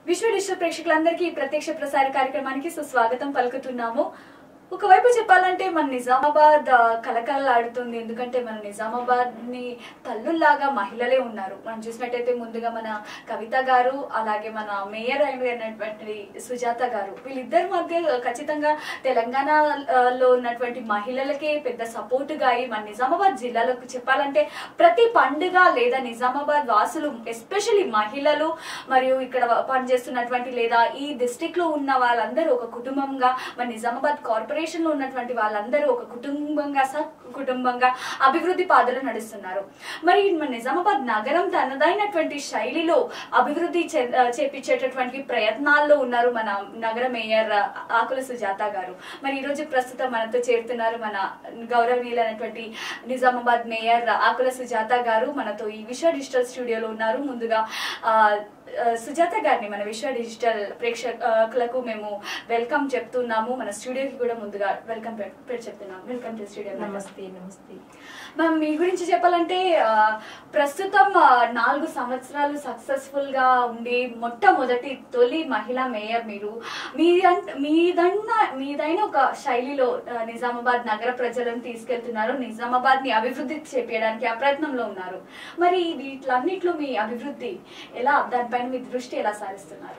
విశ్వ డిజిటల్ ప్రేక్షకులందరికీ ఈ ప్రత్యక్ష ప్రసార కార్యక్రమానికి సుస్వాగతం పలుకుతున్నాము ఒకవైపు చెప్పాలంటే మన నిజామాబాద్ ఆ, కలకలలాడుతుంది ఎందుకంటే మన నిజామాబాద్ ని తల్లుల్లాగా మహిళలే ఉన్నారు మనం చూసినట్టయితే ముందుగా మన కవిత గారు అలాగే మన మేయర్ అయినటువంటి సుజాత గారు వీళ్ళిద్దరి మధ్య ఖచ్చితంగా తెలంగాణలో ఉన్నటువంటి మహిళలకే పెద్ద సపోర్ట్ గా అయి మన నిజామాబాద్ జిల్లాలో చెప్పాలంటే ప్రతి పండుగ లేదా నిజామాబాద్ వాసులు ఎస్పెషల్లీ మహిళలు మరియు ఇక్కడ పనిచేస్తున్నటువంటి లేదా ఈ డిస్ట్రిక్ట్ లో ఉన్న వాళ్ళందరూ ఒక కుటుంబంగా మన నిజామాబాద్ కార్పొరేషన్ లో ఉన్నటువంటి వాళ్ళందరూ ఒక కుటుంబంగా స కుటుంబంగా అభివృద్ధి పాదలు నడుస్తున్నారు మరి మన నిజామాబాద్ నగరం తనదైనటువంటి శైలిలో అభివృద్ధి చే- చేపించేటటువంటి ప్రయత్నాల్లో ఉన్నారు మన నగర మేయర్ ఆకుల సుజాత గారు మరి ఈ రోజు ప్రస్తుతం మనతో చేరుతున్నారు మన గౌరవనీయులైనటువంటి నిజామాబాద్ మేయర్ ఆకుల సుజాత గారు మనతో ఈ విశ్వ డిజిటల్ స్టూడియోలో ఉన్నారు ముందుగా ఆ, ఆ, సుజాత గారిని మన విశ్వ డిజిటల్ ప్రేక్షకులకు మేము వెల్కమ్ చెప్తున్నాము మన స్టూడియోకి కూడా ముందుగా వెల్కమ్ చెప్తున్నాం వెల్కమ్ టు స్టూడియో నమస్తే నమస్తే మ్యామ్ మీ గురించి చెప్పాలంటే ఆ, ప్రస్తుతం ఆ, నాలుగు సంవత్సరాలు సక్సెస్ఫుల్ గా ఉండి మొట్టమొదటి తొలి మహిళా మేయర్ మీరు మీదంట మీదన్న మీదైన ఒక శైలిలో ఆ, నిజామాబాద్ నగర ప్రజలను తీసుకెళ్తున్నారు నిజామాబాద్ ని అభివృద్ధి చేపించడానికి ఆ ప్రయత్నంలో ఉన్నారు మరి వీటిలన్నిట్లో మీ అభివృద్ధి ఎలా దానిపైన మీ దృష్టి ఎలా సారిస్తున్నారు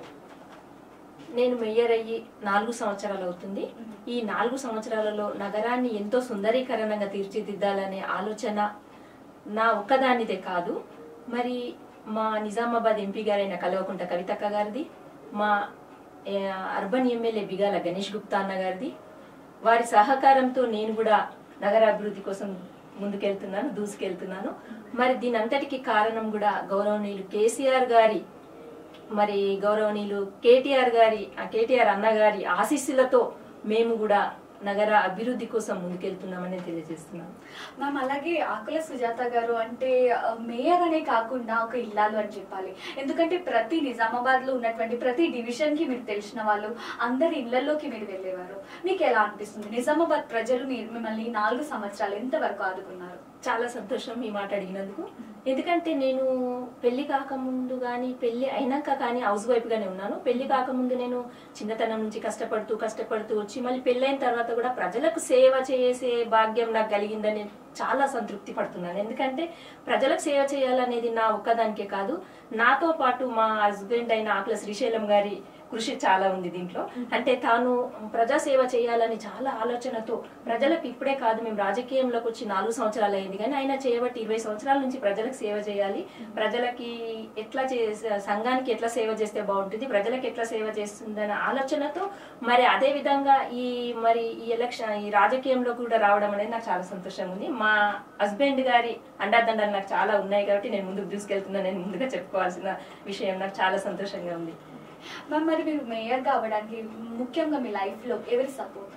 నేను మేయర్ అయ్యి నాలుగు సంవత్సరాలు అవుతుంది ఈ నాలుగు సంవత్సరాలలో నగరాన్ని ఎంతో సుందరీకరణంగా తీర్చిదిద్దాలనే ఆలోచన నా ఒక్కదానిదే కాదు మరి మా నిజామాబాద్ ఎంపీ గారైన కల్వకుంట కవితక్క గారిది మా ఏ, అర్బన్ ఎమ్మెల్యే బిగాల గణేష్ గుప్తా అన్న గారిది వారి సహకారంతో నేను కూడా నగర అభివృద్ధి కోసం ముందుకెళ్తున్నాను దూసుకెళ్తున్నాను మరి దీని అంతటికి కారణం కూడా గౌరవనీయులు కేసీఆర్ గారి మరి గౌరవనీయులు కేటీఆర్ గారి ఆ కేటీఆర్ అన్న గారి ఆశీస్సులతో మేము కూడా నగర అభివృద్ధి కోసం ముందుకెళ్తున్నామని తెలియజేస్తున్నాం మ్యామ్ అలాగే ఆకుల సుజాత గారు అంటే ఆ, మేయర్ అనే కాకుండా ఒక ఇల్లాలు అని చెప్పాలి ఎందుకంటే ప్రతి నిజామాబాద్ లో ఉన్నటువంటి ప్రతి డివిజన్ కి మీరు తెలిసిన వాళ్ళు అందరి ఇళ్లలోకి మీరు వెళ్ళేవారు మీకు ఎలా అనిపిస్తుంది నిజామాబాద్ ప్రజలు మీ- మిమ్మల్ని ఈ నాలుగు సంవత్సరాలు ఎంతవరకు ఆదుకున్నారు చాలా సంతోషం ఈ మాట అడిగినందుకు ఎందుకంటే నేను పెళ్లి కాకముందు కానీ పెళ్లి అయినాక కానీ హౌస్ వైఫ్ గానే ఉన్నాను పెళ్లి కాకముందు నేను చిన్నతనం నుంచి కష్టపడుతూ కష్టపడుతూ వచ్చి మళ్ళీ పెళ్ళైన తర్వాత కూడా ప్రజలకు సేవ చేసే భాగ్యం నాకు కలిగిందని చాలా సంతృప్తి పడుతున్నాను ఎందుకంటే ప్రజలకు సేవ చేయాలనేది నా ఒక్కదానికే కాదు నాతో పాటు మా హస్బెండ్ అయిన ఆకుల శ్రీశైలం గారి కృషి చాలా ఉంది దీంట్లో అంటే తాను ప్రజా సేవ చేయాలని చాలా ఆలోచనతో ప్రజలకు ఇప్పుడే కాదు మేము రాజకీయంలోకి వచ్చి నాలుగు సంవత్సరాలు అయింది కానీ ఆయన చేయబట్టి ఇరవై సంవత్సరాల నుంచి ప్రజలకు సేవ చేయాలి ప్రజలకి ఎట్లా చే సంఘానికి ఎట్లా సేవ చేస్తే బాగుంటుంది ప్రజలకు ఎట్లా సేవ చేస్తుందనే ఆలోచనతో మరి అదే విధంగా ఈ మరి ఈ ఎలక్షన్ ఈ రాజకీయంలో కూడా రావడం అనేది నాకు చాలా సంతోషంగా ఉంది మా హస్బెండ్ గారి అండాదండాలు నాకు చాలా ఉన్నాయి కాబట్టి నేను ముందుకు తీసుకెళ్తున్నాను నేను ముందుగా చెప్పుకోవాల్సిన విషయం నాకు చాలా సంతోషంగా ఉంది మ్యామ్ మరి మీరు మేయర్ కావడానికి ముఖ్యంగా మీ లైఫ్ లో ఎవరి సపోర్ట్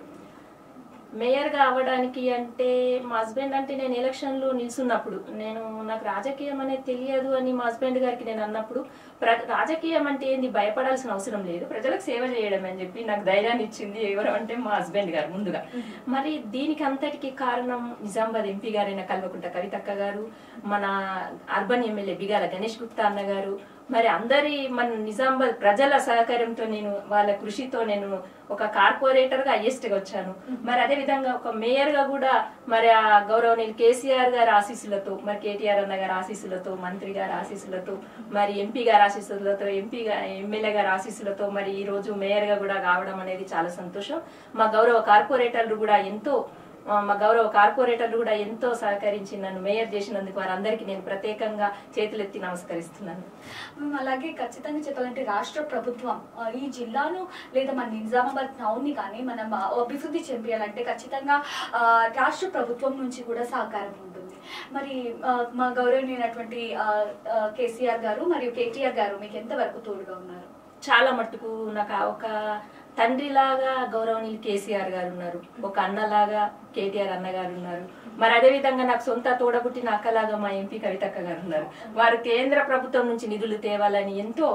మేయర్ గా అవ్వడానికి అంటే మా హస్బెండ్ అంటే నేను ఎలక్షన్ లో నిల్చున్నప్పుడు నేను నాకు రాజకీయం అనేది తెలియదు అని మా హస్బెండ్ గారికి నేను అన్నప్పుడు ప్ర- రాజకీయం అంటే ఏంది భయపడాల్సిన అవసరం లేదు ప్రజలకు సేవ చేయడం అని చెప్పి నాకు ధైర్యాన్ని ఇచ్చింది ఎవరు అంటే మా హస్బెండ్ గారు ముందుగా మరి దీనికి అంతటికి కారణం నిజామాబాద్ ఎంపీ గారైన కల్వకుంట కవితక్క గారు మన అర్బన్ ఎమ్మెల్యే బిగాల గణేష్ గుప్తా అన్న గారు మరి అందరి మన నిజామాబాద్ ప్రజల సహకారంతో నేను వాళ్ళ కృషితో నేను ఒక కార్పొరేటర్ గా హైయెస్ట్ గా వచ్చాను మరి అదే విధంగా ఒక మేయర్ గా కూడా మరి ఆ గౌరవనీయులు కేసీఆర్ గారి ఆశీస్సులతో మరి కేటీఆర్ అన్న గారి ఆశీస్సులతో మంత్రి గారి ఆశీస్సులతో మరి ఎంపీ గారి ఆశీస్సులతో ఎంపీ ఎమ్మెల్యే గారి ఆశీస్సులతో మరి ఈ రోజు మేయర్ గా కూడా కావడం అనేది చాలా సంతోషం మా గౌరవ కార్పొరేటర్లు కూడా ఎంతో ఆ, మా గౌరవ కార్పొరేటర్లు కూడా ఎంతో సహకరించి నన్ను మేయర్ చేసినందుకు వారందరికీ నేను ప్రత్యేకంగా చేతులెత్తి నమస్కరిస్తున్నాను మ్మ్. అలాగే ఖచ్చితంగా చెప్పాలంటే రాష్ట్ర ప్రభుత్వం ఆ, ఈ జిల్లాను లేదా మన నిజామాబాద్ టౌన్ ని కానీ మనం ఆ, అభివృద్ధి చెందాలంటే ఖచ్చితంగా ఆ, రాష్ట్ర ప్రభుత్వం నుంచి కూడా సహకారం ఉంటుంది మరి ఆ, మా గౌరవనీయమైనటువంటి ఆ, ఆ, కేసీఆర్ గారు మరియు కేటీఆర్ గారు మీకు ఎంతవరకు తోడుగా ఉన్నారు చాలా మట్టుకు నాకు ఆ ఒక తండ్రిలాగా గౌరవనీయులు కేసీఆర్ గారు ఉన్నారు ఒక అన్నలాగా కేటీఆర్ అన్న గారు ఉన్నారు మరి అదే విధంగా నాకు సొంత తోడబుట్టిన అక్కలాగా మా ఎంపీ కవితక్క గారు ఉన్నారు వారు కేంద్ర ప్రభుత్వం నుంచి నిధులు తేవాలని ఎంతో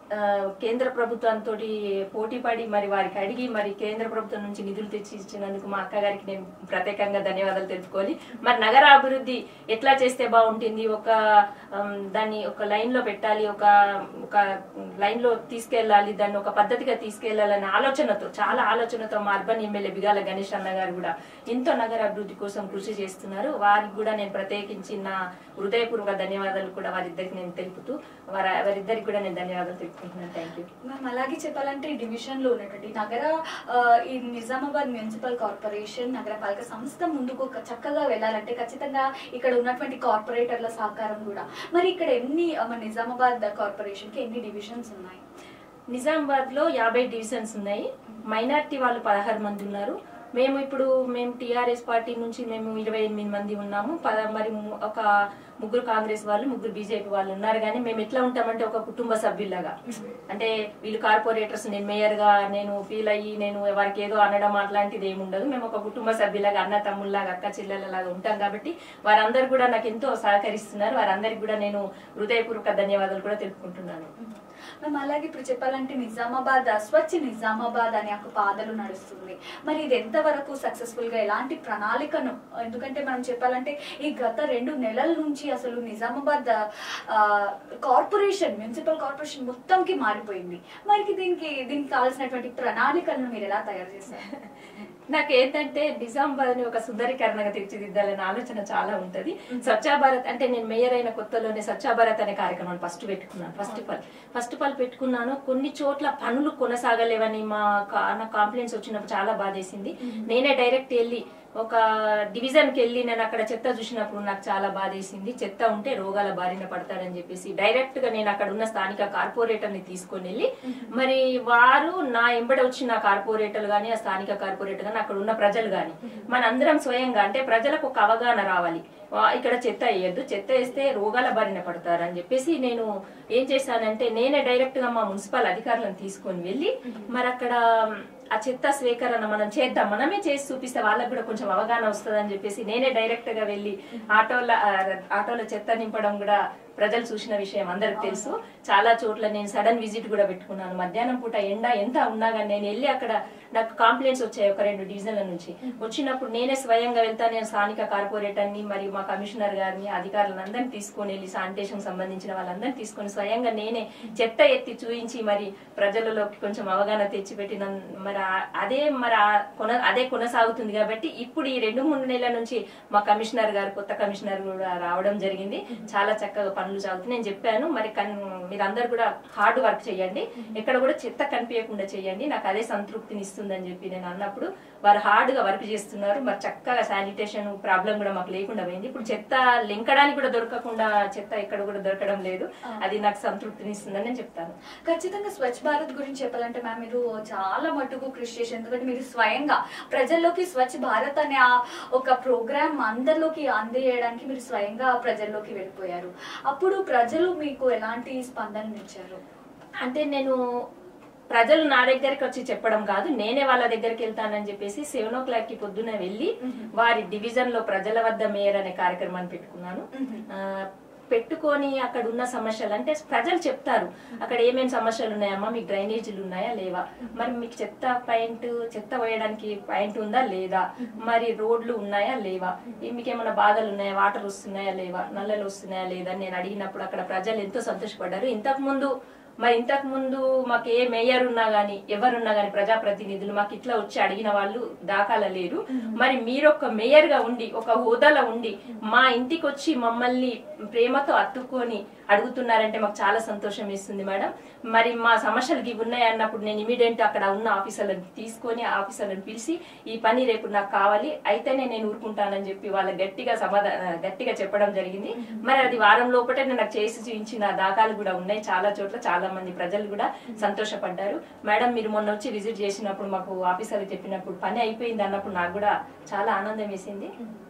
ఆ, కేంద్ర ప్రభుత్వంతో పోటీ పడి మరి వారికి అడిగి మరి కేంద్ర ప్రభుత్వం నుంచి నిధులు తెచ్చి ఇచ్చినందుకు మా అక్క గారికి నేను ప్రత్యేకంగా ధన్యవాదాలు తెలుపుకోవాలి మరి నగర అభివృద్ధి ఎట్లా చేస్తే బాగుంటుంది ఒక ఆమ్, దాన్ని ఒక లైన్ లో పెట్టాలి ఒక ఒక లైన్ లో తీసుకెళ్ళాలి దాన్ని ఒక పద్ధతిగా తీసుకెళ్లాలనే ఆలోచనతో చాలా ఆలోచనతో మా అర్బన్ ఎమ్మెల్యే బిగాల గణేష్ అన్న గారు కూడా ఎంతో నగర అభివృద్ధి కోసం కృషి చేస్తున్నారు వారికి కూడా నేను ప్రత్యేకించి నా హృదయపూర్వక ధన్యవాదాలు కూడా వారిద్దరికి నేను తెలుపుతూ వారి వారిద్దరికి కూడా నేను ధన్యవాదాలు తెలుపుకుంటున్నాను థ్యాంక్ యూ మ్యామ్ అలాగే చెప్పాలంటే ఈ డివిజన్ లో ఉన్నటువంటి నగర ఆ, ఈ నిజామాబాద్ మున్సిపల్ కార్పొరేషన్ నగరపాలక సంస్థ ముందుకు ఒక చక్కగా వెళ్ళాలంటే ఖచ్చితంగా ఇక్కడ ఉన్నటువంటి కార్పొరేటర్ల సహకారం కూడా మరి ఇక్కడ ఎన్ని ఆ, మన నిజామాబాద్ కార్పొరేషన్ కి ఎన్ని డివిజన్స్ ఉన్నాయి నిజామాబాద్ లో యాభై డివిజన్స్ ఉన్నాయి మైనార్టీ వాళ్ళు పదహారు మంది ఉన్నారు మేము ఇప్పుడు మేము టిఆర్ఎస్ పార్టీ నుంచి మేము ఇరవై ఎనిమిది మంది ఉన్నాము పద మరి ము- ఒక ముగ్గురు కాంగ్రెస్ వాళ్ళు ముగ్గురు బీజేపీ వాళ్ళు ఉన్నారు కానీ మేము ఎట్లా ఉంటామంటే ఒక కుటుంబ సభ్యులాగా అంటే వీళ్ళు కార్పొరేటర్స్ నేను మేయర్ గా నేను ఫీల్ అయ్యి నేను వారికి ఏదో అనడం అట్లాంటిది ఏమి ఉండదు మేము ఒక కుటుంబ సభ్యులాగా అన్న తమ్ముళ్ళలాగా అక్క చెల్లెలలాగా ఉంటాం కాబట్టి వారందరూ కూడా నాకు ఎంతో సహకరిస్తున్నారు వారందరికి కూడా నేను హృదయపూర్వక ధన్యవాదాలు కూడా తెలుపుకుంటున్నాను మ్యామ్ అలాగే ఇప్పుడు చెప్పాలంటే నిజామాబాద్ స్వచ్ఛ నిజామాబాద్ అనే ఒక పాదలు నడుస్తుంది మరి ఇది ఎంతవరకు సక్సెస్ఫుల్ గా ఎలాంటి ప్రణాళికను ఎందుకంటే మనం చెప్పాలంటే ఈ గత రెండు నెలల నుంచి అసలు నిజామాబాద్ ఆ, కార్పొరేషన్ మున్సిపల్ కార్పొరేషన్ మొత్తంకి మారిపోయింది మరి దీనికి దీనికి కావాల్సినటువంటి ప్రణాళికలను మీరు ఎలా తయారు చేస్తారు నాకు ఏంటంటే నిజామాబాద్ ని ఒక సుందరీకరణగా తీర్చిదిద్దాలనే ఆలోచన చాలా ఉంటది స్వచ్ఛ భారత్ అంటే నేను మేయర్ అయిన కొత్తలోనే స్వచ్ఛ భారత్ అనే కార్యక్రమాన్ని ఫస్ట్ పెట్టుకున్నాను first of all first of all పెట్టుకున్నాను కొన్ని చోట్ల పనులు కొనసాగలేవని మా కా- నా కాంప్లైంట్స్ వచ్చినప్పుడు చాలా బాధేసింది నేనే డైరెక్ట్ వెళ్ళి ఒక డివిజన్ కి వెళ్ళి నేను అక్కడ చెత్త చూసినప్పుడు నాకు చాలా బాధేసింది చెత్త ఉంటే రోగాల బారిన పడతారని చెప్పేసి డైరెక్ట్ గా నేను అక్కడ ఉన్న స్థానిక కార్పొరేటర్ ని తీసుకొని వెళ్ళి మరి వారు నా ఎంబడి వచ్చిన కార్పొరేటర్లు గాని ఆ స్థానిక కార్పొరేటర్ గాని అక్కడ ఉన్న ప్రజలు గాని మనందరం స్వయంగా అంటే ప్రజలకు ఒక అవగాహన రావాలి వా- ఇక్కడ చెత్త వేయద్దు చెత్త వేస్తే రోగాల బారిన పడతారు అని చెప్పేసి నేను ఏం చేశానంటే నేనే డైరెక్ట్ గా మా మున్సిపల్ అధికారులను తీసుకొని వెళ్ళి మరి అక్కడ ఆ చెత్త స్వీకరణ మనం చేద్దాం మనమే చేసి చూపిస్తే వాళ్ళకి కూడా కొంచెం అవగాహన వస్తుంది అని చెప్పేసి నేనే డైరెక్ట్ గా వెళ్ళి ఆటోల ఆ, ఆటోలో చెత్త నింపడం కూడా ప్రజలు చూసిన విషయం అందరికి తెలుసు చాలా చోట్ల నేను సడన్ విజిట్ కూడా పెట్టుకున్నాను మధ్యాహ్నం పూట ఎండ ఎంత ఉన్నా కానీ నేను వెళ్ళి అక్కడ నాకు కాంప్లైంట్స్ వచ్చాయి ఒక రెండు డివిజన్ల నుంచి వచ్చినప్పుడు నేనే స్వయంగా వెళ్తాను నేను స్థానిక కార్పొరేటర్ ని మరియు మా కమిషనర్ గారిని అధికారులను అందరిని తీసుకొని వెళ్ళి శానిటేషన్ సంబంధించిన వాళ్ళందరినీ తీసుకొని స్వయంగా నేనే చెత్త ఎత్తి చూయించి మరి ప్రజలలోకి కొంచెం అవగాహన తెచ్చిపెట్టిన మరి ఆ- అదే మరి ఆ కొన అదే కొనసాగుతుంది కాబట్టి ఇప్పుడు ఈ రెండు మూడు నెలల నుంచి మా కమిషనర్ గారు కొత్త కమిషనర్ కూడా రావడం జరిగింది చాలా చక్కగా పనులు సాగుతున్నాయి నేను చెప్పాను మరి కన్- మీరందరూ కూడా హార్డ్ వర్క్ చేయండి ఎక్కడ కూడా చెత్త కనిపించకుండా చేయండి నాకు అదే సంతృప్తిని ఇస్తుందని చెప్పి నేను అన్నప్పుడు వారు హార్డ్ గా వర్క్ చేస్తున్నారు మరి చక్కగా శానిటేషన్ ప్రాబ్లం కూడా మాకు లేకుండా పోయింది ఇప్పుడు చెత్త లింకడానికి కూడా దొరకకుండా చెత్త ఎక్కడ కూడా దొరకడం లేదు అది నాకు సంతృప్తిని ఇస్తుందని నేను చెప్తాను ఖచ్చితంగా స్వచ్ఛ భారత్ గురించి చెప్పాలంటే మ్యామ్ మీరు చాలా మటుకు కృషి చేసి ఎందుకంటే మీరు స్వయంగా ప్రజల్లోకి స్వచ్ఛ భారత్ అనే ఆ ఒక ప్రోగ్రామ్ అందరిలోకి అందజేయడానికి మీరు స్వయంగా ప్రజల్లోకి వెళ్ళిపోయారు అప్పుడు ప్రజలు మీకు ఎలాంటి స్పందన ఇచ్చారు అంటే నేను ప్రజలు నా దగ్గరికి వచ్చి చెప్పడం కాదు నేనే వాళ్ళ దగ్గరికి వెళ్తానని చెప్పేసి సెవెన్ ఓ క్లాక్ కి పొద్దున వెళ్ళి వారి డివిజన్ లో ప్రజల వద్ద మేయర్ అనే కార్యక్రమాన్ని పెట్టుకున్నాను ఆ, పెట్టుకొని అక్కడ ఉన్న సమస్యలు అంటే ప్రజలు చెప్తారు అక్కడ ఏమేమి సమస్యలు ఉన్నాయమ్మా మీకు డ్రైనేజీలు ఉన్నాయా లేవా మరి మీకు చెత్త పాయింట్ చెత్త వేయడానికి పాయింట్ ఉందా లేదా మరి రోడ్లు ఉన్నాయా లేవా ఈ మీకు ఏమైనా బాధలు ఉన్నాయా వాటర్ వస్తున్నాయా లేవా నల్లలు వస్తున్నాయా లేదా అని నేను అడిగినప్పుడు అక్కడ ప్రజలు ఎంతో సంతోషపడ్డారు ఇంతకు ముందు మరి ఇంతకు ముందు మాకు ఏ మేయర్ ఉన్నా గానీ ఎవరున్నా గానీ ప్రజాప్రతినిధులు మాకు ఇట్లా వచ్చి అడిగిన వాళ్ళు దాఖలా లేరు మరి మీరు ఒక మేయర్ గా ఉండి ఒక హోదాలో ఉండి మా ఇంటికి వచ్చి మమ్మల్ని ప్రేమతో అత్తుకొని అడుగుతున్నారంటే మాకు చాలా సంతోషం వేస్తుంది మేడం మరి మా సమస్యలు ఇవి ఉన్నాయి అన్నప్పుడు నేను ఇమీడియట్ అక్కడ ఉన్న ఆఫీసర్లను తీసుకొని ఆ ఆఫీసర్లను పిలిచి ఈ పని రేపు నాకు కావాలి అయితేనే నేను ఊరుకుంటానని చెప్పి వాళ్ళ గట్టిగా సమాధాన గట్టిగా చెప్పడం జరిగింది మరి అది వారం లోపటే నేను నాకు చేసి చూపించిన దాఖలు కూడా ఉన్నాయి చాలా చోట్ల చాలా మంది ప్రజలు కూడా సంతోషపడ్డారు మేడం మీరు మొన్న వచ్చి విజిట్ చేసినప్పుడు మాకు ఆఫీసర్ చెప్పినప్పుడు పని అయిపోయింది అన్నప్పుడు నాకు కూడా చాలా ఆనందం వేసింది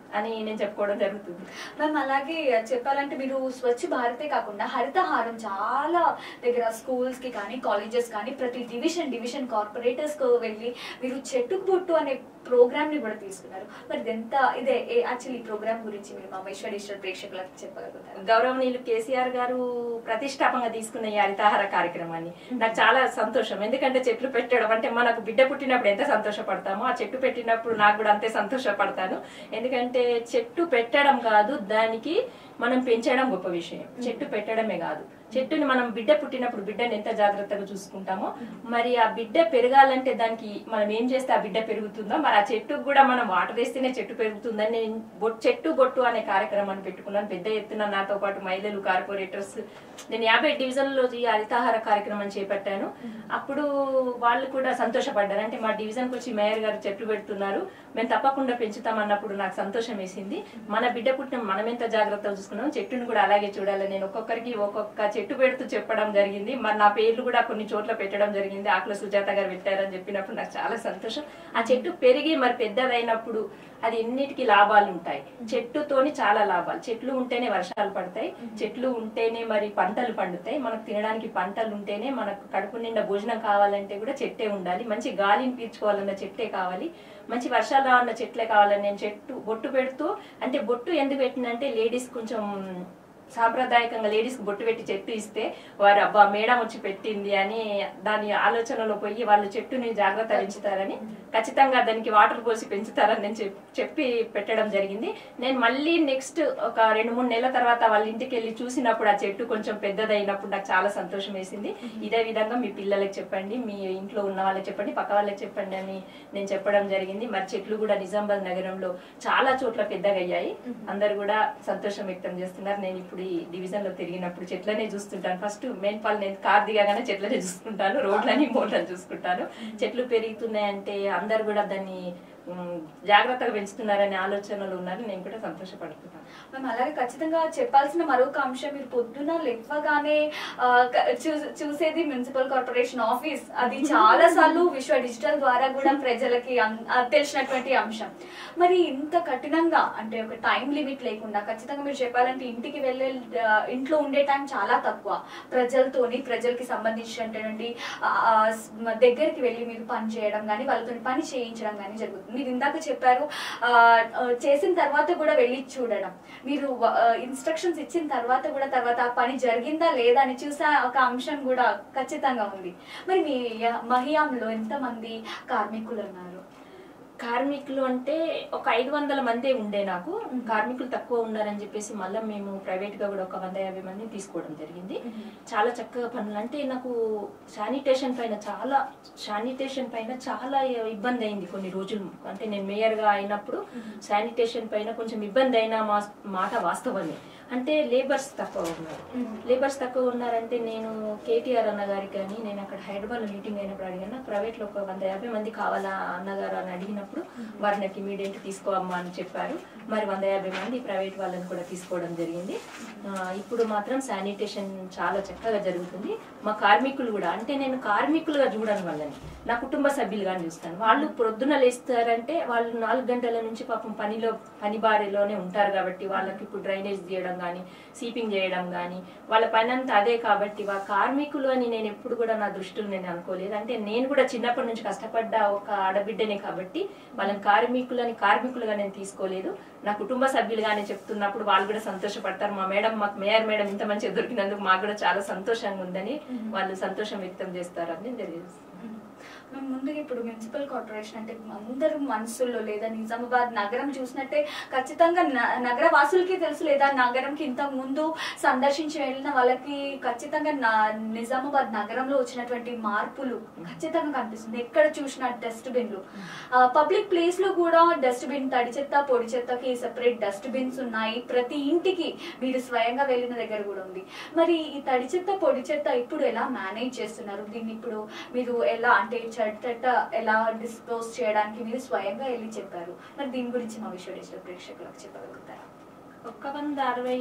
అని నేను చెప్పుకోవడం జరుగుతుంది మ్యామ్ అలాగే చెప్పాలంటే మీరు స్వచ్ఛ భారతే కాకుండా హరితహారం చాలా దగ్గర స్కూల్స్ కి కానీ కాలేజెస్ కానీ ప్రతి డివిజన్ డివిజన్ కార్పొరేటర్స్ కు వెళ్ళి మీరు చెట్టుకు బొట్టు అనే ప్రోగ్రామ్ ని కూడా తీసుకున్నారు మరి ఇదెంత ఇదే యాక్చువల్లీ ఈ ప్రోగ్రామ్ గురించి మీరు మా విశ్వడేశ్వర ప్రేక్షకులకు చెప్పగలుగుతారు గౌరవనీయులు కేసీఆర్ గారు ప్రతిష్టాపంగా తీసుకున్న ఈ హరితాహార కార్యక్రమాన్ని నాకు చాలా సంతోషం ఎందుకంటే చెట్లు పెట్టడం అంటే మనకు బిడ్డ పుట్టినప్పుడు ఎంత సంతోషపడతామో ఆ చెట్టు పెట్టినప్పుడు నాకు కూడా అంతే సంతోషపడతాను ఎందుకంటే చెట్టు పెట్టడం కాదు దానికి మనం పెంచడం గొప్ప విషయం చెట్టు పెట్టడమే కాదు చెట్టుని మనం బిడ్డ పుట్టినప్పుడు బిడ్డని ఎంత జాగ్రత్తగా చూసుకుంటామో మరి ఆ బిడ్డ పెరగాలంటే దానికి మనం ఏం చేస్తే ఆ బిడ్డ పెరుగుతుందో మరి ఆ చెట్టుకు కూడా మనం వాటర్ వేస్తేనే చెట్టు పెరుగుతుందని నేను బొట్- చెట్టు బొట్టు అనే కార్యక్రమాన్ని పెట్టుకున్నాను పెద్ద ఎత్తున నాతో పాటు మహిళలు కార్పొరేటర్స్ నేను యాభై డివిజన్లో ఈ హరితాహార కార్యక్రమం చేపట్టాను అప్పుడు వాళ్ళు కూడా సంతోషపడ్డారు అంటే మా డివిజన్కి వచ్చి మేయర్ గారు చెట్లు పెడుతున్నారు మేము తప్పకుండా పెంచుతాం అన్నప్పుడు నాకు సంతోషం వేసింది మన బిడ్డ పుట్టిన మనం ఎంత జాగ్రత్తగా చూసుకున్నాం చెట్టును కూడా అలాగే చూడాలి నేను ఒక్కొక్కరికి ఒక్కొక్క చెట్టు పెడుతూ చెప్పడం జరిగింది మరి నా పేర్లు కూడా కొన్ని చోట్ల పెట్టడం జరిగింది ఆకుల సుజాత గారు పెట్టారని చెప్పినప్పుడు నాకు చాలా సంతోషం ఆ చెట్టు పెరిగి మరి పెద్దదైనప్పుడు అది ఎన్నిటికి లాభాలు ఉంటాయి చెట్టుతోని చాలా లాభాలు చెట్లు ఉంటేనే వర్షాలు పడతాయి చెట్లు ఉంటేనే మరి పంటలు పండుతాయి మనకు తినడానికి పంటలు ఉంటేనే మనకు కడుపు నిండా భోజనం కావాలంటే కూడా చెట్టే ఉండాలి మంచి గాలిని పీల్చుకోవాలన్న చెట్టే కావాలి మంచి వర్షాలు రావాలన్న చెట్లే కావాలని నేను చెట్టు బొట్టు పెడుతూ అంటే బొట్టు ఎందుకు పెట్టినంటే లేడీస్ కొంచెం సాంప్రదాయకంగా లేడీస్ కి బొట్టు పెట్టి చెట్టు ఇస్తే వారు అబ్బా మేడం వచ్చి పెట్టింది అని దాని ఆలోచనలో పోయి వాళ్ళు చెట్టుని జాగ్రత్త పెంచుతారని ఖచ్చితంగా దానికి వాటర్ పోసి పెంచుతారని నేను చెప్- చెప్పి పెట్టడం జరిగింది నేను మళ్ళీ నెక్స్ట్ ఒక రెండు మూడు నెలల తర్వాత వాళ్ళ ఇంటికి వెళ్ళి చూసినప్పుడు ఆ చెట్టు కొంచెం పెద్దదైనప్పుడు నాకు చాలా సంతోషం వేసింది ఇదే విధంగా మీ పిల్లలకి చెప్పండి మీ ఇంట్లో ఉన్న వాళ్ళకి చెప్పండి పక్క వాళ్ళకి చెప్పండి అని నేను చెప్పడం జరిగింది మరి చెట్లు కూడా నిజామాబాద్ నగరంలో చాలా చోట్ల పెద్దగా అయ్యాయి అందరు కూడా సంతోషం వ్యక్తం చేస్తున్నారు నేను ఇప్పుడు ఈ డివిజన్ లో తిరిగినప్పుడు చెట్లనే చూస్తుంటాను ఫస్ట్ మెయిన్ పాలు నేను కార్ దిగానే చెట్లనే చూసుకుంటాను రోడ్లని మోడ్లని చూసుకుంటాను చెట్లు పెరుగుతున్నాయంటే అందరు కూడా దాన్ని ఉమ్, జాగ్రత్తగా పెంచుతున్నారనే ఆలోచనలు ఉన్నారు నేను కూడా సంతోషపడుతున్నాను మేము అలాగే ఖచ్చితంగా చెప్పాల్సిన మరొక అంశం మీరు పొద్దున లేవగానే ఆ, క- చూ- చూసేది మున్సిపల్ కార్పొరేషన్ ఆఫీస్ అది చాలా సార్లు విశ్వ డిజిటల్ ద్వారా కూడా ప్రజలకి అన్- ఆ, తెలిసినటువంటి అంశం మరి ఇంత కఠినంగా అంటే ఒక టైం లిమిట్ లేకుండా ఖచ్చితంగా మీరు చెప్పాలంటే ఇంటికి వెళ్ళే ఆ, ఇంట్లో ఉండే టైం చాలా తక్కువ ప్రజలతోని ప్రజలకి సంబంధించినటువంటి ఆ, ఆ, స్- దగ్గరికి వెళ్ళి మీరు పని చేయడం కానీ వాళ్ళతో పని చేయించడం కానీ జరుగుతుంది మీరు ఇందాక చెప్పారు ఆ, ఆ, చేసిన తర్వాత కూడా వెళ్ళి చూడడం మీరు ఇన్స్ట్రక్షన్స్ ఇచ్చిన తర్వాత కూడా తర్వాత ఆ పని జరిగిందా లేదా అని చూసే ఒక అంశం కూడా ఖచ్చితంగా ఉంది మరి మీ య- మహియాంలో ఎంతమంది కార్మికులు ఉన్నారు కార్మికులు అంటే ఒక ఐదు వందల మందే ఉండే నాకు కార్మికులు తక్కువ ఉన్నారని చెప్పేసి మళ్ళీ మేము ప్రైవేట్ గా కూడా ఒక వంద యాభై మందిని తీసుకోవడం జరిగింది చాలా చక్కగా పనులు అంటే నాకు శానిటేషన్ పైన చాలా శానిటేషన్ పైన చాలా ఇబ్బంది అయింది కొన్ని రోజులు అంటే నేను మేయర్ గా అయినప్పుడు శానిటేషన్ పైన కొంచెం ఇబ్బంది అయిన మా- మాట వాస్తవమే అంటే లేబర్స్ తక్కువ ఉన్నారు లేబర్స్ తక్కువ ఉన్నారంటే నేను కేటీఆర్ అన్న గారికి కానీ నేను అక్కడ హైదరాబాద్ లో మీటింగ్ అయినప్పుడు అడిగాను ప్రైవేట్ లో ఒక వంద యాభై మంది కావాలా అన్నగారు అని అడిగినప్పుడు వారు నాకు ఇమీడియట్ తీసుకోవమ్మా అని చెప్పారు మరి వంద యాభై మంది ప్రైవేట్ వాళ్ళని కూడా తీసుకోవడం జరిగింది ఆ, ఇప్పుడు మాత్రం శానిటేషన్ చాలా చక్కగా జరుగుతుంది మా కార్మికులు కూడా అంటే నేను కార్మికులుగా చూడను వాళ్ళని నా కుటుంబ సభ్యులుగా చూస్తాను వాళ్ళు ప్రొద్దున లేస్తారంటే వాళ్ళు నాలుగు గంటల నుంచి పాపం పనిలో పని బారిలోనే ఉంటారు కాబట్టి వాళ్ళకి ఇప్పుడు డ్రైనేజ్ తీయడం కానీ సీపింగ్ చేయడం కానీ వాళ్ళ పని అంతా అదే కాబట్టి వా కార్మికులు అని నేను ఎప్పుడు కూడా నా దృష్టిలో నేను అనుకోలేదు అంటే నేను కూడా చిన్నప్పటి నుంచి కష్టపడ్డ ఒక ఆడబిడ్డనే కాబట్టి వాళ్ళని కార్మికులని కార్మికులుగా నేను తీసుకోలేదు నా కుటుంబ సభ్యులుగానే చెప్తున్నప్పుడు వాళ్ళు కూడా సంతోషపడతారు మా మేడం మాకు మేయర్ మేడం ఇంత మంచిగా దొరికినందుకు మాకు కూడా చాలా సంతోషంగా ఉందని వాళ్ళు సంతోషం వ్యక్తం చేస్తారని నేను తెలియజేస్తాను మేము ముందుగా ఇప్పుడు మున్సిపల్ కార్పొరేషన్ అంటే అందరు మనసుల్లో లేదా నిజామాబాద్ నగరం చూసినట్టే ఖచ్చితంగా న- నగర వాసులకి తెలుసు లేదా నగరంకి ఇంతకు ముందు సందర్శించి వెళ్ళిన వాళ్ళకి ఖచ్చితంగా నా- నిజామాబాద్ నగరంలో వచ్చినటువంటి మార్పులు ఖచ్చితంగా కనిపిస్తుంది ఎక్కడ చూసిన డస్ట్బిన్లు పబ్లిక్ ప్లేస్ లో కూడా డస్ట్బిన్ తడి చెత్త పొడి చెత్తకి సెపరేట్ డస్ట్బిన్స్ ఉన్నాయి ప్రతి ఇంటికి మీరు స్వయంగా వెళ్ళిన దగ్గర కూడా ఉంది మరి ఈ తడి చెత్త పొడి చెత్త ఇప్పుడు ఎలా మేనేజ్ చేస్తున్నారు దీన్ని ఇప్పుడు మీరు ఎలా అంటే చెత్త చెత్త ఎలా డిస్పోజ్ చేయడానికి మీరు స్వయంగా వెళ్ళి చెప్పారు మరి దీని గురించి మా విశ్వడేశ్వర ప్రేక్షకులకు చెప్పగలుగుతారా ఒక్క వంద అరవై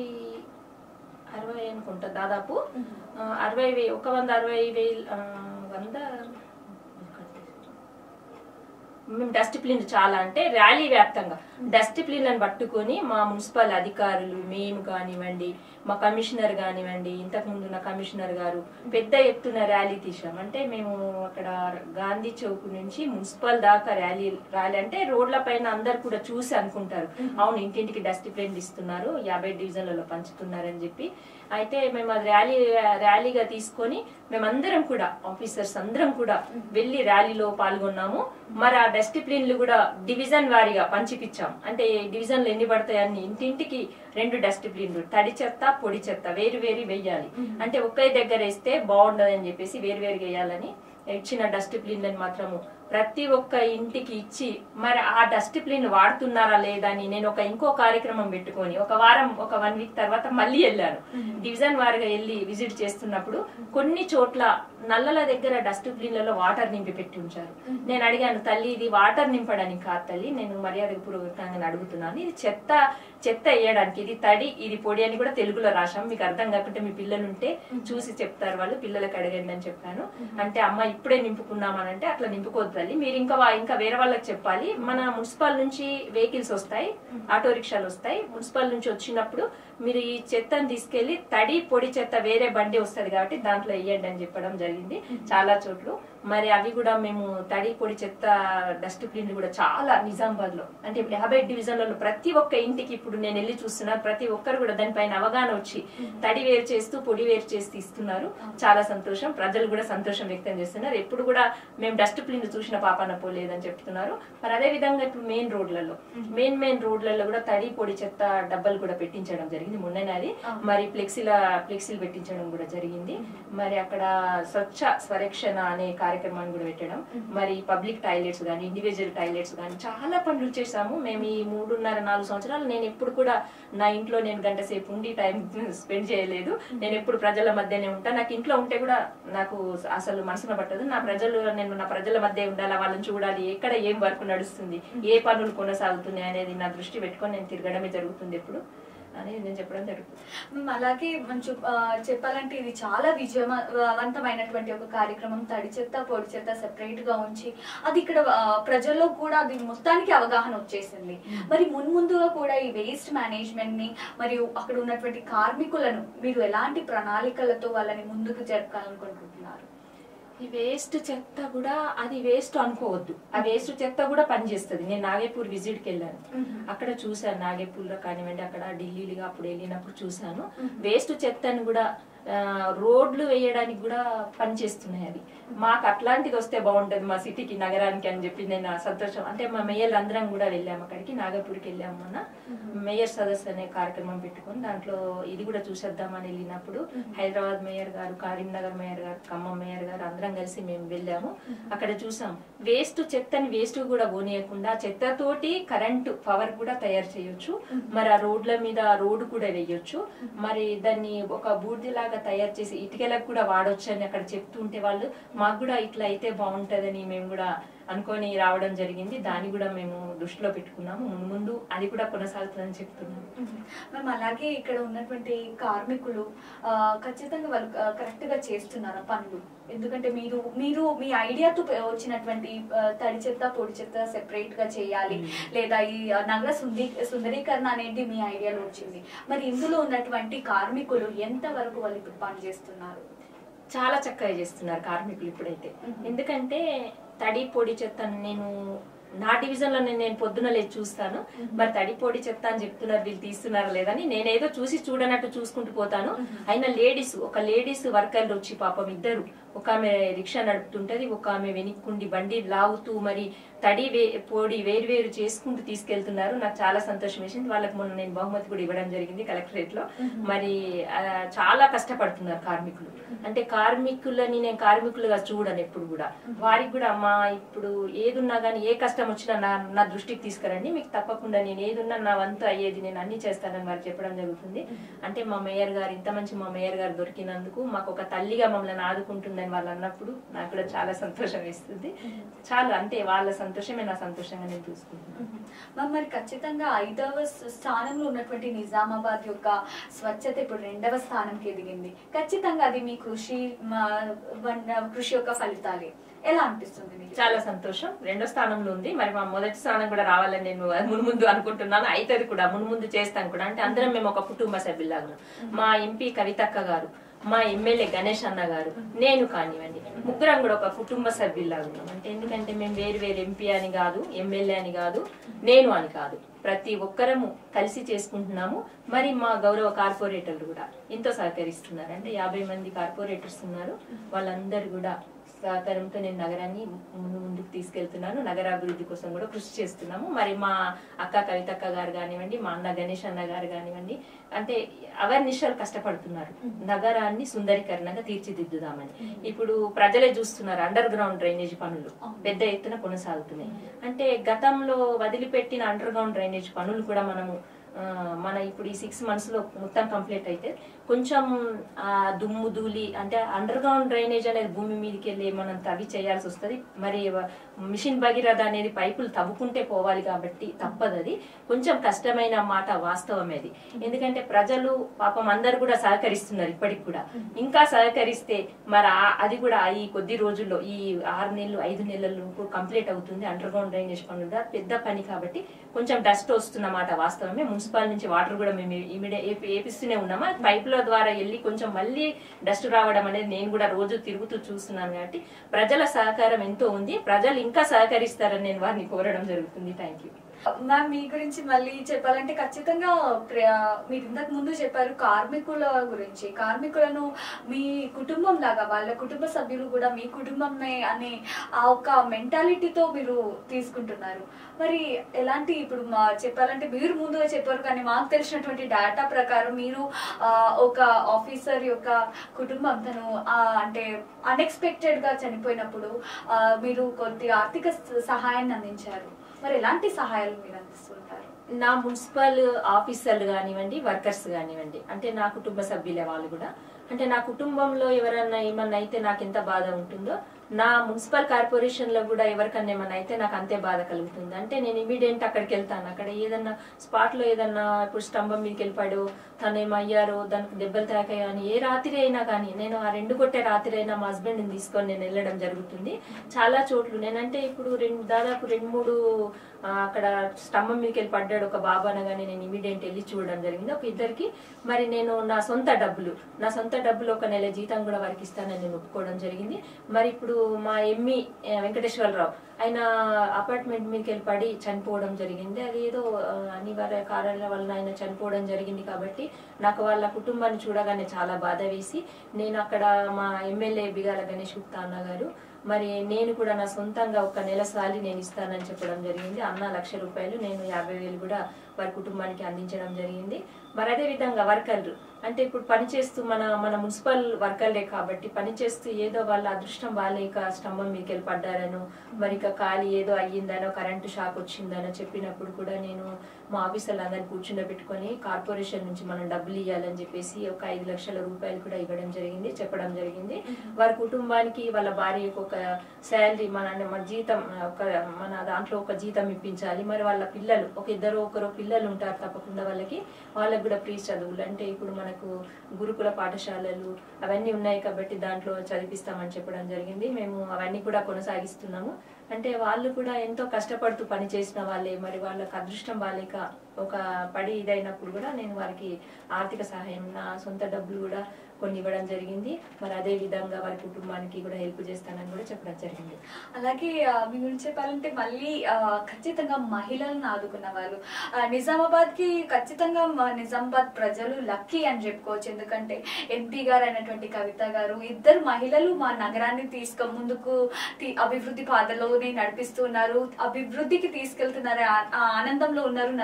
అరవై అనుకుంటా దాదాపు ఆ, అరవై వే ఒక వంద అరవై వేలు ఆ, వంద మేము డస్ట్బిన్ చాలా అంటే ర్యాలీ వ్యాప్తంగా డస్ట్బిన్లను పట్టుకొని మా మున్సిపల్ అధికారులు మేము కానివ్వండి మా కమిషనర్ కానివ్వండి ఇంతకుముందు ఉన్న కమిషనర్ గారు పెద్ద ఎత్తున ర్యాలీ తీసాం అంటే మేము అక్కడ గాంధీ చౌక్ నుంచి మున్సిపల్ దాకా ర్యాలీ ర్యాలీ అంటే రోడ్ల పైన అందరు కూడా చూసి అనుకుంటారు అవును ఇంటింటికి డస్ట్బిన్ ఇస్తున్నారు యాభై డివిజన్లలో పంచుతున్నారని చెప్పి అయితే మేము అది ర్యాలీ ర్యాలీగా తీసుకొని మేమందరం కూడా ఆఫీసర్స్ అందరం కూడా వెళ్ళి ర్యాలీలో పాల్గొన్నాము మరి ఆ డస్ట్బిన్లు కూడా డివిజన్ వారీగా పంచిపిచ్చాం అంటే డివిజన్లు ఎన్ని పడతాయని ఇంటింటికి రెండు డస్ట్బిన్లు తడి చెత్త పొడి చెత్త వేరు వేరు వేయాలి అంటే ఒకే దగ్గర వేస్తే బాగుండదని చెప్పేసి వేరు వేరు వేయాలని ఇచ్చిన డస్ట్బిన్లను మాత్రము ప్రతి ఒక్క ఇంటికి ఇచ్చి మరి ఆ డస్ట్బిన్ వాడుతున్నారా లేదా అని నేను ఒక ఇంకో కార్యక్రమం పెట్టుకొని ఒక వారం ఒక వన్ వీక్ తర్వాత మళ్ళీ వెళ్ళాను డివిజన్ వారిగా వెళ్ళి విజిట్ చేస్తున్నప్పుడు కొన్ని చోట్ల నల్లల దగ్గర డస్ట్బిన్లలో వాటర్ నింపి పెట్టి ఉంచారు నేను అడిగాను తల్లి ఇది వాటర్ నింపడానికి కాదు తల్లి నేను మర్యాద పూర్వకంగా అడుగుతున్నాను ఇది చెత్త చెత్త వేయడానికి ఇది తడి ఇది పొడి అని కూడా తెలుగులో రాశాం మీకు అర్థం కాకుంటే మీ పిల్లలు ఉంటే చూసి చెప్తారు వాళ్ళు పిల్లలకు అడగండి అని చెప్పాను అంటే అమ్మ ఇప్పుడే నింపుకున్నామని అంటే అట్లా నింపుకోవద్దు తల్లి మీరు ఇంకా వా- ఇంకా వేరే వాళ్ళకి చెప్పాలి మన మున్సిపల్ నుంచి వెహికల్స్ వస్తాయి ఆటో రిక్షాలు వస్తాయి మున్సిపల్ నుంచి వచ్చినప్పుడు మీరు ఈ చెత్తను తీసుకెళ్లి తడి పొడి చెత్త వేరే బండి వస్తది కాబట్టి దాంట్లో వేయండి అని చెప్పడం జరిగింది చాలా చోట్ల మరి అవి కూడా మేము తడి పొడి చెత్త డస్ట్బిన్లు కూడా చాలా నిజామాబాద్ లో అంటే ఇప్పుడు యాభై డివిజన్లలో ప్రతి ఒక్క ఇంటికి ఇప్పుడు నేను వెళ్ళి చూస్తున్నా ప్రతి ఒక్కరు కూడా దానిపైన అవగాహన వచ్చి తడి వేరు చేస్తూ పొడి వేరు చేస్తూ ఇస్తున్నారు చాలా సంతోషం ప్రజలు కూడా సంతోషం వ్యక్తం చేస్తున్నారు ఎప్పుడు కూడా మేము డస్ట్బిన్ చూసిన పాపాన పోలేదని చెప్తున్నారు మరి అదే విధంగా ఇప్పుడు మెయిన్ రోడ్లలో మెయిన్ మెయిన్ రోడ్లలో కూడా తడి పొడి చెత్త డబ్బాలు కూడా పెట్టించడం జరిగింది మొన్ననే అది మరి ఫ్లెక్సీల ఫ్లెక్సీలు పెట్టించడం కూడా జరిగింది మరి అక్కడ స్వచ్ఛ స్వరక్షణ అనే కార్యక్రమాన్ని కూడా పెట్టడం మరి పబ్లిక్ టాయిలెట్స్ కానీ ఇండివిజువల్ టాయిలెట్స్ కానీ చాలా పనులు చేశాము మేము ఈ మూడున్నర నాలుగు సంవత్సరాలు నేను ఎప్పుడు కూడా నా ఇంట్లో నేను గంట సేపు ఉండి టైం స్పెండ్ చేయలేదు నేను ఎప్పుడు ప్రజల మధ్యనే ఉంటా నాకు ఇంట్లో ఉంటే కూడా నాకు అసలు మనసున పట్టదు నా ప్రజలు నేను నా ప్రజల మధ్య ఉండాలి వాళ్ళని చూడాలి ఎక్కడ ఏం వర్క్ నడుస్తుంది ఏ పనులు కొనసాగుతున్నాయి అనేది నా దృష్టి పెట్టుకొని నేను తిరగడమే జరుగుతుంది ఎప్పుడు అనేది నేను చెప్పడం జరుగుతుంది మ్మ్, అలాగే మంచి ఆ, చెప్పాలంటే ఇది చాలా విజయవంతమైనటువంటి ఒక కార్యక్రమం తడి చెత్త పొడి చెత్త సెపరేట్ గా ఉంచి అది ఇక్కడ ఆ, ప్రజల్లో కూడా అది మొత్తానికి అవగాహన వచ్చేసింది మరి మున్ముందుగా కూడా ఈ వేస్ట్ మేనేజ్మెంట్ ని మరియు అక్కడ ఉన్నటువంటి కార్మికులను మీరు ఎలాంటి ప్రణాళికలతో వాళ్ళని ముందుకు జరపాలనుకుంటున్నారు ఈ వేస్ట్ చెత్త కూడా అది వేస్ట్ అనుకోవద్దు ఆ వేస్ట్ చెత్త కూడా పనిచేస్తుంది నేను నాగేపూర్ విజిట్ కి వెళ్ళాను అక్కడ చూశాను నాగేపూర్ లో కానివ్వండి అక్కడ ఢిల్లీలో అప్పుడు వెళ్ళినప్పుడు చూశాను వేస్ట్ చెత్తను కూడా ఆ, రోడ్లు వేయడానికి కూడా పనిచేస్తున్నాయి అది మాకు అట్లాంటిది వస్తే బాగుంటది మా సిటీకి నగరానికి అని చెప్పి నేను సంతోషం అంటే మా మేయర్ అందరం కూడా వెళ్ళాము అక్కడికి నాగపూర్కి వెళ్ళాము మొన్న మేయర్ సదస్సు అనే కార్యక్రమం పెట్టుకొని దాంట్లో ఇది కూడా చూసేద్దామని వెళ్ళినప్పుడు హైదరాబాద్ మేయర్ గారు కరీంనగర్ మేయర్ గారు ఖమ్మం మేయర్ గారు అందరం కలిసి మేము వెళ్ళాము అక్కడ చూసాం వేస్ట్ చెత్తని వేస్ట్ కూడా పోనీయకుండా చెత్తతోటి కరెంటు పవర్ కూడా తయారు చేయొచ్చు మరి ఆ రోడ్ల మీద రోడ్డు కూడా వేయొచ్చు మరి దాన్ని ఒక బూడిదిలాగా తయారు చేసి ఇటుకలకు కూడా వాడొచ్చు అని అక్కడ చెప్తుంటే వాళ్ళు మాకు కూడా ఇట్లా అయితే బాగుంటదని మేము కూడా అనుకొని రావడం జరిగింది దాన్ని కూడా మేము దృష్టిలో పెట్టుకున్నాము ముందు ముందు అది కూడా కొనసాగుతుందని చెప్తున్నాము మేము అలాగే ఇక్కడ ఉన్నటువంటి కార్మికులు ఆ, ఖచ్చితంగా వాళ్ళు కరెక్ట్ గా చేస్తున్నారా పనులు ఎందుకంటే మీరు మీరు మీ ఐడియాతో వచ్చినటువంటి ఆ, తడి చెత్త పొడి చెత్త సెపరేట్ గా చేయాలి లేదా ఈ ఆ, నగర సుందీ సుందరీకరణ అనేది మీ ఐడియాలో వచ్చింది మరి ఇందులో ఉన్నటువంటి కార్మికులు ఎంత వరకు వాళ్ళు ఇప్పుడు పని చేస్తున్నారు చాలా చక్కగా చేస్తున్నారు కార్మికులు ఇప్పుడైతే ఎందుకంటే తడి పొడి చెత్త నేను నా డివిజన్ లో నేను నేను పొద్దున లేచి చూస్తాను మరి తడి పొడి చెత్త అని చెప్తున్నారు వీళ్ళు తీస్తున్నారా లేదని నేనేదో చూసి చూడనట్టు చూసుకుంటూ పోతాను అయినా లేడీస్ ఒక లేడీస్ వర్కర్లు వచ్చి పాపం ఇద్దరు ఒక ఆమె రిక్షా నడుపుతుంటది ఒక ఆమె వెనుక్కుండి బండి లాగుతూ మరి తడి వే పొడి వేరు వేరు చేసుకుంటూ తీసుకెళ్తున్నారు నాకు చాలా సంతోషం వేసింది వాళ్ళకి మొన్న నేను బహుమతి కూడా ఇవ్వడం జరిగింది కలెక్టరేట్ లో మరి ఆ, చాలా కష్టపడుతున్నారు కార్మికులు అంటే కార్మికులని నేను కార్మికులుగా చూడను ఎప్పుడు కూడా వారికి కూడా మా ఇప్పుడు ఏదున్నా గానీ ఏ కష్టం వచ్చినా నా నా దృష్టికి తీసుకురండి మీకు తప్పకుండా నేను ఏదున్నా నా వంతు అయ్యేది నేను అన్ని చేస్తానని వారు చెప్పడం జరుగుతుంది అంటే మా మేయర్ గారు ఇంత మంచి మా మేయర్ గారు దొరికినందుకు మాకు ఒక తల్లిగా మమ్మల్ని ఆదుకుంటుందని చేస్తానని వాళ్ళు అన్నప్పుడు నాకు కూడా చాలా సంతోషం వేస్తుంది చాలా అంతే వాళ్ళ సంతోషమే నా సంతోషంగా నేను చూసుకుంటున్నాను మ్యామ్ మరి ఖచ్చితంగా ఐదవ స్థ- స్థానంలో ఉన్నటువంటి నిజామాబాద్ యొక్క స్వచ్ఛత ఇప్పుడు రెండవ స్థానంకి ఎదిగింది ఖచ్చితంగా అది మీ కృషి మా- వన్- కృషి యొక్క ఫలితాలే ఎలా అనిపిస్తుంది మీకు చాలా సంతోషం రెండో స్థానంలో ఉంది మరి మా మొదటి స్థానం కూడా రావాలని నేను మును ముందు అనుకుంటున్నాను అవుతుంది కూడా మును ముందు చేస్తాను కూడా అంటే అందరం మేము ఒక కుటుంబ సభ్యులాగా ఉన్నాం. మా ఎంపీ కవితక్క గారు మా ఎమ్మెల్యే గణేష్ అన్న గారు నేను కానివ్వండి ముగ్గురం కూడా ఒక కుటుంబ సభ్యుల్లాగా ఉన్నాం అంటే ఎందుకంటే మేము వేరు వేరు ఎంపీ అని కాదు ఎమ్మెల్యే అని కాదు నేను అని కాదు ప్రతి ఒక్కరము కలిసి చేసుకుంటున్నాము మరి మా గౌరవ కార్పొరేటర్లు కూడా ఎంతో సహకరిస్తున్నారు అంటే యాభై మంది కార్పొరేటర్స్ ఉన్నారు వాళ్ళందరూ కూడా సహకారంతో నేను నగరాన్ని ముందు ముందుకు తీసుకెళ్తున్నాను నగరాభివృద్ధి కోసం కూడా కృషి చేస్తున్నాము మరి మా అక్క కవితక్క గారు కానివ్వండి మా అన్న గణేష్ అన్న గారు కానివ్వండి అంటే అవర్నిషాలు కష్టపడుతున్నారు నగరాన్ని సుందరీకరణగా తీర్చిదిద్దుదామని ఇప్పుడు ప్రజలే చూస్తున్నారు అండర్ గ్రౌండ్ డ్రైనేజ్ పనులు పెద్ద ఎత్తున కొనసాగుతున్నాయి అంటే గతంలో వదిలిపెట్టిన అండర్ గ్రౌండ్ డ్రైనేజ్ పనులు కూడా మనము ఆ, మన ఇప్పుడు ఈ సిక్స్ మంత్స్ లో మొత్తం కంప్లీట్ అయితే కొంచెం ఆ దుమ్ము ధూళి అంటే అండర్ గ్రౌండ్ డ్రైనేజ్ అనేది భూమి మీదకి వెళ్ళి మనం తవ్వి చేయాల్సి వస్తుంది మరి మిషన్ భగీరథ అనేది పైపులు తవ్వుకుంటే పోవాలి కాబట్టి తప్పదు అది కొంచెం కష్టమైన మాట వాస్తవమే అది ఎందుకంటే ప్రజలు పాపం అందరు కూడా సహకరిస్తున్నారు ఇప్పటికి కూడా ఇంకా సహకరిస్తే మరి ఆ- అది కూడా ఈ కొద్ది రోజుల్లో ఈ ఆరు నెలలు ఐదు నెలలు కంప్లీట్ అవుతుంది అండర్ గ్రౌండ్ డ్రైనేజ్ పనులు కూడా పెద్ద పని కాబట్టి కొంచెం డస్ట్ వస్తున్న మాట వాస్తవమే మున్సిపల్ నుంచి వాటర్ కూడా మేము ఇమిడియే ఏపిస్తూనే ఉన్నాము పైపుల ద్వారా వెళ్ళి కొంచెం మళ్ళీ డస్ట్ రావడం అనేది నేను కూడా రోజు తిరుగుతూ చూస్తున్నాను కాబట్టి ప్రజల సహకారం ఎంతో ఉంది ప్రజలు ఇంకా సహకరిస్తారని నేను వారిని కోరడం జరుగుతుంది థ్యాంక్ యూ మ్యామ్ మీ గురించి మళ్ళీ చెప్పాలంటే ఖచ్చితంగా ప్ర- మీరు ఇంతకు ముందు చెప్పారు కార్మికుల గురించి కార్మికులను మీ కుటుంబం లాగా వాళ్ళ కుటుంబ సభ్యులు కూడా మీ కుటుంబమే అనే ఆ ఒక మెంటాలిటీతో మీరు తీసుకుంటున్నారు మరి ఎలాంటి ఇప్పుడు మా చెప్పాలంటే మీరు ముందుగా చెప్పారు కానీ మాకు తెలిసినటువంటి డేటా ప్రకారం మీరు ఆ, ఒక ఆఫీసర్ యొక్క కుటుంబం తను ఆ, అంటే అన్ఎక్స్పెక్టెడ్ గా చనిపోయినప్పుడు ఆ, మీరు కొద్ది ఆర్థిక స- సహాయాన్ని అందించారు మరి ఎలాంటి సహాయాలు మీరు అందిస్తుంటారు నా మున్సిపల్ ఆఫీసర్లు కానివ్వండి వర్కర్స్ కానివ్వండి అంటే నా కుటుంబ సభ్యులే వాళ్ళు కూడా అంటే నా కుటుంబంలో ఎవరన్నా ఏమన్నా అయితే నాకు ఎంత బాధ ఉంటుందో నా మున్సిపల్ కార్పొరేషన్ లో కూడా ఎవరికన్నా ఏమన్నా అయితే నాకు అంతే బాధ కలుగుతుంది అంటే నేను ఇమీడియట్ అక్కడికి వెళ్తాను అక్కడ ఏదన్నా స్పాట్ లో ఏదన్నా ఇప్పుడు స్తంభం మీదకి వెళ్ళిపోయాడు తను ఏమయ్యారో దానికి దెబ్బలు తాకాయో అని ఏ రాత్రి అయినా కానీ నేను ఆ రెండు కొట్టే రాత్రి అయినా మా హస్బెండ్ ని తీసుకొని నేను వెళ్ళడం జరుగుతుంది చాలా చోట్ల నేనంటే ఇప్పుడు రెండు దాదాపు రెండు మూడు ఆ, అక్కడ స్తంభం మీదకి వెళ్ళి పడ్డాడు ఒక బాబు అనగానే నేను ఇమీడియట్ వెళ్ళి చూడడం జరిగింది ఒక ఇద్దరికి మరి నేను నా సొంత డబ్బులు నా సొంత డబ్బులు ఒక నెల జీతం కూడా వారికి ఇస్తానని నేను ఒప్పుకోవడం జరిగింది మరి ఇప్పుడు మా ఎమ్మి ఆ, వెంకటేశ్వరరావు ఆయన అపార్ట్మెంట్ మీదకి వెళ్ళి పడి చనిపోవడం జరిగింది అది ఏదో ఆ, అనివార్య కారణాల వలన ఆయన చనిపోవడం జరిగింది కాబట్టి నాకు వాళ్ళ కుటుంబాన్ని చూడగానే చాలా బాధ వేసి నేను అక్కడ మా ఎమ్మెల్యే బిగాల గణేష్ గుప్తా అన్న గారు మరి నేను కూడా నా సొంతంగా ఒక నెల సాలి నేను ఇస్తానని చెప్పడం జరిగింది అన్న లక్ష రూపాయలు నేను యాభై వేలు కూడా వారి కుటుంబానికి అందించడం జరిగింది మరి అదే విధంగా వర్కర్లు అంటే ఇప్పుడు పనిచేస్తూ మన మన మున్సిపల్ వర్కర్లే కాబట్టి పనిచేస్తూ ఏదో వాళ్ళ అదృష్టం బాలేక స్తంభం మీదకి వెళ్ళి పడ్డారనో మరి ఇక ఖాళీ ఏదో అయ్యిందనో కరెంటు షాక్ వచ్చిందనో చెప్పినప్పుడు కూడా నేను మా ఆఫీసర్లు అందరిని కూర్చుండబెట్టుకొని కార్పొరేషన్ నుంచి మనం డబ్బులు ఇవ్వాలని చెప్పేసి ఒక ఐదు లక్షల రూపాయలు కూడా ఇవ్వడం జరిగింది చెప్పడం జరిగింది వారి కుటుంబానికి వాళ్ళ భార్యకు ఒక శాలరీ మన మన జీతం ఒక మన దాంట్లో ఒక జీతం ఇప్పించాలి మరి వాళ్ళ పిల్లలు ఒక ఇద్దరు ఒకరు పిల్లలు ఉంటారు తప్పకుండా వాళ్ళకి వాళ్ళకి కూడా ప్రీ చదువులు అంటే ఇప్పుడు మనకు గురుకుల పాఠశాలలు అవన్నీ ఉన్నాయి కాబట్టి దాంట్లో చదివిస్తామని చెప్పడం జరిగింది మేము అవన్నీ కూడా కొనసాగిస్తున్నాము అంటే వాళ్ళు కూడా ఎంతో కష్టపడుతూ పని చేసిన వాళ్ళే మరి వాళ్ళకి అదృష్టం బాలేక ఒక పడి ఇదైనప్పుడు కూడా నేను వారికి ఆర్థిక సహాయం నా సొంత డబ్బులు కూడా కొన్ని ఇవ్వడం జరిగింది మరి అదే విధంగా వారి కుటుంబానికి కూడా హెల్ప్ చేస్తానని కూడా చెప్పడం జరిగింది అలాగే ఆ, మీ గురించి చెప్పాలంటే మళ్ళీ ఆ, ఖచ్చితంగా మహిళలను ఆదుకున్న వాళ్ళు ఆ, నిజామాబాద్ కి ఖచ్చితంగా మా నిజామాబాద్ ప్రజలు లక్కీ అని చెప్పుకోవచ్చు ఎందుకంటే ఎంపీ గారు అయినటువంటి కవిత గారు ఇద్దరు మహిళలు మా నగరాన్ని తీసుక ముందుకు తీ- అభివృద్ధి పాదలోనే నడిపిస్తున్నారు అభివృద్ధికి తీసుకెళ్తున్నారు ఆ- ఆ ఆనందంలో ఉన్నారు న- నిజామాబాద్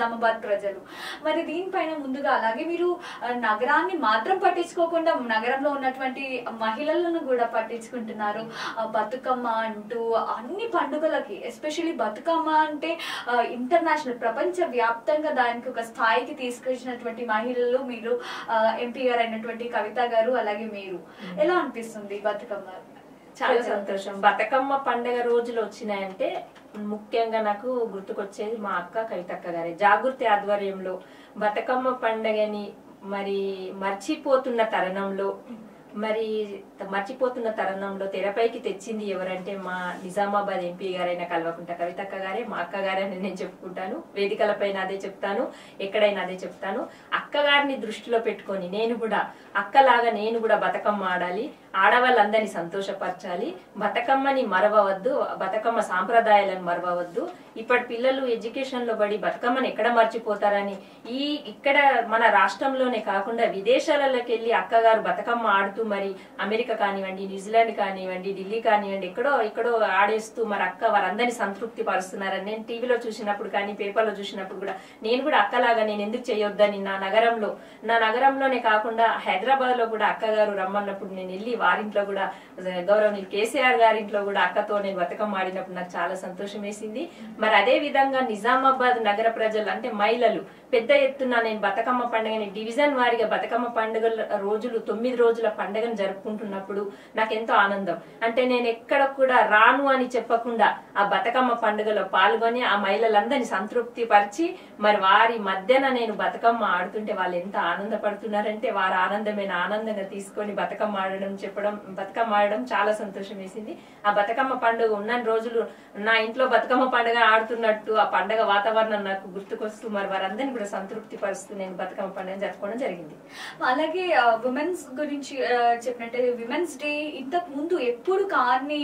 నిజామాబాద్ ప్రజలు మరి దీనిపైన ముందుగా అలాగే మీరు ఆ, నగరాన్ని మాత్రం పట్టించుకోకుండా నగరంలో ఉన్నటువంటి మహిళలను కూడా పట్టించుకుంటున్నారు ఆ, బతుకమ్మ అంటూ అన్ని పండుగలకి ఎస్పెషల్లీ బతుకమ్మ అంటే ఇంటర్నేషనల్ ప్రపంచ వ్యాప్తంగా దానికి ఒక స్థాయికి తీసుకొచ్చినటువంటి మహిళలు మీరు ఎంపీ గారు అయినటువంటి కవిత గారు అలాగే మీరు ఎలా అనిపిస్తుంది బతుకమ్మ చాలా సంతోషం బతుకమ్మ పండగ రోజులు వచ్చినాయంటే ముఖ్యంగా నాకు గుర్తుకొచ్చేది మా అక్క కవితక్క గారి జాగృతి ఆధ్వర్యంలో బతుకమ్మ పండగని మరి మర్చిపోతున్న తరుణంలో మరి త- మర్చిపోతున్న తరుణంలో తెరపైకి తెచ్చింది ఎవరంటే మా నిజామాబాద్ ఎంపీ గారైన కల్వకుంట కవితక్క గారే మా అక్క గారని నేను చెప్పుకుంటాను వేదికలపైన అదే చెప్తాను ఎక్కడైనా అదే చెప్తాను అక్కగారిని దృష్టిలో పెట్టుకొని నేను కూడా అక్కలాగా నేను కూడా బతుకమ్మ ఆడాలి ఆడవాళ్ళందరినీ సంతోషపరచాలి బతుకమ్మని మరవవద్దు బతుకమ్మ సాంప్రదాయాలను మరవవద్దు ఇప్పటి పిల్లలు ఎడ్యుకేషన్ లో పడి బతుకమ్మని ఎక్కడ మర్చిపోతారని ఈ ఇక్కడ మన రాష్ట్రంలోనే కాకుండా విదేశాలలోకి వెళ్ళి అక్కగారు బతుకమ్మ ఆడుతూ మరి అమెరికా కానివ్వండి న్యూజిలాండ్ కానివ్వండి ఢిల్లీ కానివ్వండి ఎక్కడో ఎక్కడో ఆడేస్తూ మరి అక్క వారందరినీ సంతృప్తి పరుస్తున్నారని నేను టీవీలో చూసినప్పుడు కానీ పేపర్లో చూసినప్పుడు కూడా నేను కూడా అక్కలాగా నేను ఎందుకు చేయొద్దని నా నగరంలో నా నగరంలోనే కాకుండా హైదరాబాద్ లో కూడా అక్కగారు రమ్మన్నప్పుడు నేను వెళ్ళి వారింట్లో కూడా గౌరవనీయులు కేసీఆర్ గారింట్లో కూడా అక్కతో నేను బతుకమ్మ ఆడినప్పుడు నాకు చాలా సంతోషం వేసింది మరి అదే విధంగా నిజామాబాద్ నగర ప్రజలు అంటే మహిళలు పెద్ద ఎత్తున నేను బతుకమ్మ పండుగని డివిజన్ వారిగా బతుకమ్మ పండుగల రోజులు తొమ్మిది రోజుల పండుగను జరుపుకుంటున్నప్పుడు నాకు ఎంతో ఆనందం అంటే నేను ఎక్కడ కూడా రాను అని చెప్పకుండా ఆ బతుకమ్మ పండుగలో పాల్గొని ఆ మహిళలందరినీ సంతృప్తి పరిచి మరి వారి మధ్యన నేను బతుకమ్మ ఆడుతుంటే వాళ్ళు ఎంత ఆనందపడుతున్నారంటే వారి ఆనందమైన ఆనందంగా తీసుకొని బతుకమ్మ ఆడడం చెప్పడం బతుకమ్మ ఆడడం చాలా సంతోషం వేసింది ఆ బతుకమ్మ పండుగ ఉన్న రోజులు నా ఇంట్లో బతుకమ్మ పండుగ ఆడుతున్నట్టు ఆ పండుగ వాతావరణం నాకు గుర్తుకొస్తూ మరి వారందరినీ కూడా సంతృప్తి పరుస్తూ నేను బతుకమ్మ పండుగ జరుపుకోవడం జరిగింది అలాగే ఉమెన్స్ గురించి ఆ, చెప్పినట్టే విమెన్స్ డే ఇంతకు ముందు ఎప్పుడు కాని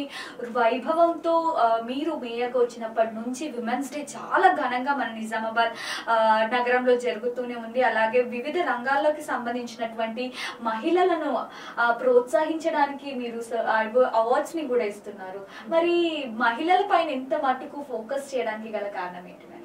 వైభవంతో ఆ, మీరు మేయర్గా వచ్చినప్పటి నుంచి విమెన్స్ డే చాలా ఘనంగా మన నిజామాబాద్ ఆ, నగరంలో జరుగుతూనే ఉంది అలాగే వివిధ రంగాల్లోకి సంబంధించినటువంటి మహిళలను ఆ, ప్రోత్సహించడానికి మీరు అవార్డ్స్ ని కూడా ఇస్తున్నారు మరి మహిళల పైన ఎంత మట్టుకు ఫోకస్ చేయడానికి గల కారణం ఏంటి మరి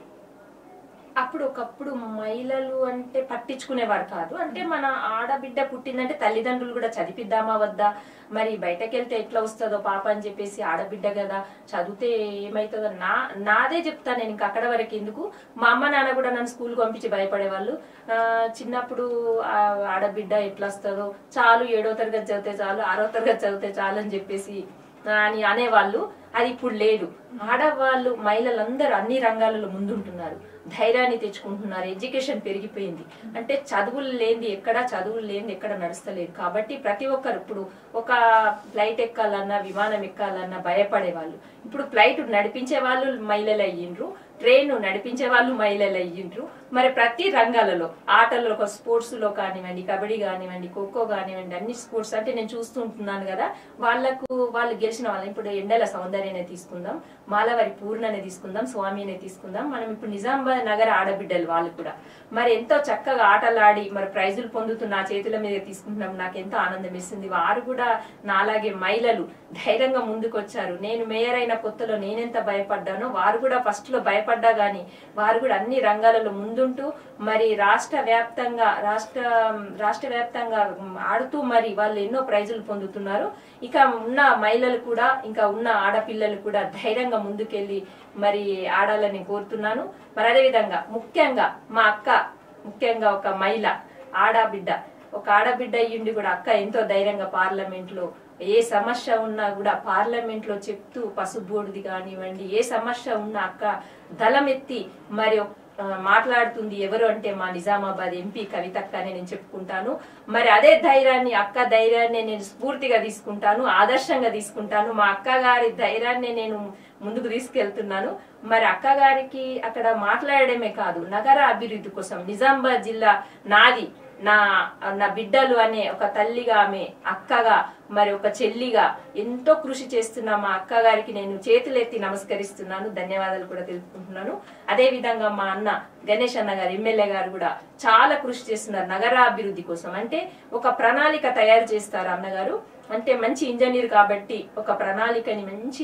అప్పుడు ఒకప్పుడు మహిళలు అంటే పట్టించుకునేవారు కాదు అంటే మన ఆడబిడ్డ పుట్టిందంటే తల్లిదండ్రులు కూడా చదివిద్దామా వద్దా మరి బయటకు వెళ్తే ఎట్లా వస్తుందో పాప అని చెప్పేసి ఆడబిడ్డ కదా చదివితే ఏమవుతుందో నా నాదే చెప్తా నేను ఇంకా అక్కడ వరకు ఎందుకు మా అమ్మ నాన్న కూడా నన్ను స్కూల్కి పంపించి భయపడేవాళ్ళు ఆ, చిన్నప్పుడు ఆ ఆడబిడ్డ ఎట్లా వస్తుందో చాలు ఏడో తరగతి చదివితే చాలు ఆరో తరగతి చదివితే చాలు అని చెప్పేసి అని అనేవాళ్ళు అది ఇప్పుడు లేదు ఆడవాళ్ళు మహిళలందరూ అన్ని రంగాలలో ముందుంటున్నారు ధైర్యాన్ని తెచ్చుకుంటున్నారు ఎడ్యుకేషన్ పెరిగిపోయింది అంటే చదువులు లేనిది ఎక్కడ చదువులు లేనిది ఎక్కడ నడుస్తలేదు కాబట్టి ప్రతి ఒక్కరు ఇప్పుడు ఒక ఫ్లైట్ ఎక్కాలన్నా విమానం ఎక్కాలన్నా భయపడేవాళ్ళు ఇప్పుడు ఫ్లైట్ నడిపించే వాళ్ళు మహిళలు అయ్యిండ్రు ట్రైన్ నడిపించే వాళ్ళు మహిళలు అయ్యిండ్రు మరి ప్రతి రంగాలలో ఆటల్లో ఒక స్పోర్ట్స్ లో కానివ్వండి కబడ్డీ కానివ్వండి ఖోఖో కానివ్వండి అన్ని స్పోర్ట్స్ అంటే నేను చూస్తూ ఉంటున్నాను కదా వాళ్ళకు వాళ్ళు గెలిచిన వాళ్ళు ఇప్పుడు ఎండల సౌందర్యనే తీసుకుందాం మాలవారి పూర్ణనే తీసుకుందాం స్వామినే తీసుకుందాం మనం ఇప్పుడు నిజామాబాద్ నగర ఆడబిడ్డలు వాళ్ళు కూడా మరి ఎంతో చక్కగా ఆటలాడి మరి ప్రైజులు పొందుతూ నా చేతుల మీద తీసుకుంటున్నాం నాకు ఎంతో ఆనందం ఇస్తుంది వారు కూడా నాలాగే మహిళలు ధైర్యంగా ముందుకొచ్చారు నేను మేయర్ అయిన కొత్తలో నేనెంత భయపడ్డానో వారు కూడా ఫస్ట్ లో భయపడ్డా గానీ వారు కూడా అన్ని రంగాలలో ముందుంటూ మరి రాష్ట్ర వ్యాప్తంగా రాష్ట్ర రాష్ట్ర వ్యాప్తంగా ఆడుతూ మరి వాళ్ళు ఎన్నో ప్రైజులు పొందుతున్నారు ఇక ఉన్న మహిళలు కూడా ఇంకా ఉన్న ఆడపిల్లలు కూడా ధైర్యంగా ముందుకెళ్ళి మరి ఆడాలని కోరుతున్నాను మరి అదే విధంగా ముఖ్యంగా మా అక్క ముఖ్యంగా ఒక మహిళ ఆడబిడ్డ ఒక ఆడబిడ్డ అయ్యుండి కూడా అక్క ఎంతో ధైర్యంగా పార్లమెంట్ లో ఏ సమస్య ఉన్నా కూడా పార్లమెంట్ లో చెప్తూ పసుబోర్డుది కానివ్వండి ఏ సమస్య ఉన్నా అక్క దళమెత్తి మరి ఆ, మాట్లాడుతుంది ఎవరు అంటే మా నిజామాబాద్ ఎంపీ కవితక్క అని నేను చెప్పుకుంటాను మరి అదే ధైర్యాన్ని అక్క ధైర్యాన్ని నేను స్ఫూర్తిగా తీసుకుంటాను ఆదర్శంగా తీసుకుంటాను మా అక్క గారి ధైర్యాన్ని నేను ముందుకు తీసుకెళ్తున్నాను మరి అక్క గారికి అక్కడ మాట్లాడడమే కాదు నగర అభివృద్ధి కోసం నిజామాబాద్ జిల్లా నాది నా నా బిడ్డలు అనే ఒక తల్లిగా ఆమె అక్కగా మరి ఒక చెల్లిగా ఎంతో కృషి చేస్తున్న మా అక్క గారికి నేను చేతులెత్తి నమస్కరిస్తున్నాను ధన్యవాదాలు కూడా తెలుపుకుంటున్నాను అదే విధంగా మా అన్న గణేష్ అన్న గారు ఎమ్మెల్యే గారు కూడా చాలా కృషి చేస్తున్నారు నగరాభివృద్ధి కోసం అంటే ఒక ప్రణాళిక తయారు చేస్తారు అన్నగారు అంటే మంచి ఇంజనీర్ కాబట్టి ఒక ప్రణాళికని మంచి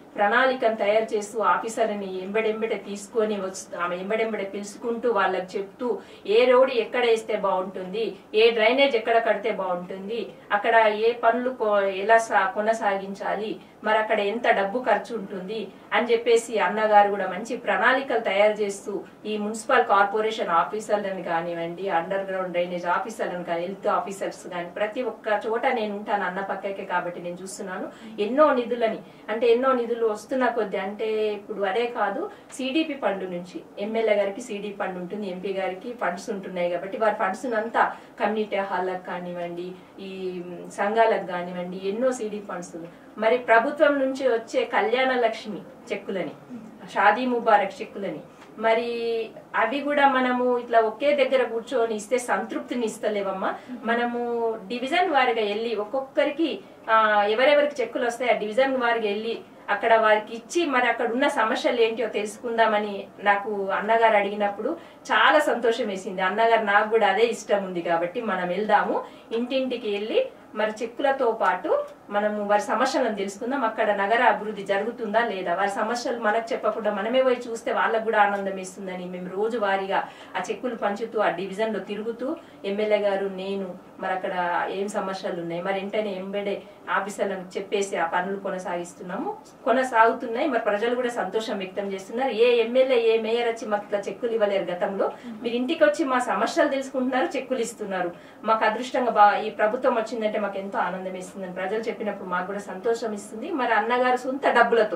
ప్రణాళికను తయారు చేస్తూ ఆఫీసర్ని ఎంబడెంబడే తీసుకొని వస్తు ఆమె ఎంబడెంబడే పిలుచుకుంటూ వాళ్ళకి చెప్తూ ఏ రోడ్డు ఎక్కడ వేస్తే బాగుంటుంది ఏ డ్రైనేజ్ ఎక్కడ కడితే బాగుంటుంది అక్కడ ఏ పనులు కొ- ఎలా సా- కొనసాగించాలి మరి అక్కడ ఎంత డబ్బు ఖర్చు ఉంటుంది అని చెప్పేసి అన్నగారు కూడా మంచి ప్రణాళికలు తయారు చేస్తూ ఈ మున్సిపల్ కార్పొరేషన్ ఆఫీసర్లను కానివ్వండి అండర్ గ్రౌండ్ డ్రైనేజ్ ఆఫీసర్లను కానీ హెల్త్ ఆఫీసర్స్ కానీ ప్రతి ఒక్క చోట నేను ఉంటాను అన్న పక్కకే కాబట్టి నేను చూస్తున్నాను ఎన్నో నిధులని అంటే ఎన్నో నిధులు వస్తున్న కొద్ది అంటే ఇప్పుడు అదే కాదు సిడిపి ఫండ్ నుంచి ఎమ్మెల్యే గారికి సిడి ఫండ్ ఉంటుంది ఎంపీ గారికి ఫండ్స్ ఉంటున్నాయి కాబట్టి వారి ఫండ్స్ అంతా కమ్యూనిటీ హాల్లకు కానివ్వండి ఈ సంఘాలకు కానివ్వండి ఎన్నో సిడి ఫండ్స్ మరి ప్రభుత్వం నుంచి వచ్చే కళ్యాణ లక్ష్మి చెక్కులని షాదీ ముబారక్ చెక్కులని మరి అవి కూడా మనము ఇట్లా ఒకే దగ్గర కూర్చొని ఇస్తే సంతృప్తిని ఇస్తలేవమ్మా మనము డివిజన్ వారిగా వెళ్ళి ఒక్కొక్కరికి ఆ, ఎవరెవరికి చెక్కులు వస్తాయి ఆ డివిజన్ వారికి వెళ్ళి అక్కడ వారికి ఇచ్చి మరి అక్కడ ఉన్న సమస్యలు ఏంటో తెలుసుకుందామని నాకు అన్నగారు అడిగినప్పుడు చాలా సంతోషం వేసింది అన్నగారు నాకు కూడా అదే ఇష్టం ఉంది కాబట్టి మనం వెళ్దాము ఇంటింటికి వెళ్ళి మరి చెక్కులతో పాటు మనము వారి సమస్యలను తెలుసుకుందాం అక్కడ నగర అభివృద్ధి జరుగుతుందా లేదా వారి సమస్యలు మనకు చెప్పకుండా మనమే పోయి చూస్తే వాళ్ళకు కూడా ఆనందం ఇస్తుందని మేము రోజు వారీగా ఆ చెక్కులు పంచుతూ ఆ డివిజన్ లో తిరుగుతూ ఎమ్మెల్యే గారు నేను మరి అక్కడ ఏం సమస్యలు ఉన్నాయి మరి వెంటనే ఎంబడే ఆఫీసర్లకు చెప్పేసి ఆ పనులు కొనసాగిస్తున్నాము కొనసాగుతున్నాయి మరి ప్రజలు కూడా సంతోషం వ్యక్తం చేస్తున్నారు ఏ ఎమ్మెల్యే ఏ మేయర్ వచ్చి మాకు ఇట్లా చెక్కులు ఇవ్వలేరు గతంలో మీరు ఇంటికి వచ్చి మా సమస్యలు తెలుసుకుంటున్నారు చెక్కులు ఇస్తున్నారు మాకు అదృష్టంగా బా ఈ ప్రభుత్వం వచ్చిందంటే మాకు ఎంతో ఆనందం ఇస్తుందని ప్రజలు చెప్పినప్పుడు మాకు కూడా సంతోషం ఇస్తుంది మరి అన్నగారు సొంత డబ్బులతో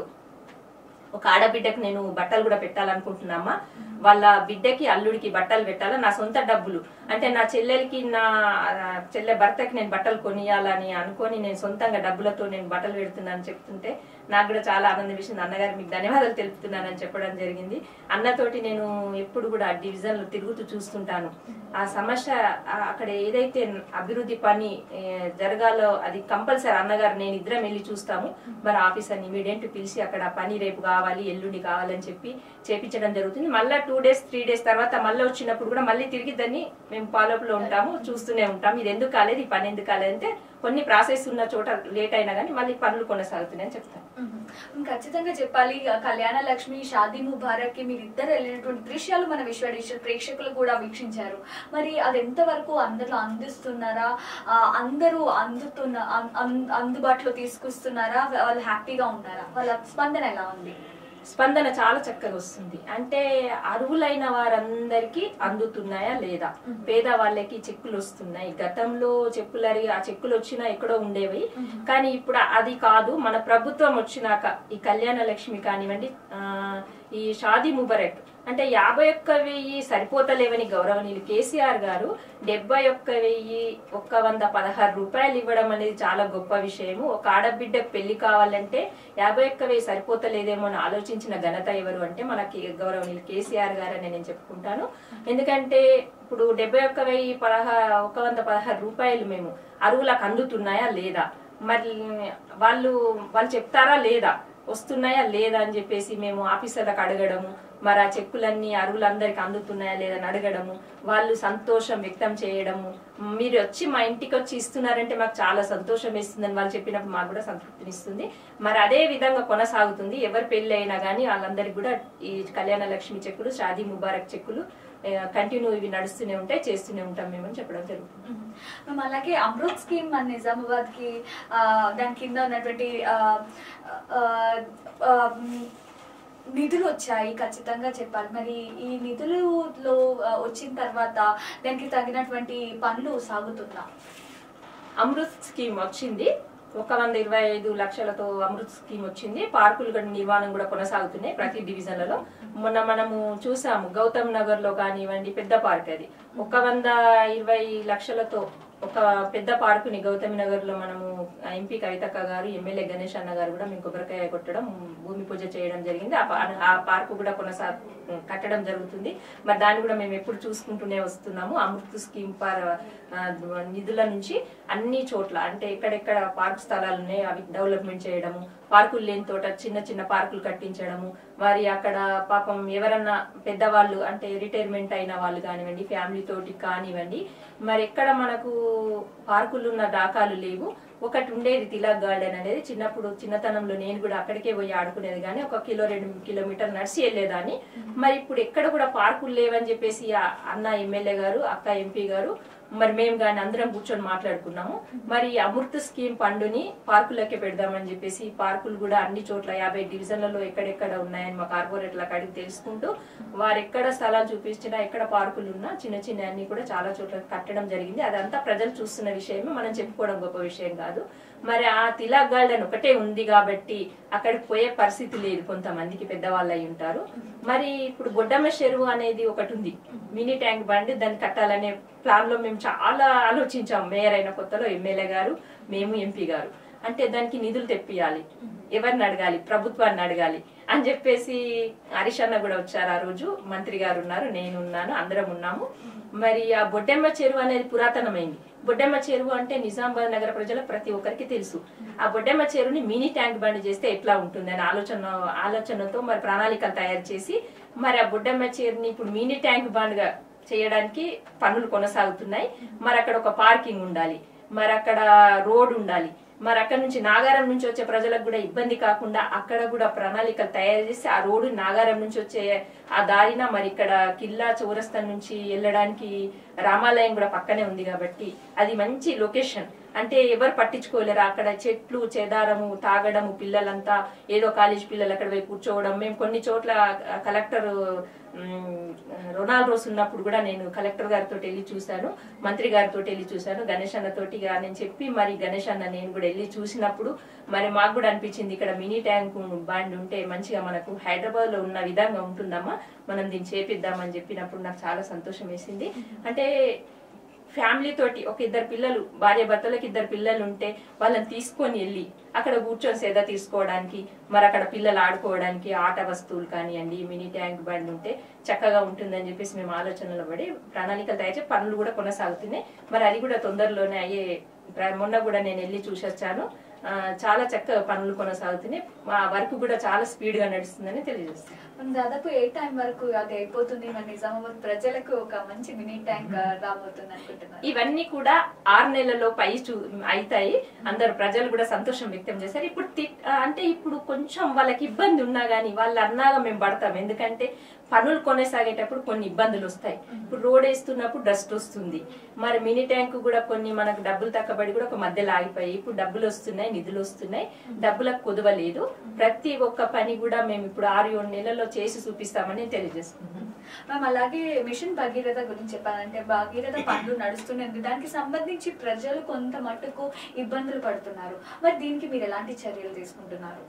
ఒక ఆడబిడ్డకు నేను బట్టలు కూడా పెట్టాలనుకుంటున్నామా వాళ్ళ బిడ్డకి అల్లుడికి బట్టలు పెట్టాలా నా సొంత డబ్బులు అంటే నా చెల్లెలకి నా నా చెల్లె భర్తకి నేను బట్టలు కొనియాలని అనుకొని నేను సొంతంగా డబ్బులతో నేను బట్టలు పెడుతున్నాను చెప్తుంటే నాకు కూడా చాలా ఆనందం వేసింది అన్నగారు మీకు ధన్యవాదాలు తెలుపుతున్నానని చెప్పడం జరిగింది అన్నతోటి నేను ఎప్పుడు కూడా ఆ డివిజన్ లో తిరుగుతూ చూస్తుంటాను ఆ సమస్య ఆ- అక్కడ ఏదైతే అభివృద్ధి పని ఏ, జరగాలో అది కంపల్సరీ అన్నగారు నేను ఇద్దరం వెళ్ళి చూస్తాము మరి ఆఫీసర్ని ఇమీడియట్ పిలిచి అక్కడ ఆ పని రేపు కావాలి ఎల్లుండి కావాలని చెప్పి చేపించడం జరుగుతుంది మళ్ళీ టూ డేస్ త్రీ డేస్ తర్వాత మళ్ళీ వచ్చినప్పుడు కూడా మళ్ళీ తిరిగి దాన్ని మేము ఫాలోఅప్ లో ఉంటాము చూస్తూనే ఉంటాము ఇది ఎందుకు కాలేదు ఈ పని ఎందుకు కాలేదు అంటే కొన్ని ప్రాసెస్ ఉన్న చోట లేట్ అయినా కానీ మళ్ళీ పనులు కొనసాగుతున్నాయని చెప్తాను మ్మ్. ఖచ్చితంగా చెప్పాలి ఆ కళ్యాణ లక్ష్మి షాదీ ముబారక్ కి మీరిద్దరు వెళ్ళినటువంటి దృశ్యాలు మన విశ్వ డిజిటల్ ప్రేక్షకులు కూడా వీక్షించారు మరి అది ఎంతవరకు అందరిలో అందిస్తున్నారా ఆ, అందరూ అందుతున్న అం- అం- అందుబాటులో తీసుకొస్తున్నారా వాళ్ళు హ్యాపీగా ఉన్నారా వాళ్ళ స్పందన ఎలా ఉంది స్పందన చాలా చక్కగా వస్తుంది అంటే అర్హులైన వారందరికీ అందుతున్నాయా లేదా పేద వాళ్ళకి చెక్కులు వస్తున్నాయి గతంలో చెక్కులు అడిగి ఆ చెక్కులు వచ్చినా ఎక్కడో ఉండేవి కానీ ఇప్పుడు అది కాదు మన ప్రభుత్వం వచ్చినాక ఈ కళ్యాణ లక్ష్మి కానివ్వండి ఆ, ఈ షాదీ ముబరక్ అంటే యాభై ఒక్క వెయ్యి సరిపోతలేవని గౌరవనీయులు కేసీఆర్ గారు డెబ్బై ఒక్క వెయ్యి ఒక్క వంద పదహారు రూపాయలు ఇవ్వడం అనేది చాలా గొప్ప విషయము ఒక ఆడబిడ్డకు పెళ్లి కావాలంటే యాభై ఒక్క వెయ్యి సరిపోతలేదేమో అని ఆలోచించిన ఘనత ఎవరు అంటే మనకి గౌరవనీయులు కేసీఆర్ గారు అని నేను చెప్పుకుంటాను ఎందుకంటే ఇప్పుడు డెబ్బై ఒక్క వెయ్యి పదహా ఒక వంద పదహారు రూపాయలు మేము అరువులకు అందుతున్నాయా లేదా మరి వాళ్ళు వాళ్ళు చెప్తారా లేదా వస్తున్నాయా లేదా అని చెప్పేసి మేము ఆఫీసర్లకు అడగడము మరి ఆ చెక్కులన్నీ అరువులందరికి అందుతున్నాయా లేదా అని అడగడము వాళ్ళు సంతోషం వ్యక్తం చేయడము మీరు వచ్చి మా ఇంటికి వచ్చి ఇస్తున్నారంటే మాకు చాలా సంతోషం వేస్తుందని వాళ్ళు చెప్పినప్పుడు మాకు కూడా సంతృప్తినిస్తుంది మరి అదే విధంగా కొనసాగుతుంది ఎవరి పెళ్లి అయినా కానీ వాళ్ళందరికీ కూడా ఈ కళ్యాణ లక్ష్మి చెక్కులు షాదీ ముబారక్ చెక్కులు కంటిన్యూ ఇవి నడుస్తూనే ఉంటాయి చేస్తూనే ఉంటాం మేము అని చెప్పడం జరుగుతుంది మ్మ్. మేము అలాగే అమృత్ స్కీమ్ మన నిజామాబాద్ కి ఆ, దాని కింద ఉన్నటువంటి ఆ, ఆ, ఆ, మ్, నిధులు వచ్చాయి ఖచ్చితంగా చెప్పాలి మరి ఈ నిధులలో ఆ, వచ్చిన తర్వాత దానికి తగినటువంటి పనులు సాగుతుందా అమృత్ స్కీమ్ వచ్చింది ఒక వంద ఇరవై ఐదు లక్షలతో అమృత్ స్కీమ్ వచ్చింది పార్కులు కూడా నిర్మాణం కూడా కొనసాగుతున్నాయి ప్రతి డివిజన్లలో మొన్న మనము చూసాము గౌతమ్ నగర్ లో కానివ్వండి పెద్ద పార్క్ అది ఒక వంద ఇరవై లక్షలతో ఒక పెద్ద పార్కుని గౌతమి నగర్ లో మనము ఎంపీ కవితక్క గారు ఎమ్మెల్యే గణేష్ అన్న గారు కూడా మేము కొబ్బరికాయ కొట్టడం భూమి పూజ చేయడం జరిగింది ఆ పా- ఆ పార్కు కూడా కొనసా కట్టడం జరుగుతుంది మరి దాన్ని కూడా మేము ఎప్పుడు చూసుకుంటూనే వస్తున్నాము అమృత్ స్కీమ్ పర్ ఆ, నిధుల నుంచి అన్ని చోట్ల అంటే ఎక్కడెక్కడ పార్క్ స్థలాలు ఉన్నాయో అవి డెవలప్మెంట్ చేయడము పార్కులు లేని తోట చిన్న చిన్న పార్కులు కట్టించడము వారి అక్కడ పాపం ఎవరన్నా పెద్దవాళ్ళు అంటే రిటైర్మెంట్ అయిన వాళ్ళు కానివ్వండి ఫ్యామిలీ తోటి కానివ్వండి మరి ఎక్కడ మనకు పార్కులు ఉన్న దాఖలు లేవు ఒకటి ఉండేది తిలక్ గార్డెన్ అనేది చిన్నప్పుడు చిన్నతనంలో నేను కూడా అక్కడికే పోయి ఆడుకునేది కానీ ఒక కిలో రెండు కిలోమీటర్ నడిచి వెళ్ళేదాన్ని మరి ఇప్పుడు ఎక్కడ కూడా పార్కులు లేవని చెప్పేసి ఆ అన్న ఎమ్మెల్యే గారు అక్క ఎంపీ గారు మరి మేము కానీ అందరం కూర్చొని మాట్లాడుకున్నాము మరి ఈ అమృత్ స్కీమ్ ఫండుని పార్కులకే పెడదామని చెప్పేసి ఈ పార్కులు కూడా అన్ని చోట్ల యాభై డివిజన్లలో ఎక్కడెక్కడ ఉన్నాయని మా కార్పొరేట్లకు అడిగి తెలుసుకుంటూ వారు ఎక్కడ స్థలాలు చూపించినా ఎక్కడ పార్కులు ఉన్నా చిన్న చిన్న అన్ని కూడా చాలా చోట్ల కట్టడం జరిగింది అదంతా ప్రజలు చూస్తున్న విషయమే మనం చెప్పుకోవడం గొప్ప విషయం కాదు మరి ఆ తిలాక్ గార్డెన్ ఒకటే ఉంది కాబట్టి అక్కడికి పోయే పరిస్థితి లేదు కొంతమందికి పెద్దవాళ్ళు అయి ఉంటారు మరి ఇప్పుడు బొడ్డమ్మ చెరువు అనేది ఒకటి ఉంది మినీ ట్యాంక్ బండి దాన్ని కట్టాలనే ప్లాన్ లో మేము చాలా ఆలోచించాం మేయర్ అయిన కొత్తలో ఎమ్మెల్యే గారు మేము ఎంపీ గారు అంటే దానికి నిధులు తెప్పియాలి ఎవరిని అడగాలి ప్రభుత్వాన్ని అడగాలి అని చెప్పేసి హరీష్ అన్న కూడా వచ్చారు ఆ రోజు మంత్రి గారు ఉన్నారు నేను ఉన్నాను అందరం ఉన్నాము మరి ఆ బొడ్డెమ్మ చెరువు అనేది పురాతనమైంది బొడ్డెమ్మ చెరువు అంటే నిజామాబాద్ నగర ప్రజలకు ప్రతి ఒక్కరికి తెలుసు ఆ బొడ్డెమ్మ చెరువుని మినీ ట్యాంక్ బండి చేస్తే ఎట్లా ఉంటుంది అనే ఆలోచన ఆలోచనతో మరి ప్రణాళికలు తయారు చేసి మరి ఆ బొడ్డెమ్మ చెరువుని ఇప్పుడు మినీ ట్యాంక్ బండ్గా చేయడానికి పనులు కొనసాగుతున్నాయి మరి అక్కడ ఒక పార్కింగ్ ఉండాలి మరి అక్కడ రోడ్ ఉండాలి మరి అక్కడ నుంచి నాగారం నుంచి వచ్చే ప్రజలకు కూడా ఇబ్బంది కాకుండా అక్కడ కూడా ప్రణాళికలు తయారు చేసి ఆ రోడ్డు నాగారం నుంచి వచ్చే ఆ దారిన మరి ఇక్కడ కిల్లా చౌరస్తా నుంచి వెళ్ళడానికి రామాలయం కూడా పక్కనే ఉంది కాబట్టి అది మంచి లొకేషన్ అంటే ఎవరు పట్టించుకోలేరు అక్కడ చెట్లు చెదారము తాగడము పిల్లలంతా ఏదో కాలేజ్ పిల్లలు అక్కడ పోయి కూర్చోవడం మేము కొన్ని చోట్ల కలెక్టర్ రొనాల్డ్ రోస్ ఉన్నప్పుడు కూడా నేను కలెక్టర్ గారితో వెళ్ళి చూశాను మంత్రి గారితో వెళ్ళి చూశాను గణేష్ అన్న తోటి నేను చెప్పి మరి గణేష్ అన్న నేను కూడా వెళ్ళి చూసినప్పుడు మరి మాకు కూడా అనిపించింది ఇక్కడ మినీ ట్యాంక్ బాండ్ ఉంటే మంచిగా మనకు హైదరాబాద్ లో ఉన్న విధంగా ఉంటుందమ్మా మనం దీన్ని చేపిద్దామని చెప్పినప్పుడు నాకు చాలా సంతోషం వేసింది అంటే ఫ్యామిలీ తోటి ఒక ఇద్దరు పిల్లలు భార్య భర్తలకు ఇద్దరు పిల్లలు ఉంటే వాళ్ళని తీసుకొని వెళ్ళి అక్కడ కూర్చొని సేద తీసుకోవడానికి మరి అక్కడ పిల్లలు ఆడుకోవడానికి ఆట వస్తువులు కానివ్వండి మినీ ట్యాంక్ బండ్ ఉంటే చక్కగా ఉంటుందని చెప్పేసి మేము ఆలోచనలో పడి ప్రణాళికలు తయారు చేసి పనులు కూడా కొనసాగుతున్నాయి మరి అది కూడా తొందరలోనే అయ్యే ప్ర- మొన్న కూడా నేను వెళ్ళి చూసొచ్చాను ఆ, చాలా చక్కగా పనులు కొనసాగుతున్నాయి మా వర్క్ కూడా చాలా స్పీడ్ గా నడుస్తుందని తెలియజేస్తాను మనం దాదాపు ఏ టైం వరకు అది అయిపోతుంది మన నిజామాబాద్ ప్రజలకు ఒక మంచి మినీ ట్యాంక్ రాబోతుంది అనుకుంటున్నారు ఇవన్నీ కూడా ఆరు నెలల్లో పై చూ అవుతాయి అందరు ప్రజలు కూడా సంతోషం వ్యక్తం చేశారు ఇప్పుడు తి- ఆ, అంటే ఇప్పుడు కొంచెం వాళ్ళకి ఇబ్బంది ఉన్నా గానీ వాళ్ళు అన్నాగా మేము పడతాం ఎందుకంటే పనులు కొనసాగేటప్పుడు కొన్ని ఇబ్బందులు వస్తాయి ఇప్పుడు రోడ్ వేస్తున్నప్పుడు డస్ట్ వస్తుంది మరి మినీ ట్యాంక్ కూడా కొన్ని మనకు డబ్బులు తక్కబడి కూడా ఒక మధ్యలో ఆగిపోయి ఇప్పుడు డబ్బులు వస్తున్నాయి నిధులు వస్తున్నాయి డబ్బులకు కుదవలేదు ప్రతి ఒక్క పని కూడా మేము ఇప్పుడు ఆరు ఏడు నెలల్లో చేసి చూపిస్తామని తెలియజేస్తున్నాం మ్యామ్ అలాగే మిషన్ భగీరథ గురించి చెప్పాలంటే భగీరథ పనులు నడుస్తున్నది దానికి సంబంధించి ప్రజలు కొంత మట్టుకు ఇబ్బందులు పడుతున్నారు మరి దీనికి మీరు ఎలాంటి చర్యలు తీసుకుంటున్నారు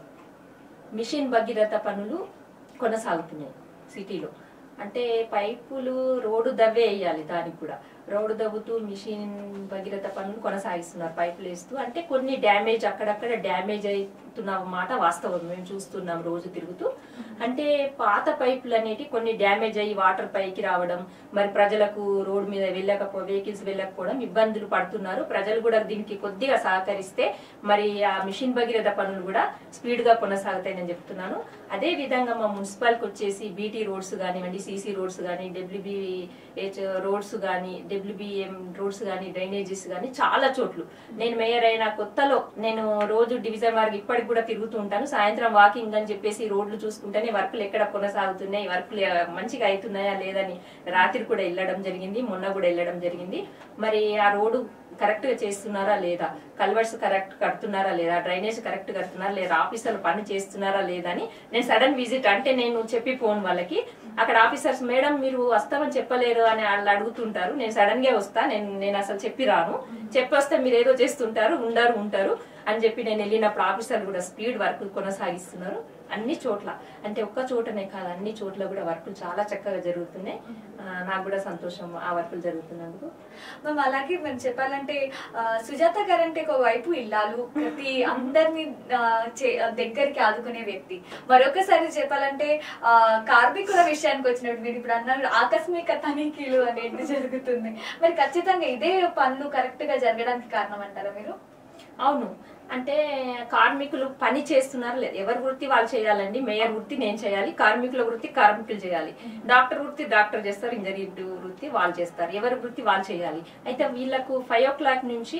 మిషన్ భగీరథ పనులు కొనసాగుతున్నాయి సిటీలో అంటే పైపులు రోడ్డు దవ్వే వేయాలి దానికి కూడా రోడ్డు దవ్వుతూ మిషన్ భగీరథ పనులు కొనసాగిస్తున్నారు పైపులు వేస్తూ అంటే కొన్ని డ్యామేజ్ అక్కడక్కడ డ్యామేజ్ అవుతున్న మాట వాస్తవం మేము చూస్తున్నాం రోజు తిరుగుతూ అంటే పాత పైపులు అనేటి కొన్ని డ్యామేజ్ అయ్యి వాటర్ పైకి రావడం మరి ప్రజలకు రోడ్డు మీద వెళ్ళకపో వెహికల్స్ వెళ్ళకపోవడం ఇబ్బందులు పడుతున్నారు ప్రజలు కూడా దీనికి కొద్దిగా సహకరిస్తే మరి ఆ మిషన్ భగీరథ పనులు కూడా స్పీడ్ గా కొనసాగుతాయని చెప్తున్నాను అదే విధంగా మా మున్సిపాలిటీ వచ్చేసి బీటీ రోడ్స్ కానివ్వండి సీసీ రోడ్స్ కానీ డబ్ల్యూబిహెచ్ రోడ్స్ కానీ డబ్ల్యూబిఎం రోడ్స్ కానీ డ్రైనేజెస్ కానీ చాలా చోట్లు నేను మేయర్ అయిన కొత్తలో నేను రోజు డివిజన్ వారికి ఇప్పటికి కూడా తిరుగుతూ ఉంటాను సాయంత్రం వాకింగ్ అని చెప్పేసి రోడ్లు చూసుకుంటేనే వర్కులు ఎక్కడ కొనసాగుతున్నాయి వర్కులు మంచిగా అవుతున్నాయా లేదని రాత్రి కూడా వెళ్ళడం జరిగింది మొన్న కూడా వెళ్ళడం జరిగింది మరి ఆ రోడ్డు కరెక్ట్ గా చేస్తున్నారా లేదా కల్వర్స్ కరెక్ట్ కడుతున్నారా లేదా డ్రైనేజ్ కరెక్ట్ కడుతున్నారా లేదా ఆఫీసర్లు పని చేస్తున్నారా లేదా అని నేను సడన్ విజిట్ అంటే నేను చెప్పి ఫోన్ వాళ్ళకి అక్కడ ఆఫీసర్స్ మేడం మీరు వస్తామని చెప్పలేరు అని వాళ్ళు అడుగుతుంటారు నేను సడన్ గా వస్తా నేను నేను అసలు చెప్పి రాను చెప్పి వస్తే మీరు ఏదో చేస్తుంటారు ఉండరు ఉంటారు అని చెప్పి నేను వెళ్ళినప్పుడు ఆఫీసర్లు కూడా స్పీడ్ వర్క్ కొనసాగిస్తున్నారు అన్ని చోట్ల అంటే ఒక్క చోటనే కాదు అన్ని చోట్ల కూడా వర్కులు చాలా చక్కగా జరుగుతున్నాయి ఆ, నాకు కూడా సంతోషం ఆ వర్కులు జరుగుతున్నందుకు మ్యామ్ అలాగే మేము చెప్పాలంటే ఆ, సుజాత గారు అంటే ఒక వైపు ఇల్లాలు ప్రతి అందరినీ ఆ, చే- దగ్గరికి ఆదుకునే వ్యక్తి మరొకసారి చెప్పాలంటే ఆ, కార్మికుల విషయానికి వచ్చినట్టు మీరు ఇప్పుడు అన్నారు ఆకస్మిక తనిఖీలు అనేది జరుగుతుంది మరి ఖచ్చితంగా ఇదే పనులు కరెక్ట్ గా జరగడానికి కారణం అంటారా మీరు అవును అంటే కార్మికులు పని చేస్తున్నారు లేదు ఎవరి వృత్తి వాళ్ళు చేయాలండి మేయర్ వృత్తి నేను చేయాలి కార్మికుల వృత్తి కార్మికులు చేయాలి డాక్టర్ వృత్తి డాక్టర్ చేస్తారు ఇంజనీర్ వృత్తి వాళ్ళు చేస్తారు ఎవరి వృత్తి వాళ్ళు చేయాలి అయితే వీళ్ళకు ఫైవ్ ఓ క్లాక్ నుంచి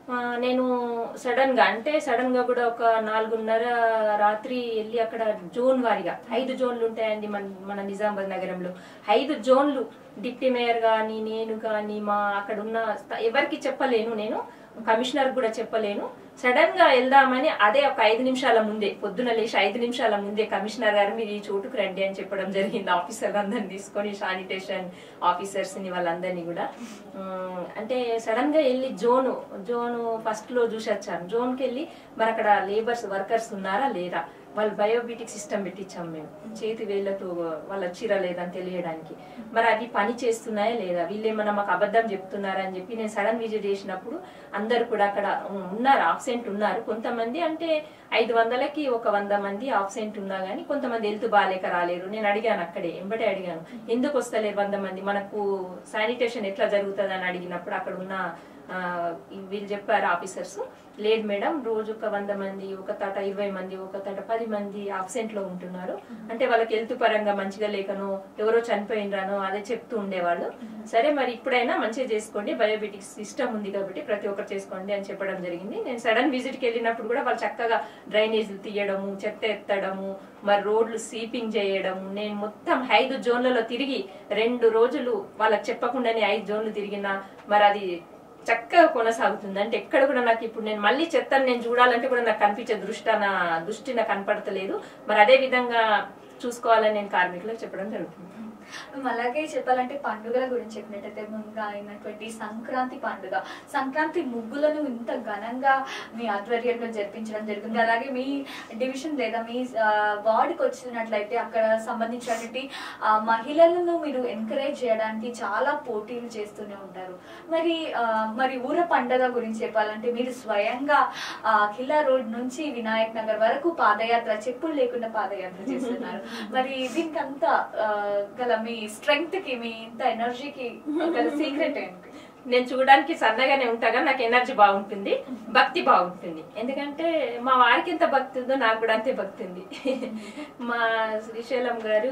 ఆ, నేను సడన్ గా అంటే సడన్ గా కూడా ఒక నాలుగున్నర రాత్రి వెళ్ళి అక్కడ జోన్ వారిగా ఐదు జోన్లు ఉంటాయండి మన మన నిజామాబాద్ నగరంలో ఐదు జోన్లు డిప్యూటీ మేయర్ గాని నేను కానీ మా అక్కడ ఉన్న స్థ- ఎవరికి చెప్పలేను నేను కమిషనర్ కూడా చెప్పలేను సడన్ గా వెళ్దామని అదే ఒక ఐదు నిమిషాల ముందే పొద్దున లేచి ఐదు నిమిషాల ముందే కమిషనర్ గారు మీరు ఈ చోటుకు రండి అని చెప్పడం జరిగింది ఆఫీసర్లు అందరిని తీసుకొని శానిటేషన్ ఆఫీసర్స్ ని వాళ్ళందరినీ కూడా ఉమ్, అంటే సడన్ గా వెళ్ళి జోను జోను ఫస్ట్ లో చూసి వచ్చాను జోన్ కి వెళ్ళి మరి అక్కడ లేబర్స్ వర్కర్స్ ఉన్నారా లేరా వాళ్ళు బయోబిటిక్ సిస్టమ్ పెట్టించాం మేము చేతి వేళ్లతో వాళ్ళ చీర లేదని తెలియడానికి మరి అవి పని చేస్తున్నాయా లేదా వీళ్ళేమన్నా మాకు అబద్ధం చెప్తున్నారా అని చెప్పి నేను సడన్ విజిట్ చేసినప్పుడు అందరు కూడా అక్కడ ఉ- ఉన్నారు ఆబ్సెంట్ ఉన్నారు కొంతమంది అంటే ఐదు వందలకి ఒక వంద మంది ఆబ్సెంట్ ఉన్నా గానీ కొంతమంది హెల్త్ బాగాలేక రాలేరు నేను అడిగాను అక్కడే ఎంబటే అడిగాను ఎందుకు వస్తలేరు వంద మంది మనకు శానిటేషన్ ఎట్లా జరుగుతుంది అని అడిగినప్పుడు అక్కడ ఉన్న ఆ, వీళ్ళు చెప్పారు ఆఫీసర్స్ లేదు మేడం రోజు ఒక వంద మంది ఒక తట ఇరవై మంది ఒక తట పది మంది అబ్సెంట్ లో ఉంటున్నారు అంటే వాళ్ళకి హెల్త్ పరంగా మంచిగా లేకనో ఎవరో చనిపోయినరానో అదే చెప్తూ ఉండేవాళ్ళు సరే మరి ఇప్పుడైనా మంచిగా చేసుకోండి బయోబెటిక్ సిస్టమ్ ఉంది కాబట్టి ప్రతి ఒక్కరు చేసుకోండి అని చెప్పడం జరిగింది నేను సడన్ విజిట్ కి వెళ్ళినప్పుడు కూడా వాళ్ళు చక్కగా డ్రైనేజీలు తీయడము చెత్త ఎత్తడము మరి రోడ్లు స్వీపింగ్ చేయడము నేను మొత్తం ఐదు జోన్లలో తిరిగి రెండు రోజులు వాళ్ళకి చెప్పకుండానే ఐదు జోన్లు తిరిగినా మరి అది చక్కగా కొనసాగుతుంది అంటే ఎక్కడ కూడా నాకు ఇప్పుడు నేను మళ్ళీ చెత్తను నేను చూడాలంటే కూడా నాకు కనిపించే దృష్టి నా దృష్టి నాకు కనపడతలేదు మరి అదే విధంగా చూసుకోవాలని నేను కార్మికులకు చెప్పడం జరుగుతుంది అలాగే చెప్పాలంటే పండుగల గురించి చెప్పినట్టయితే ముందుగా అయినటువంటి సంక్రాంతి పండుగ సంక్రాంతి ముగ్గులను ఇంత ఘనంగా మీ ఆధ్వర్యంలో జరిపించడం జరిగింది అలాగే మీ డివిజన్ లేదా మీ ఆ, వార్డుకి వచ్చినట్లయితే అక్కడ సంబంధించినటువంటి ఆ, మహిళలను మీరు ఎంకరేజ్ చేయడానికి చాలా పోటీలు చేస్తూనే ఉంటారు మరి ఆ, మరి ఊర పండుగ గురించి చెప్పాలంటే మీరు స్వయంగా ఆ, ఖిల్లా రోడ్ నుంచి వినాయక్ నగర్ వరకు పాదయాత్ర చెప్పులు లేకుండా పాదయాత్ర చేస్తున్నారు మరి దీనికి అంతా ఆ, గల మీ స్ట్రెంగ్త్ కి మీ ఇంత ఎనర్జీకి గల సీక్రెట్ ఏంటి నేను చూడడానికి సన్నగానే ఉంటాగా నాకు ఎనర్జీ బాగుంటుంది భక్తి బాగుంటుంది ఎందుకంటే మా వారికి ఎంత భక్తి ఉందో నాకు కూడా అంతే భక్తి ఉంది మా శ్రీశైలం గారు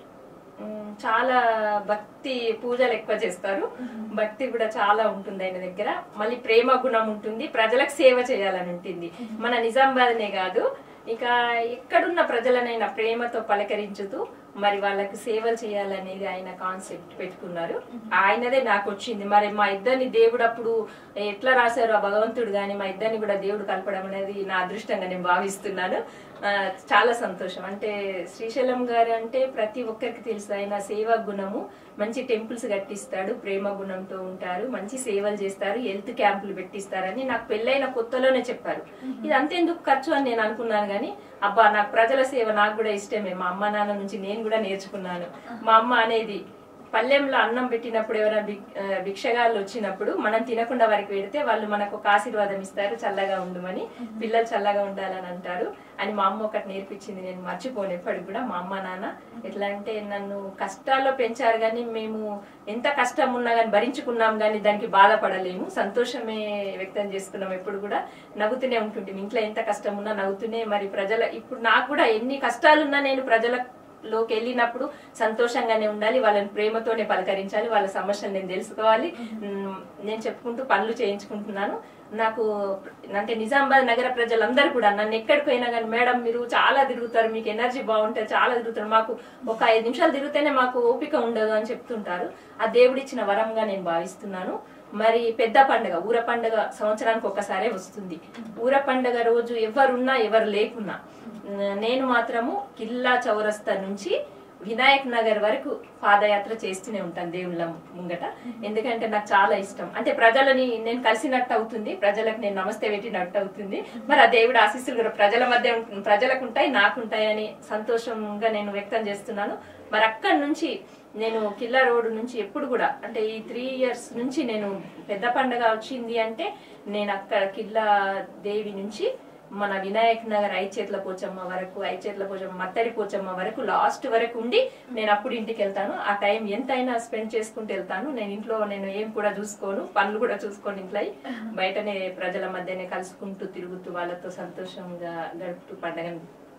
ఉమ్, చాలా భక్తి పూజలు ఎక్కువ చేస్తారు భక్తి కూడా చాలా ఉంటుంది ఆయన దగ్గర మళ్ళీ ప్రేమ గుణం ఉంటుంది ప్రజలకు సేవ చేయాలని ఉంటుంది మన నిజామాబాద్నే కాదు ఇక ఎక్కడున్న ప్రజలనైనా ప్రేమతో పలకరించుతూ మరి వాళ్ళకి సేవలు చేయాలనేది ఆయన కాన్సెప్ట్ పెట్టుకున్నారు ఆయనదే నాకు వచ్చింది మరి మా ఇద్దరిని దేవుడు అప్పుడు ఎట్లా రాశారు ఆ భగవంతుడు గాని మా ఇద్దరిని కూడా దేవుడు కలపడం అనేది నా అదృష్టంగా నేను భావిస్తున్నాను ఆ, చాలా సంతోషం అంటే శ్రీశైలం గారు అంటే ప్రతి ఒక్కరికి తెలుసు ఆయన సేవా గుణము మంచి టెంపుల్స్ కట్టిస్తాడు ప్రేమ గుణంతో ఉంటారు మంచి సేవలు చేస్తారు హెల్త్ క్యాంపులు పెట్టిస్తారని నాకు పెళ్ళైన కొత్తలోనే చెప్పారు ఇది అంతెందుకు ఖర్చు అని నేను అనుకున్నాను కానీ అబ్బా నాకు ప్రజల సేవ నాకు కూడా ఇష్టమే మా అమ్మ నాన్న నుంచి నేను కూడా నేర్చుకున్నాను మా అమ్మ అనేది పల్లెంలో అన్నం పెట్టినప్పుడు ఎవరైనా భిక్- ఆ, భిక్షగాళ్ళు వచ్చినప్పుడు మనం తినకుండా వారికి పెడితే వాళ్ళు మనకు ఒక ఆశీర్వాదం ఇస్తారు చల్లగా ఉండమని పిల్లలు చల్లగా ఉండాలని అంటారు అని మా అమ్మ ఒకటి నేర్పించింది నేను మర్చిపోను ఎప్పటికి కూడా మా అమ్మ నాన్న ఎట్లా అంటే నన్ను కష్టాల్లో పెంచారు కానీ మేము ఎంత కష్టం ఉన్నా కానీ భరించుకున్నాం కానీ దానికి బాధపడలేము సంతోషమే వ్యక్తం చేసుకున్నాం ఎప్పుడు కూడా నవ్వుతూనే ఉంటుంటే ఇంట్లో ఎంత కష్టం ఉన్నా నవ్వుతూనే మరి ప్రజల ఇప్పుడు నాకు కూడా ఎన్ని కష్టాలున్నా నేను ప్రజల లోకి వెళ్ళినప్పుడు సంతోషంగానే ఉండాలి వాళ్ళని ప్రేమతోనే పలకరించాలి వాళ్ళ సమస్యలు నేను తెలుసుకోవాలి మ్, నేను చెప్పుకుంటూ పనులు చేయించుకుంటున్నాను నాకు అంటే నిజామాబాద్ నగర ప్రజలందరూ కూడా నన్ను ఎక్కడికి పోయినా కానీ మేడం మీరు చాలా తిరుగుతారు మీకు ఎనర్జీ బాగుంటుంది చాలా తిరుగుతారు మాకు ఒక ఐదు నిమిషాలు తిరిగితేనే మాకు ఓపిక ఉండదు అని చెప్తుంటారు ఆ దేవుడిచ్చిన వరంగా నేను భావిస్తున్నాను మరి పెద్ద పండుగ ఊర పండుగ సంవత్సరానికి ఒక్కసారే వస్తుంది ఊర పండుగ రోజు ఎవరున్నా ఎవరు లేకున్నా నేను మాత్రము కిల్లా చౌరస్తా నుంచి వినాయక్ నగర్ వరకు పాదయాత్ర చేస్తూనే ఉంటాను దేవుళ్ళ ముంగట ఎందుకంటే నాకు చాలా ఇష్టం అంటే ప్రజలని నేను కలిసినట్టు అవుతుంది ప్రజలకు నేను నమస్తే పెట్టినట్టు అవుతుంది మరి ఆ దేవుడు ఆశీస్సులు కూడా ప్రజల మధ్య ఉం- ప్రజలకు ఉంటాయి నాకు ఉంటాయని సంతోషంగా నేను వ్యక్తం చేస్తున్నాను మరి అక్కడి నుంచి నేను కిల్లా రోడ్ నుంచి ఎప్పుడు కూడా అంటే ఈ త్రీ ఇయర్స్ నుంచి నేను పెద్ద పండగ వచ్చింది అంటే నేను అక్కడ కిల్లా దేవి నుంచి మన వినాయక్ నగర్ ఐచేట్ల పోచమ్మ వరకు ఐచేట్ల పోచమ్మ మత్తడి పోచమ్మ వరకు లాస్ట్ వరకు ఉండి నేను అప్పుడు ఇంటికి వెళ్తాను ఆ టైం ఎంతైనా స్పెండ్ చేసుకుంటూ వెళ్తాను నేను ఇంట్లో నేను ఏం కూడా చూసుకోను పనులు కూడా చూసుకోను ఇంట్లో అయి. బయటనే ప్రజల మధ్యనే కలుసుకుంటూ తిరుగుతూ వాళ్ళతో సంతోషంగా గడుపుతూ పండగను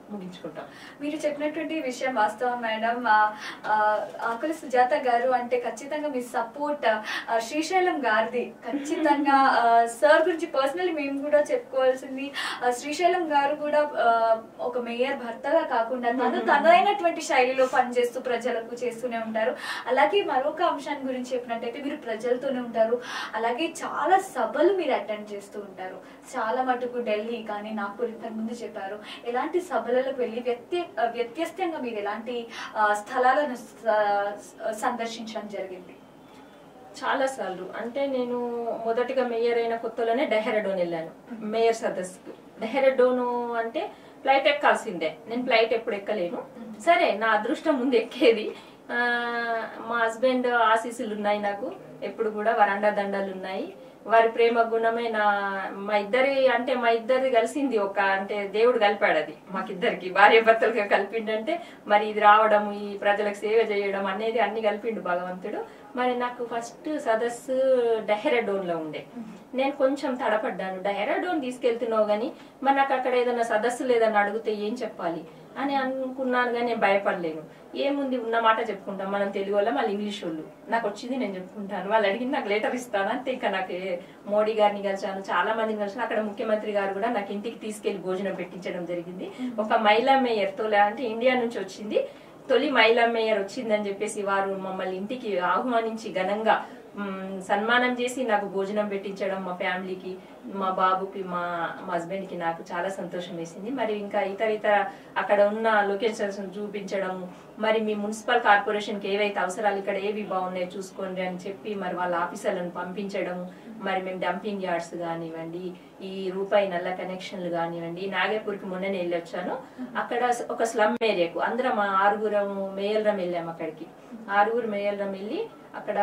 ముగించుకుంటాం మీరు చెప్పినటువంటి విషయం వాస్తవం మేడం ఆ, ఆ, ఆకుల సుజాత గారు అంటే ఖచ్చితంగా మీ సపోర్ట్ శ్రీశైలం గారిది ఖచ్చితంగా సార్ గురించి పర్సనల్లీ మేము కూడా చెప్పుకోవాల్సింది ఆ, శ్రీశైలం గారు కూడా ఆ, ఒక మేయర్ భర్తగా కాకుండా తను తనదైనటువంటి శైలిలో పనిచేస్తూ ప్రజలకు చేస్తూనే ఉంటారు అలాగే మరొక అంశాన్ని గురించి చెప్పినట్టయితే మీరు ప్రజలతోనే ఉంటారు అలాగే చాలా సభలు మీరు అటెండ్ చేస్తూ ఉంటారు చాలా మటుకు ఢిల్లీ కానీ నాగ్పూర్ ఇంతకు ముందు చెప్పారు ఎలాంటి సభలకు వెళ్ళి వ్యత్య వ్యత్యస్తంగా మీరు ఎలాంటి ఆ, స్థలాలను స- సందర్శించడం జరిగింది చాలా సార్లు అంటే నేను మొదటిగా మేయర్ అయిన కొత్తలోనే డెహ్రాడోన్ వెళ్ళాను మేయర్ సదస్సుకు డెహ్రాడోన్ అంటే ఫ్లైట్ ఎక్కాల్సిందే నేను ఫ్లైట్ ఎప్పుడు ఎక్కలేను సరే నా అదృష్టం ముందు ఎక్కేది ఆ, మా హస్బెండ్ ఆశీస్సులు ఉన్నాయి నాకు ఎప్పుడు కూడా వరండా దండాలు ఉన్నాయి వారి ప్రేమ గుణమే నా మా ఇద్దరి అంటే మా ఇద్దరిది కలిసింది ఒక అంటే దేవుడు కలిపాడు అది మాకిద్దరికి భార్య భర్తలుగా కలిపిండంటే మరి ఇది రావడం ఈ ప్రజలకు సేవ చేయడం అనేది అన్ని కలిపిండు భగవంతుడు మరి నాకు ఫస్ట్ సదస్సు డెహ్రాడోన్ లో ఉండే నేను కొంచెం తడపడ్డాను డెహ్రాడోన్ తీసుకెళ్తున్నావు గానీ మరి నాకు అక్కడ ఏదైనా సదస్సు లేదని అడిగితే ఏం చెప్పాలి అని అనుకున్నాను కానీ నేను భయపడలేను ఏముంది ఉన్న మాట చెప్పుకుంటాం మనం తెలుగు వాళ్ళం వాళ్ళు ఇంగ్లీష్ వాళ్ళు నాకు వచ్చింది నేను చెప్పుకుంటాను వాళ్ళు అడిగింది నాకు లెటర్ ఇస్తాను అంతే ఇంకా నాకు ఏ- మోడీ గారిని కలిసాను చాలా మందిని కలిసాను అక్కడ ముఖ్యమంత్రి గారు కూడా నాకు ఇంటికి తీసుకెళ్లి భోజనం పెట్టించడం జరిగింది ఒక మహిళా మేయర్ తో అంటే ఇండియా నుంచి వచ్చింది తొలి మహిళా మేయర్ వచ్చిందని చెప్పేసి వారు మమ్మల్ని ఇంటికి ఆహ్వానించి ఘనంగా మ్, సన్మానం చేసి నాకు భోజనం పెట్టించడం మా ఫ్యామిలీకి మా బాబుకి మా మా హస్బెండ్ కి నాకు చాలా సంతోషం వేసింది మరి ఇంకా ఇతర ఇతర అక్కడ ఉన్న లొకేషన్స్ చూపించడం మరి మీ మున్సిపల్ కార్పొరేషన్ కి ఏవైతే అవసరాలు ఇక్కడ ఏవి బాగున్నాయో చూసుకోండి అని చెప్పి మరి వాళ్ళ ఆఫీసర్లను పంపించడం మరి మేము డంపింగ్ యార్డ్స్ కానివ్వండి ఈ రూపాయి నల్ల కనెక్షన్లు కానివ్వండి నాగర్పూర్కి మొన్ననే వెళ్ళొచ్చాను అక్కడ ఒక స్లమ్ ఏరియాకు అందరం మా ఆరుగురం మేయల్రం వెళ్ళాము అక్కడికి ఆరుగురు మేయల్రం వెళ్ళి అక్కడ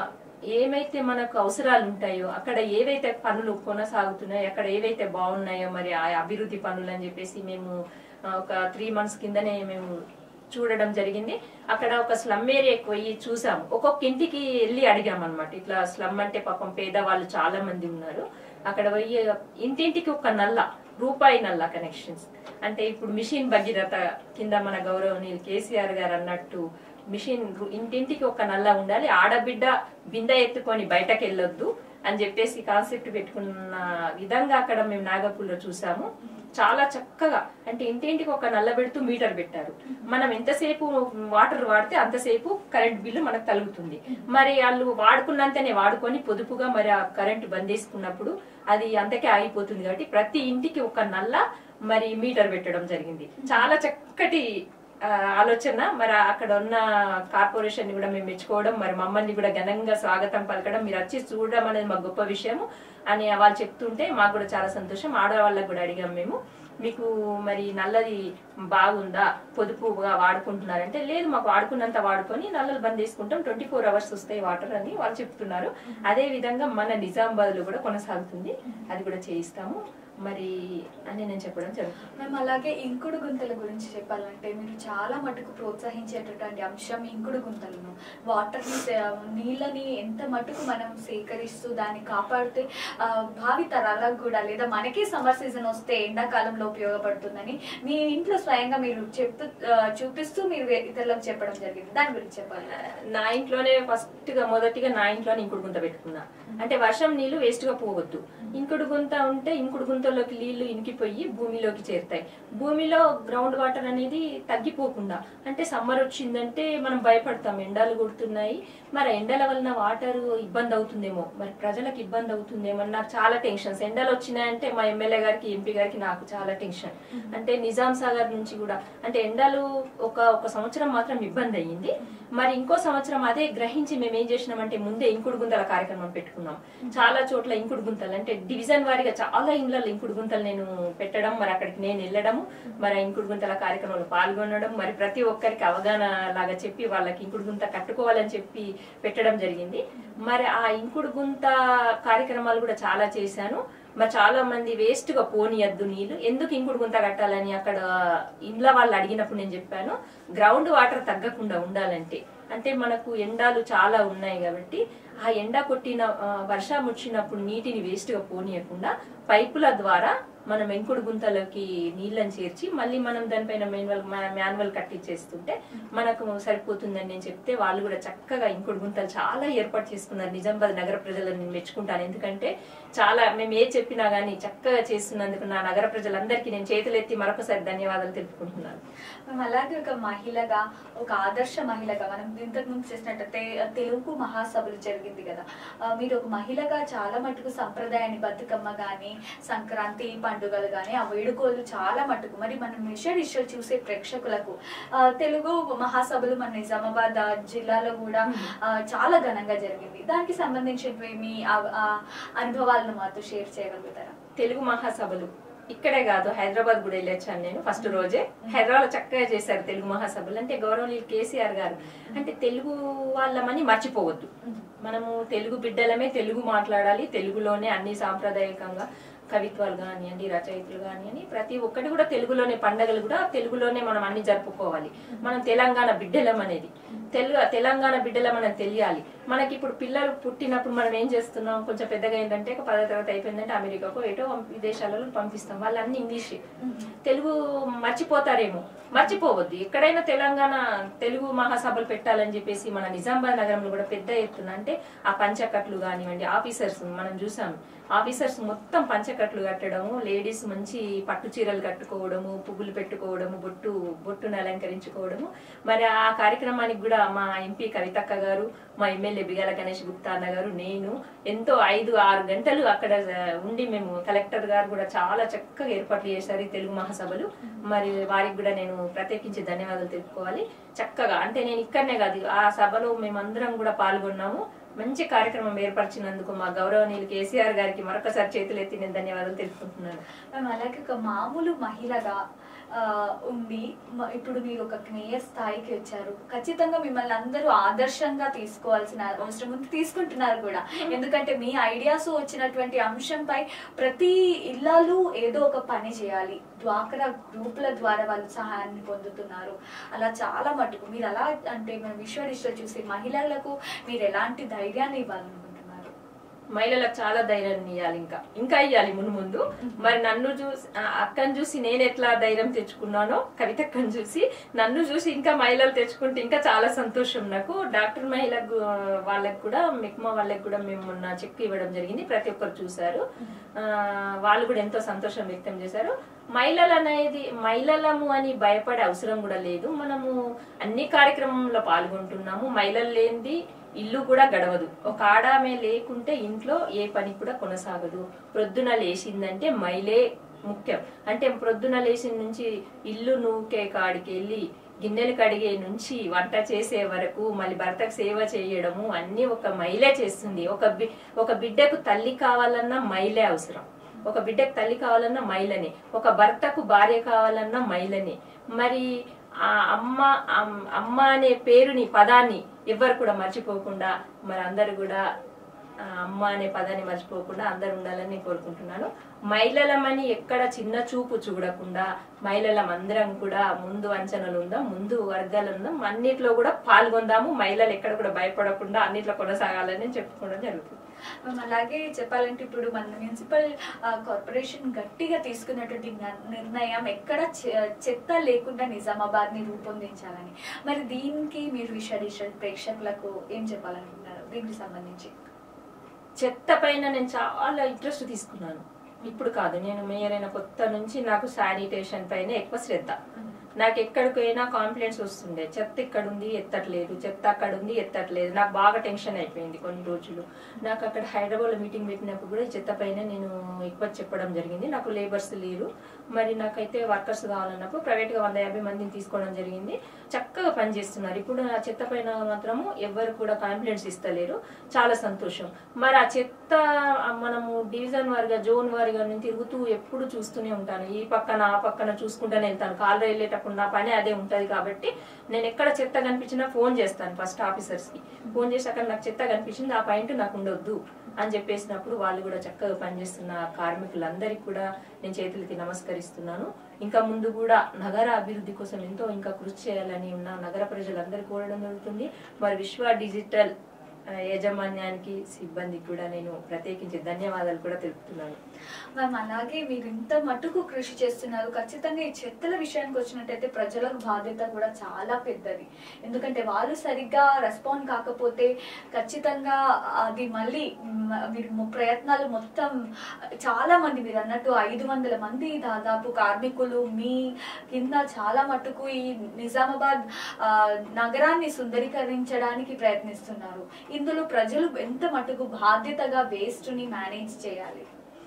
ఏమైతే మనకు అవసరాలు ఉంటాయో అక్కడ ఏవైతే పనులు కొనసాగుతున్నాయో అక్కడ ఏవైతే బాగున్నాయో మరి ఆ అభివృద్ధి పనులు అని చెప్పేసి మేము ఆ, ఒక త్రీ మంత్స్ కిందనే మేము చూడడం జరిగింది అక్కడ ఒక స్లమ్ ఏరియాకి పోయి చూసాం ఒక్కొక్క ఇంటికి వెళ్ళి అడిగాం అనమాట ఇట్లా స్లమ్ అంటే పాపం పేదవాళ్ళు చాలా మంది ఉన్నారు అక్కడ పోయి ఇంటింటికి ఒక నల్ల రూపాయి నల్ల కనెక్షన్స్ అంటే ఇప్పుడు మిషన్ భగీరథ కింద మన గౌరవనీయులు కేసీఆర్ గారు అన్నట్టు మిషన్ రు- ఇంటింటికి ఒక నల్ల ఉండాలి ఆడబిడ్డ బిందె ఎత్తుకొని బయటకు వెళ్ళొద్దు అని చెప్పేసి కాన్సెప్ట్ పెట్టుకున్న విధంగా అక్కడ మేము నాగపూర్లో చూసాము చాలా చక్కగా అంటే ఇంటింటికి ఒక నల్ల పెడుతూ మీటర్ పెట్టారు మనం ఎంతసేపు వాటర్ వాడితే అంతసేపు కరెంట్ బిల్లు మనకు తగ్గుతుంది మరి వాళ్ళు వాడుకున్నంతనే వాడుకొని పొదుపుగా మరి ఆ కరెంట్ బంద్ చేసుకున్నప్పుడు అది అంతకే ఆగిపోతుంది కాబట్టి ప్రతి ఇంటికి ఒక నల్ల మరి మీటర్ పెట్టడం జరిగింది చాలా చక్కటి ఆ, ఆలోచన మరి అక్కడ ఉన్న కార్పొరేషన్ ని కూడా మేము మెచ్చుకోవడం మరి మమ్మల్ని కూడా ఘనంగా స్వాగతం పలకడం మీరు వచ్చి చూడడం అనేది మాకు గొప్ప విషయము అని వాళ్ళు చెప్తుంటే మాకు కూడా చాలా సంతోషం ఆడవాళ్ళకు కూడా అడిగాం మేము మీకు మరి నల్లది బాగుందా పొదుపుగా వాడుకుంటున్నారంటే లేదు మాకు వాడుకున్నంత వాడుకొని నల్లలు బంద్ చేసుకుంటాం ట్వంటీ ఫోర్ అవర్స్ వస్తాయి వాటర్ అని వాళ్ళు చెప్తున్నారు అదే విధంగా మన నిజామాబాద్ లో కూడా కొనసాగుతుంది అది కూడా చేయిస్తాము మరి అని నేను చెప్పడం జరుగుతుంది మేము అలాగే ఇంకుడు గుంతల గురించి చెప్పాలంటే మీరు చాలా మటుకు ప్రోత్సహించేటటువంటి అంశం ఇంకుడు గుంతలను వాటర్ని నీళ్ళని ఎంత మటుకు మనం సేకరిస్తూ దాన్ని కాపాడితే ఆ, భావి తరాలకు కూడా లేదా మనకే సమ్మర్ సీజన్ వస్తే ఎండాకాలంలో ఉపయోగపడుతుందని మీ ఇంట్లో స్వయంగా మీరు చెప్తూ ఆ, చూపిస్తూ మీరు వే- ఇతరులకు చెప్పడం జరిగింది దాని గురించి చెప్పాలి నా ఇంట్లోనే ఫస్ట్ గా మొదటిగా నా ఇంట్లోనే ఇంకుడు గుంత పెట్టుకున్నా అంటే వర్షం నీళ్లు వేస్ట్ గా పోవద్దు ఇంకుడు గుంత ఉంటే ఇంకుడు గుంతలోకి నీళ్లు ఇనికిపోయి భూమిలోకి చేరుతాయి భూమిలో గ్రౌండ్ వాటర్ అనేది తగ్గిపోకుండా అంటే సమ్మర్ వచ్చిందంటే మనం భయపడతాం ఎండలు కొడుతున్నాయి మరి ఎండల వలన వాటర్ ఇబ్బంది అవుతుందేమో మరి ప్రజలకు ఇబ్బంది అవుతుందేమో అని నాకు చాలా టెన్షన్స్ ఎండలు వచ్చినాయంటే మా ఎమ్మెల్యే గారికి ఎంపీ గారికి నాకు చాలా టెన్షన్ అంటే నిజాం సాగర్ నుంచి కూడా అంటే ఎండలు ఒక ఒక సంవత్సరం మాత్రం ఇబ్బంది అయ్యింది మరి ఇంకో సంవత్సరం అదే గ్రహించి మేము ఏం చేసినామంటే ముందే ఇంకుడు గుంతల కార్యక్రమం పెట్టుకున్నాం చాలా చోట్ల ఇంకుడు గుంతలు అంటే డివిజన్ వారీగా చాలా ఇండ్లలో ఇంకుడు గుంతలు నేను పెట్టడం మరి అక్కడికి నేను వెళ్ళడము మరి ఆ ఇంకుడు గుంతల కార్యక్రమంలో పాల్గొనడం మరి ప్రతి ఒక్కరికి అవగాహన లాగా చెప్పి వాళ్ళకి ఇంకుడు గుంత కట్టుకోవాలని చెప్పి పెట్టడం జరిగింది మరి ఆ ఇంకుడు గుంత కార్యక్రమాలు కూడా చాలా చేశాను మరి చాలా మంది వేస్ట్ గా పోనీయద్దు నీళ్లు ఎందుకు ఇంకుడు గుంత కట్టాలని అక్కడ ఇండ్ల వాళ్ళు అడిగినప్పుడు నేను చెప్పాను గ్రౌండ్ వాటర్ తగ్గకుండా ఉండాలంటే అంటే మనకు ఎండాలు చాలా ఉన్నాయి కాబట్టి ఆ ఎండ కొట్టిన ఆ, వర్షం వచ్చినప్పుడు నీటిని వేస్ట్ గా పోనీయకుండా పైపుల ద్వారా మనం వెంకుడు గుంతలోకి నీళ్ళని చేర్చి మళ్ళీ మనం దానిపైన మాన్యువల్ మాన్యువల్ కట్టించేస్తుంటే మనకు సరిపోతుందని నేను చెప్తే వాళ్ళు కూడా చక్కగా ఇంకుడు గుంతలు చాలా ఏర్పాటు చేసుకున్నారు నిజామాబాద్ నగర ప్రజలను నేను మెచ్చుకుంటాను ఎందుకంటే చాలా మేము ఏ చెప్పినా గానీ చక్కగా చేస్తున్నందుకు నా నగర ప్రజలందరికీ నేను చేతులెత్తి మరొకసారి ధన్యవాదాలు తెలుపుకుంటున్నాను మేము అలాగే ఒక మహిళగా ఒక ఆదర్శ మహిళగా మనం ఇంతకు ముందు చేసినట్టయితే తెలుగు మహాసభలు జరిగింది కదా ఆ, మీరు ఒక మహిళగా చాలా మటుకు సంప్రదాయాన్ని బతుకమ్మ గాని సంక్రాంతి పండుగలు గాని ఆ వేడుకలు చాలా మటుకు మరి మనం మిషన్ ఇష్యూ చూసే ప్రేక్షకులకు ఆ, తెలుగు మహాసభలు మన నిజామాబాద్ ఆ, జిల్లాలో కూడా ఆ, చాలా ఘనంగా జరిగింది దానికి సంబంధించినవి మీ ఆ- ఆ అనుభవాలను మాతో షేర్ చేయగలుగుతారా తెలుగు మహాసభలు ఇక్కడే కాదు హైదరాబాద్ కూడా వెళ్ళొచ్చాను నేను ఫస్ట్ రోజే హైదరాబాద్ లో చక్కగా చేశారు తెలుగు మహాసభలు అంటే గౌరవనీయులు కేసీఆర్ గారు అంటే తెలుగు వాళ్ళమని మర్చిపోవద్దు మనము తెలుగు బిడ్డలమే తెలుగు మాట్లాడాలి తెలుగులోనే అన్ని సాంప్రదాయకంగా కవిత్వాలు కానివ్వండి రచయితలు కానివ్వండి ప్రతి ఒక్కటి కూడా తెలుగులోనే పండగలు కూడా తెలుగులోనే మనం అన్ని జరుపుకోవాలి మనం తెలంగాణ బిడ్డలం అనేది తెలుగు తెలంగాణ బిడ్డలం మనం తెలియాలి మనకి ఇప్పుడు పిల్లలు పుట్టినప్పుడు మనం ఏం చేస్తున్నాం కొంచెం పెద్దగా ఏంటంటే ఒక పదో తరగతి అయిపోయిందంటే అమెరికాకో ఏటో విదేశాలలో పంపిస్తాం వాళ్ళు అన్ని ఇంగ్లీష్ తెలుగు మర్చిపోతారేమో మర్చిపోవద్దు ఎక్కడైనా తెలంగాణ తెలుగు మహాసభలు పెట్టాలని చెప్పేసి మన నిజామాబాద్ నగరంలో కూడా పెద్ద ఎత్తున అంటే ఆ పంచకట్లు కానివ్వండి ఆఫీసర్స్ మనం చూసాం ఆఫీసర్స్ మొత్తం పంచకట్లు కట్టడము లేడీస్ మంచి పట్టు చీరలు కట్టుకోవడము పువ్వులు పెట్టుకోవడము బొట్టు బొట్టును అలంకరించుకోవడము మరి ఆ కార్యక్రమానికి కూడా మా ఎంపీ కవితక్క గారు మా ఎమ్మెల్యే బిగాల గణేష్ గుప్తా అన్న గారు నేను ఎంతో ఐదు ఆరు గంటలు అక్కడ ఆ, ఉండి మేము కలెక్టర్ గారు కూడా చాలా చక్కగా ఏర్పాట్లు చేశారు ఈ తెలుగు మహాసభలు మరి వారికి కూడా నేను ప్రత్యేకించి ధన్యవాదాలు తెలుపుకోవాలి చక్కగా అంటే నేను ఇక్కడనే కాదు ఆ సభలో మేమందరం కూడా పాల్గొన్నాము మంచి కార్యక్రమం ఏర్పరిచినందుకు మా గౌరవనీయులు కేసీఆర్ గారికి మరొకసారి చేతులు ఎత్తి నేను ధన్యవాదాలు తెలుపుకుంటున్నాను మేము అలాగే ఒక మామూలు మహిళగా ఆ, ఉండి మ- ఇప్పుడు మీరు ఒక మేయర్ స్థాయికి వచ్చారు ఖచ్చితంగా మిమ్మల్ని అందరూ ఆదర్శంగా తీసుకోవాల్సిన అవసరం ఉంది తీసుకుంటున్నారు కూడా ఎందుకంటే మీ ఐడియాస్ వచ్చినటువంటి అంశంపై ప్రతి ఇల్లాలు ఏదో ఒక పని చేయాలి డ్వాక్రా గ్రూపుల ద్వారా వాళ్ళు సహాయాన్ని పొందుతున్నారు అలా చాలా మటుకు మీరు అలా అంటే మన విశ్వ చూసి మహిళలకు మీరు ఎలాంటి ధైర్యాన్ని ఇవ్వాలనుకుంటున్నారు మహిళలకు చాలా ధైర్యాన్ని ఇవ్వాలి ఇంకా ఇంకా ఇవ్వాలి ముందు ముందు మరి నన్ను చూసి ఆ అక్కను చూసి నేను ఎట్లా ధైర్యం తెచ్చుకున్నానో కవితక్కను చూసి నన్ను చూసి ఇంకా మహిళలు తెచ్చుకుంటే ఇంకా చాలా సంతోషం నాకు డాక్టర్ మహిళకు ఆ, వాళ్ళకి కూడా మిక్మా వాళ్ళకి కూడా మేము మొన్న చెక్ ఇవ్వడం జరిగింది ప్రతి ఒక్కరు చూశారు ఆ, వాళ్ళు కూడా ఎంతో సంతోషం వ్యక్తం చేశారు మహిళలు అనేది మహిళలము అని భయపడే అవసరం కూడా లేదు మనము అన్ని కార్యక్రమంలో పాల్గొంటున్నాము మహిళలు లేనిది ఇల్లు కూడా గడవదు ఒక ఆడామే లేకుంటే ఇంట్లో ఏ పని కూడా కొనసాగదు ప్రొద్దున లేచిందంటే మైలే ముఖ్యం అంటే ప్రొద్దున లేచిన నుంచి ఇల్లు నూకే కాడికి వెళ్ళి గిన్నెలు కడిగే నుంచి వంట చేసే వరకు మళ్ళీ భర్తకు సేవ చేయడము అన్ని ఒక మైలే చేస్తుంది ఒక బి ఒక బిడ్డకు తల్లి కావాలన్నా మైలే అవసరం ఒక బిడ్డకు తల్లి కావాలన్నా మైలని ఒక భర్తకు భార్య కావాలన్నా మైలని మరి ఆ అమ్మ అమ్- అమ్మ అనే పేరుని పదాన్ని ఎవ్వరు కూడా మర్చిపోకుండా మరి అందరు కూడా ఆ అమ్మ అనే పదాన్ని మర్చిపోకుండా అందరు ఉండాలని నేను కోరుకుంటున్నాను మహిళలమని ఎక్కడ చిన్న చూపు చూడకుండా మహిళలం అందరం కూడా ముందు అంచనాలు ఉందాం ముందు వర్గాలు ఉందాం అన్నిట్లో కూడా పాల్గొందాము మహిళలు ఎక్కడ కూడా భయపడకుండా అన్నిట్లో కొనసాగాలని నేను చెప్పుకోవడం జరుగుతుంది మేము అలాగే చెప్పాలంటే ఇప్పుడు మన మున్సిపల్ ఆ, కార్పొరేషన్ గట్టిగా తీసుకున్నటువంటి న- నిర్ణయం ఎక్కడ చె- చెత్త లేకుండా నిజామాబాద్ ని రూపొందించాలని మరి దీనికి మీరు విషయ ప్రేక్షకులకు ఏం చెప్పాలనుకుంటున్నారు దీనికి సంబంధించి చెత్త పైన నేను చాలా ఇంట్రెస్ట్ తీసుకున్నాను ఇప్పుడు కాదు నేను మేయర్ అయిన కొత్త నుంచి నాకు శానిటేషన్ పైన ఎక్కువ శ్రద్ధ నాకు ఎక్కడికైనా కాంప్లైంట్స్ వస్తుండే చెత్త ఇక్కడ ఉంది ఎత్తట్లేదు చెత్త అక్కడ ఉంది ఎత్తట్లేదు నాకు బాగా టెన్షన్ అయిపోయింది కొన్ని రోజులు నాకు అక్కడ హైదరాబాద్ లో మీటింగ్ పెట్టినప్పుడు కూడా ఈ చెత్త పైన నేను ఎక్కువ చెప్పడం జరిగింది నాకు లేబర్స్ లేరు మరి నాకైతే వర్కర్స్ కావాలన్నప్పుడు ప్రైవేట్ గా వంద యాభై మందిని తీసుకోవడం జరిగింది చక్కగా పనిచేస్తున్నారు ఇప్పుడు ఆ చెత్త పైన మాత్రము ఎవరు కూడా కాంప్లైంట్స్ ఇస్తలేరు చాలా సంతోషం మరి ఆ చెత్త ఆ మనము డివిజన్ వారిగా జోన్ వారిగా నేను తిరుగుతూ ఎప్పుడు చూస్తూనే ఉంటాను ఈ పక్కన ఆ పక్కన చూసుకుంటూనే వెళ్తాను కాళ్ళు వెళ్ళేటప్పుడు నా పని అదే ఉంటది కాబట్టి నేను ఎక్కడ చెత్త కనిపించినా ఫోన్ చేస్తాను ఫస్ట్ ఆఫీసర్స్ కి ఫోన్ చేసి అక్కడ నాకు చెత్త కనిపించింది ఆ పాయింట్ నాకు ఉండొద్దు అని చెప్పేసినప్పుడు వాళ్ళు కూడా చక్కగా పనిచేస్తున్న కార్మికులందరికీ కూడా నేను చేతులకి నమస్కరిస్తున్నాను ఇంకా ముందు కూడా నగర అభివృద్ధి కోసం ఎంతో ఇంకా కృషి చేయాలని ఉన్న నగర ప్రజలందరూ కోరడం జరుగుతుంది మరి విశ్వ డిజిటల్ ఆ, యాజమాన్యానికి సిబ్బందికి కూడా నేను ప్రత్యేకించి ధన్యవాదాలు కూడా తెలుపుతున్నాను మ్యామ్ అలాగే మీరు ఇంత మటుకు కృషి చేస్తున్నారు ఖచ్చితంగా ఈ చెత్తల విషయానికి వచ్చినట్టయితే ప్రజలకు బాధ్యత కూడా చాలా పెద్దది ఎందుకంటే వాళ్ళు సరిగ్గా రెస్పాండ్ కాకపోతే ఖచ్చితంగా అది మళ్ళీ మ- మీరు ము- ప్రయత్నాలు మొత్తం చాలా మంది మీరు అన్నట్టు ఐదు వందల మంది దాదాపు కార్మికులు మీ కింద చాలా మట్టుకు ఈ నిజామాబాద్ ఆ, నగరాన్ని సుందరీకరించడానికి ప్రయత్నిస్తున్నారు ఇందులో ప్రజలు ఎంత మటుకు బాధ్యతగా వేస్ట్ ని మేనేజ్ చేయాలి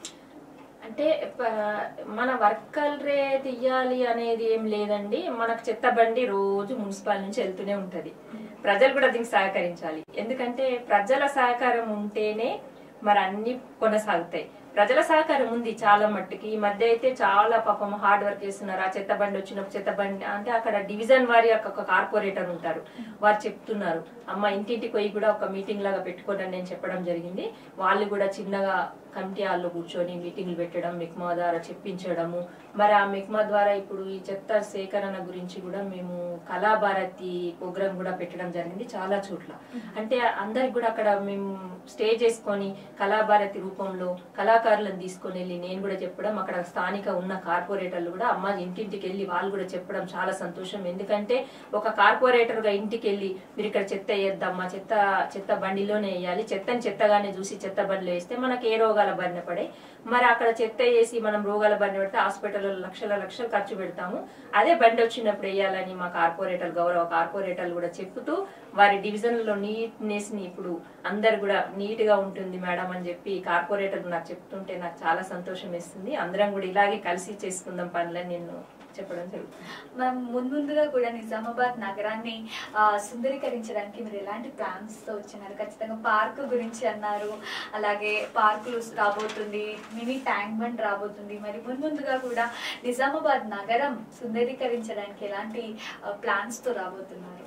అంటే ప- మన వర్కర్రే తీయాలి అనేది ఏం లేదండి మనకు చెత్త బండి రోజు మున్సిపల్ నుంచి వెళ్తూనే ఉంటది ప్రజలు కూడా దీనికి సహకరించాలి ఎందుకంటే ప్రజల సహకారం ఉంటేనే మరి అన్ని కొనసాగుతాయి ప్రజల సహకారం ఉంది చాలా మట్టుకి ఈ మధ్య అయితే చాలా పాపం హార్డ్ వర్క్ చేస్తున్నారు ఆ చెత్త బండి వచ్చినప్పుడు చెత్త బండి అంటే అక్కడ డివిజన్ వారి యొక్క ఒక కార్పొరేటర్ ఉంటారు వారు చెప్తున్నారు అమ్మ ఇంటింటికి పోయి కూడా ఒక మీటింగ్ లాగా పెట్టుకోండి అని నేను చెప్పడం జరిగింది వాళ్ళు కూడా చిన్నగా కమిటీ హాల్లో కూర్చొని మీటింగ్లు పెట్టడం మిక్మా ద్వారా చెప్పించడము మరి ఆ మిక్మా ద్వారా ఇప్పుడు ఈ చెత్త సేకరణ గురించి కూడా మేము కళాభారతి ప్రోగ్రామ్ కూడా పెట్టడం జరిగింది చాలా చోట్ల అంటే అందరికి కూడా అక్కడ మేము స్టేజ్ చేసుకొని కళాభారతి రూపంలో కళాకారులను తీసుకొని వెళ్ళి నేను కూడా చెప్పడం అక్కడ స్థానిక ఉన్న కార్పొరేటర్లు కూడా అమ్మ ఇంటింటికి వెళ్ళి వాళ్ళు కూడా చెప్పడం చాలా సంతోషం ఎందుకంటే ఒక కార్పొరేటర్ గా ఇంటికి వెళ్ళి మీరు ఇక్కడ చెత్త వేయద్దమ్మా చెత్త చెత్త బండిలోనే వేయాలి చెత్తని చెత్తగానే చూసి చెత్త బండిలో వేస్తే మనకి ఏ రోగాల బారిన పడే మరి అక్కడ చెత్త వేసి మనం రోగాల బారిన పెడితే హాస్పిటల్లో లక్షల లక్షలు ఖర్చు పెడతాము అదే బండి వచ్చినప్పుడు వేయాలని మా కార్పొరేటర్ గౌరవ కార్పొరేటర్లు కూడా చెప్తూ వారి డివిజన్ లో నీట్నెస్ ని ఇప్పుడు అందరు కూడా నీట్ గా ఉంటుంది మేడం అని చెప్పి కార్పొరేటర్ నాకు చెప్తుంటే నాకు చాలా సంతోషం వేస్తుంది అందరం కూడా ఇలాగే కలిసి చేసుకుందాం పనులని నేను చెప్పడం జరుగుతుంది మనం ముందుగా కూడా నిజామాబాద్ నగరాన్ని ఆ, సుందరీకరించడానికి మీరు ఎలాంటి ప్లాన్స్ తో వచ్చినారు ఖచ్చితంగా పార్క్ గురించి అన్నారు అలాగే పార్కులు రాబోతుంది మినీ ట్యాంక్ బండ్ రాబోతుంది మరి ముందుగా కూడా నిజామాబాద్ నగరం సుందరీకరించడానికి ఎలాంటి ప్లాన్స్ తో రాబోతున్నారు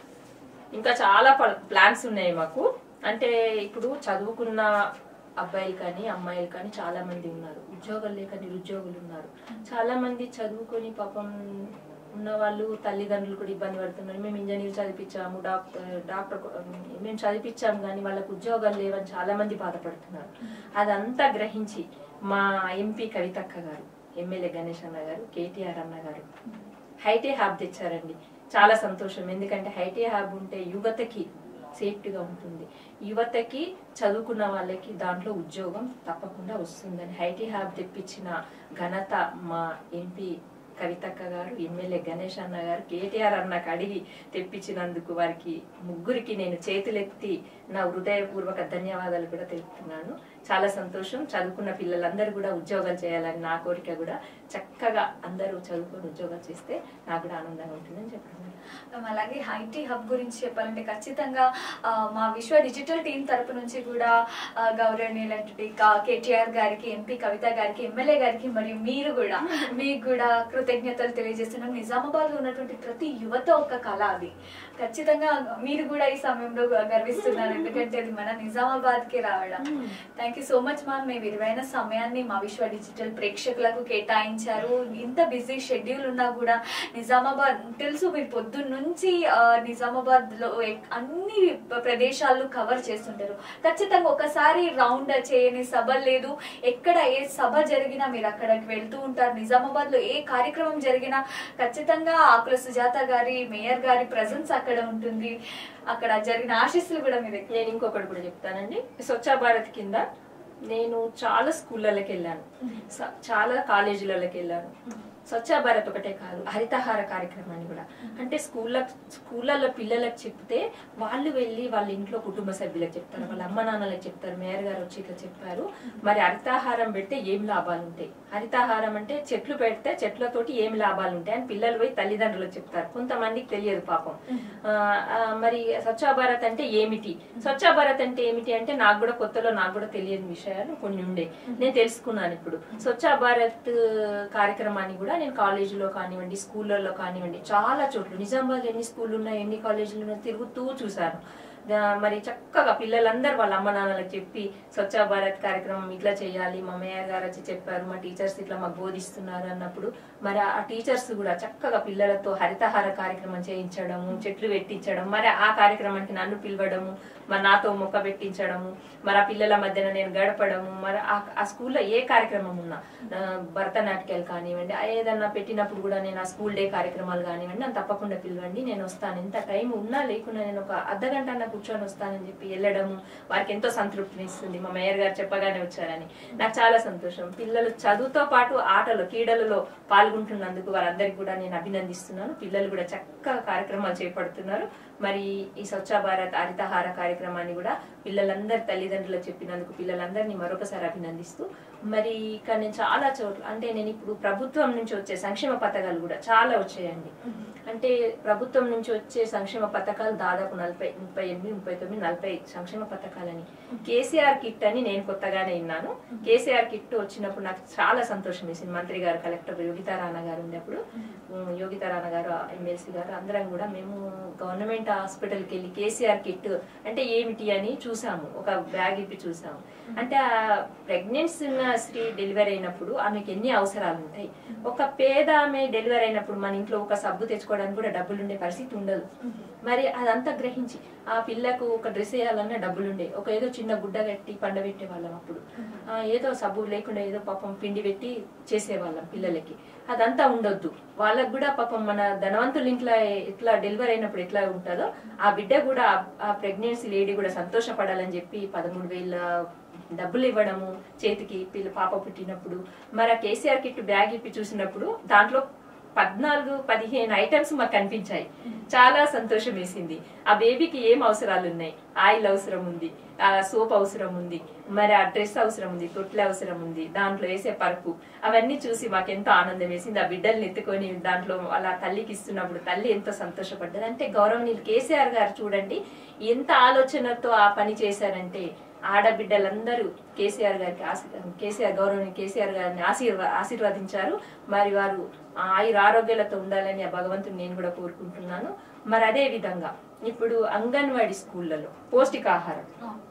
ఇంకా చాలా ప్లాన్స్ ఉన్నాయి మాకు అంటే ఇప్పుడు చదువుకున్న అబ్బాయిలు కానీ అమ్మాయిలు కానీ చాలా మంది ఉన్నారు ఉద్యోగాలు లేక నిరుద్యోగులు ఉన్నారు చాలా మంది చదువుకొని పాపం ఉన్న వాళ్ళు తల్లిదండ్రులు కూడా ఇబ్బంది పడుతున్నారు మేము ఇంజనీర్ చదివించాము డాక్టర్ డాక్టర్ మేము చదివించాము కానీ వాళ్ళకు ఉద్యోగాలు లేవని చాలా మంది బాధపడుతున్నారు అదంతా గ్రహించి మా ఎంపీ కవితక్క గారు ఎమ్మెల్యే గణేష్ అన్న గారు కేటీఆర్ అన్న గారు హైటే హ్యాబ్ తెచ్చారండి చాలా సంతోషం ఎందుకంటే హైటే హ్యాబ్ ఉంటే యువతకి సేఫ్టీగా ఉంటుంది యువతకి చదువుకున్న వాళ్ళకి దాంట్లో ఉద్యోగం తప్పకుండా వస్తుందని హైటీ హ్యాబ్ తెప్పించిన ఘనత మా ఎంపీ కవితక్క గారు ఎమ్మెల్యే గణేష్ అన్న గారు కేటీఆర్ అన్నకు అడిగి తెప్పించినందుకు వారికి ముగ్గురికి నేను చేతులెత్తి నా హృదయపూర్వక ధన్యవాదాలు కూడా తెలుపుతున్నాను చాలా సంతోషం చదువుకున్న పిల్లలందరూ కూడా ఉద్యోగాలు చేయాలని నా కోరిక కూడా చక్కగా అందరూ చదువుకొని ఉద్యోగాలు చేస్తే నాకు కూడా ఆనందంగా ఉంటుందని చెప్తున్నాను మ్యామ్, అలాగే ఐటీ హబ్ గురించి చెప్పాలంటే ఖచ్చితంగా ఆ, మా విశ్వ డిజిటల్ టీం తరపు నుంచి కూడా ఆ, గౌరవనీయులైనటువంటి కా- కేటీఆర్ గారికి ఎంపీ కవిత గారికి ఎమ్మెల్యే గారికి మరియు మీరు కూడా మీకు కూడా కృతజ్ఞతలు తెలియజేస్తున్నాం నిజామాబాద్ లో ఉన్నటువంటి ప్రతి యువత ఒక కళ అది ఖచ్చితంగా మీరు కూడా ఈ సమయంలో గర్విస్తున్నారు ఎందుకంటే అది మన నిజామాబాద్ కి రావడం thank you so much ma'am మీ విలువైన సమయాన్ని మా విశ్వ డిజిటల్ ప్రేక్షకులకు కేటాయించారు ఇంత బిజీ షెడ్యూల్ ఉన్నా కూడా నిజామాబాద్ తెలుసు మీరు పొద్దున్న నుంచి ఆ, నిజామాబాద్ లో ఎక్- అన్ని ప్రదేశాలు కవర్ చేస్తుంటారు ఖచ్చితంగా ఒకసారి రౌండ్ చేయని సభ లేదు ఎక్కడ ఏ సభ జరిగినా మీరు అక్కడికి వెళ్తూ ఉంటారు నిజామాబాద్ లో ఏ కార్యక్రమం జరిగినా ఖచ్చితంగా ఆకుల సుజాత గారి మేయర్ గారి ప్రజెన్స్ అక్కడ ఉంటుంది అక్కడ జరిగిన ఆశీస్సులు కూడా మీ దగ్గర నేను ఇంకొకటి కూడా చెప్తానండి స్వచ్ఛ భారత్ కింద నేను చాలా స్కూళ్ళకి వెళ్ళాను స- చాలా కాలేజీలకి వెళ్ళాను స్వచ్ఛ భారత్ ఒకటే కాదు హరితహార కార్యక్రమాన్ని కూడా అంటే స్కూళ్ళ స్కూళ్ళల్లో పిల్లలకు చెప్తే వాళ్ళు వెళ్ళి వాళ్ళ ఇంట్లో కుటుంబ సభ్యులకు చెప్తారు వాళ్ళ అమ్మ నాన్నలకు చెప్తారు మేయర్ గారు వచ్చి ఇట్లా చెప్పారు మరి హరితాహారం పెడితే ఏం లాభాలు ఉంటాయి హరితాహారం అంటే చెట్లు పెడితే చెట్లతోటి ఏం లాభాలు ఉంటాయి అని పిల్లలు పోయి తల్లిదండ్రులకు చెప్తారు కొంతమందికి తెలియదు పాపం ఆ, ఆ, మరి స్వచ్ఛ భారత్ అంటే ఏమిటి స్వచ్ఛ భారత్ అంటే ఏమిటి అంటే నాకు కూడా కొత్తలో నాకు కూడా తెలియని విషయాలు కొన్ని ఉండే నేను తెలుసుకున్నాను ఇప్పుడు స్వచ్ఛ భారత్ కార్యక్రమాన్ని కూడా నేను కాలేజీలో కానివ్వండి స్కూళ్ళల్లో కానివ్వండి చాలా చోట్ల నిజామాబాద్ ఎన్ని స్కూళ్ళు ఉన్నాయి ఎన్ని కాలేజీలు ఉన్నాయి తిరుగుతూ చూశాను ఆ, మరి చక్కగా పిల్లలందరూ వాళ్ళ అమ్మ నాన్నలకు చెప్పి స్వచ్ఛ భారత్ కార్యక్రమం ఇట్లా చేయాలి మా మేయర్ గారు వచ్చి చెప్పారు మా టీచర్స్ ఇట్లా మాకు బోధిస్తున్నారు అన్నప్పుడు మరి ఆ టీచర్స్ కూడా చక్కగా పిల్లలతో హరితహార కార్యక్రమం చేయించడము చెట్లు పెట్టించడం మరి ఆ కార్యక్రమానికి నన్ను పిలవడము మరి నాతో మొక్క పెట్టించడము మరి ఆ పిల్లల మధ్యన నేను గడపడము మరి ఆ- ఆ స్కూల్లో ఏ కార్యక్రమం ఉన్నా ఆ, భరతనాట్యాలు కానివ్వండి ఆ ఏదన్నా పెట్టినప్పుడు కూడా నేను ఆ స్కూల్ డే కార్యక్రమాలు కానివ్వండి నన్ను తప్పకుండా పిలవండి నేను వస్తాను ఎంత టైం ఉన్నా లేకున్నా నేను ఒక అర్ధ గంట అన్న కూర్చొని వస్తానని చెప్పి వెళ్ళడము వారికి ఎంతో సంతృప్తిని ఇస్తుంది మా మేయర్ గారు చెప్పగానే వచ్చారని నాకు చాలా సంతోషం పిల్లలు చదువుతో పాటు ఆటలు క్రీడలలో పాల్గొంటున్నందుకు వారందరికీ కూడా నేను అభినందిస్తున్నాను పిల్లలు కూడా చక్కగా కార్యక్రమాలు చేపడుతున్నారు మరి ఈ స్వచ్ఛ భారత్ హరితహార కార్యక్రమాన్ని కూడా పిల్లలందరి తల్లిదండ్రులకు చెప్పినందుకు పిల్లలందరినీ మరొకసారి అభినందిస్తూ మరి ఇక్కడ నేను చాలా చోట్ల అంటే నేను ఇప్పుడు ప్రభుత్వం నుంచి వచ్చే సంక్షేమ పథకాలు కూడా చాలా వచ్చాయండి అంటే ప్రభుత్వం నుంచి వచ్చే సంక్షేమ పథకాలు దాదాపు నలభై ముప్పై ఎనిమిది ముప్పై తొమ్మిది నలభై సంక్షేమ పథకాలని కేసీఆర్ కిట్ అని నేను కొత్తగానే విన్నాను కేసీఆర్ కిట్ వచ్చినప్పుడు నాకు చాలా సంతోషం వేసింది మంత్రి గారు కలెక్టర్ యోగితా రాణా గారు ఉండేప్పుడు ఉమ్, యోగితా రాణా గారు ఎమ్మెల్సీ గారు అందరం కూడా మేము గవర్నమెంట్ హాస్పిటల్కి వెళ్ళి కేసీఆర్ కిట్ అంటే ఏమిటి అని చూసాము ఒక బ్యాగ్ ఇప్పి చూసాము అంటే ఆ ప్రెగ్నెన్సీ ఉన్న స్త్రీ డెలివరీ అయినప్పుడు ఆమెకి ఎన్ని అవసరాలు ఉంటాయి ఒక పేద ఆమె డెలివరీ అయినప్పుడు మన ఇంట్లో ఒక సబ్బు తెచ్చుకోవడానికి కూడా డబ్బులు ఉండే పరిస్థితి ఉండదు మరి అదంతా గ్రహించి ఆ పిల్లకు ఒక డ్రెస్ వేయాలన్నా డబ్బులు ఉండే ఒక ఏదో చిన్న గుడ్డ కట్టి పండబెట్టే వాళ్ళం అప్పుడు ఆ, ఏదో సబ్బు లేకుండా ఏదో పాపం పిండి పెట్టి చేసేవాళ్ళం పిల్లలకి అదంతా ఉండొద్దు వాళ్ళకు కూడా పాపం మన ధనవంతుల ఇంట్లో ఎట్లా డెలివరీ అయినప్పుడు ఎట్లా ఉంటుందో ఆ బిడ్డ కూడా ఆ- ఆ ప్రెగ్నెన్సీ లేడీ కూడా సంతోషపడాలని చెప్పి పదమూడు వేల డబ్బులు ఇవ్వడము చేతికి పిల్ల పాప పుట్టినప్పుడు మరి ఆ కేసీఆర్ కిట్ బ్యాగ్ ఇప్పి చూసినప్పుడు దాంట్లో పద్నాలుగు పదిహేను ఐటమ్స్ మాకు కనిపించాయి చాలా సంతోషం వేసింది ఆ బేబీకి ఏం అవసరాలు ఉన్నాయి ఆయిల్ అవసరం ఉంది ఆ సోప్ అవసరం ఉంది మరి ఆ డ్రెస్ అవసరం ఉంది తొట్లే అవసరం ఉంది దాంట్లో వేసే పరుపు అవన్నీ చూసి మాకు ఎంతో ఆనందం వేసింది ఆ బిడ్డల్ని ఎత్తుకొని దాంట్లో అలా తల్లికి ఇస్తున్నప్పుడు తల్లి ఎంతో సంతోషపడ్డది అంటే గౌరవనీయులు కేసీఆర్ గారు చూడండి ఎంత ఆలోచనతో ఆ పని చేశారంటే ఆడబిడ్డలందరూ కేసీఆర్ గారికి ఆశీ- కేసీఆర్ గౌరవనీయ కేసీఆర్ గారిని ఆశీర్వా ఆశీర్వదించారు మరి వారు ఆయుర ఆరోగ్యాలతో ఉండాలని ఆ భగవంతుని నేను కూడా కోరుకుంటున్నాను మరి అదే విధంగా ఇప్పుడు అంగన్వాడీ స్కూళ్ళలో పౌష్టికాహారం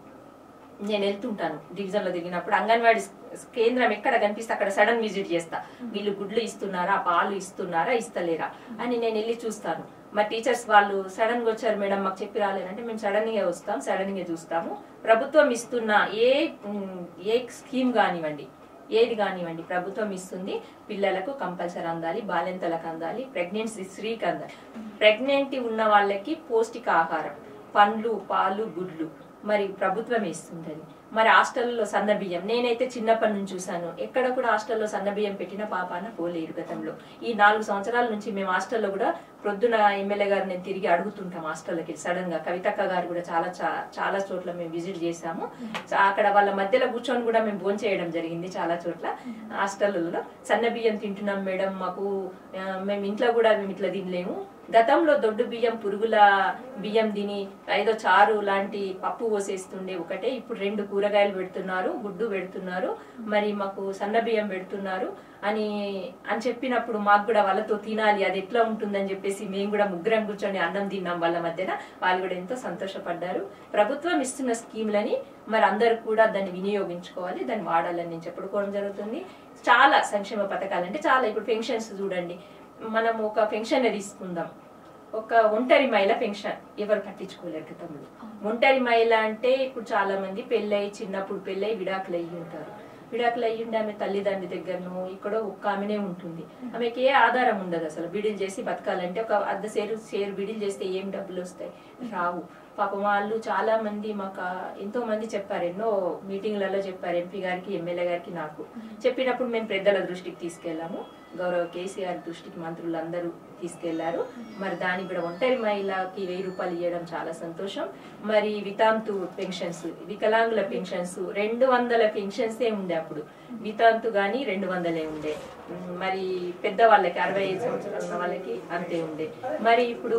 నేను వెళ్తుంటాను డివిజన్ లో దిగినప్పుడు అంగన్వాడీ స్- కేంద్రం ఎక్కడ కనిపిస్తే అక్కడ సడన్ విజిట్ చేస్తా వీళ్ళు గుడ్లు ఇస్తున్నారా పాలు ఇస్తున్నారా ఇస్తలేరా అని నేను వెళ్ళి చూస్తాను మా టీచర్స్ వాళ్ళు సడన్ గా వచ్చారు మేడం మాకు చెప్పి రాలేదంటే మేము సడన్ గా వస్తాం సడన్ గా చూస్తాము ప్రభుత్వం ఇస్తున్న ఏ ఉమ్, ఏ స్కీమ్ కానివ్వండి ఏది కానివ్వండి ప్రభుత్వం ఇస్తుంది పిల్లలకు కంపల్సరీ అందాలి బాలింతలకు అందాలి ప్రెగ్నెన్సీ స్త్రీకి అందాలి ప్రెగ్నెంట్ ఉన్న వాళ్ళకి పౌష్టికాహారం పండ్లు పాలు గుడ్లు మరి ప్రభుత్వం ఇస్తుంది అది మరి హాస్టల్లో సన్న బియ్యం నేనైతే చిన్నప్పటి నుంచి చూసాను ఎక్కడ కూడా హాస్టల్లో సన్న బియ్యం పెట్టిన పాపాన పోలేరు గతంలో ఈ నాలుగు సంవత్సరాల నుంచి మేము హాస్టల్లో కూడా ప్రొద్దున ఎమ్మెల్యే గారు నేను తిరిగి అడుగుతుంటాం హాస్టల్కి సడన్ గా కవితక్క గారు కూడా చాలా చా- చాలా చోట్ల మేము విజిట్ చేశాము సో అక్కడ వాళ్ళ మధ్యలో కూర్చొని కూడా మేము భోజనం చేయడం జరిగింది చాలా చోట్ల హాస్టల్లో సన్న బియ్యం తింటున్నాం మేడం మాకు ఆ, మేము ఇంట్లో కూడా మేము ఇట్లా తినలేము గతంలో దొడ్డు బియ్యం పురుగుల బియ్యం తిని ఏదో చారు లాంటి పప్పు పోసేస్తుండే ఒకటే ఇప్పుడు రెండు కూరగాయలు పెడుతున్నారు గుడ్డు పెడుతున్నారు మరి మాకు సన్న బియ్యం పెడుతున్నారు అని అని చెప్పినప్పుడు మాకు కూడా వాళ్ళతో తినాలి అది ఎట్లా ఉంటుందని చెప్పేసి మేము కూడా ముగ్గురం కూర్చొని అన్నం తిన్నాం వాళ్ళ మధ్యన వాళ్ళు కూడా ఎంతో సంతోషపడ్డారు ప్రభుత్వం ఇస్తున్న స్కీమ్లని మరి అందరూ కూడా దాన్ని వినియోగించుకోవాలి దాన్ని వాడాలని నేను చెప్పుకోవడం జరుగుతుంది చాలా సంక్షేమ పథకాలు అంటే చాలా ఇప్పుడు పెన్షన్స్ చూడండి మనం ఒక పెన్షన్ తీసుకుందాం ఒక ఒంటరి మహిళ పెన్షన్ ఎవరు పట్టించుకోలేరు గతంలో ఒంటరి మహిళ అంటే ఇప్పుడు చాలా మంది పెళ్ళై చిన్నప్పుడు పెళ్ళై విడాకులు అయ్యి ఉంటారు విడాకులు అయ్యి ఉండి ఆమె తల్లిదండ్రి దగ్గరను ఇక్కడ ఒక్క ఆమెనే ఉంటుంది ఆమెకి ఏ ఆధారం ఉండదు అసలు బిడిల్ చేసి బతకాలంటే ఒక అర్ధ సేరు సేరు బిడిల్ చేస్తే ఏం డబ్బులు వస్తాయి రావు పాపం వాళ్ళు చాలా మంది మాకు ఆ- ఎంతో మంది చెప్పారు ఎన్నో మీటింగ్లలో చెప్పారు ఎంపీ గారికి ఎమ్మెల్యే గారికి నాకు చెప్పినప్పుడు మేము పెద్దల దృష్టికి తీసుకెళ్ళాము గౌరవ కేసీఆర్ దృష్టికి మంత్రులందరూ తీసుకెళ్లారు మరి దానికి కూడా ఒంటరి మహిళకి వెయ్యి రూపాయలు ఇవ్వడం చాలా సంతోషం మరి వితాంతు పెన్షన్స్ వికలాంగుల పెన్షన్స్ రెండు వందల పెన్షన్స్ ఏ ఉండే అప్పుడు వితాంతు గాని రెండు వందలే ఉండే ఉమ్, మరి పెద్ద వాళ్ళకి అరవై ఐదు సంవత్సరాలు ఉన్న వాళ్ళకి అంతే ఉండే మరి ఇప్పుడు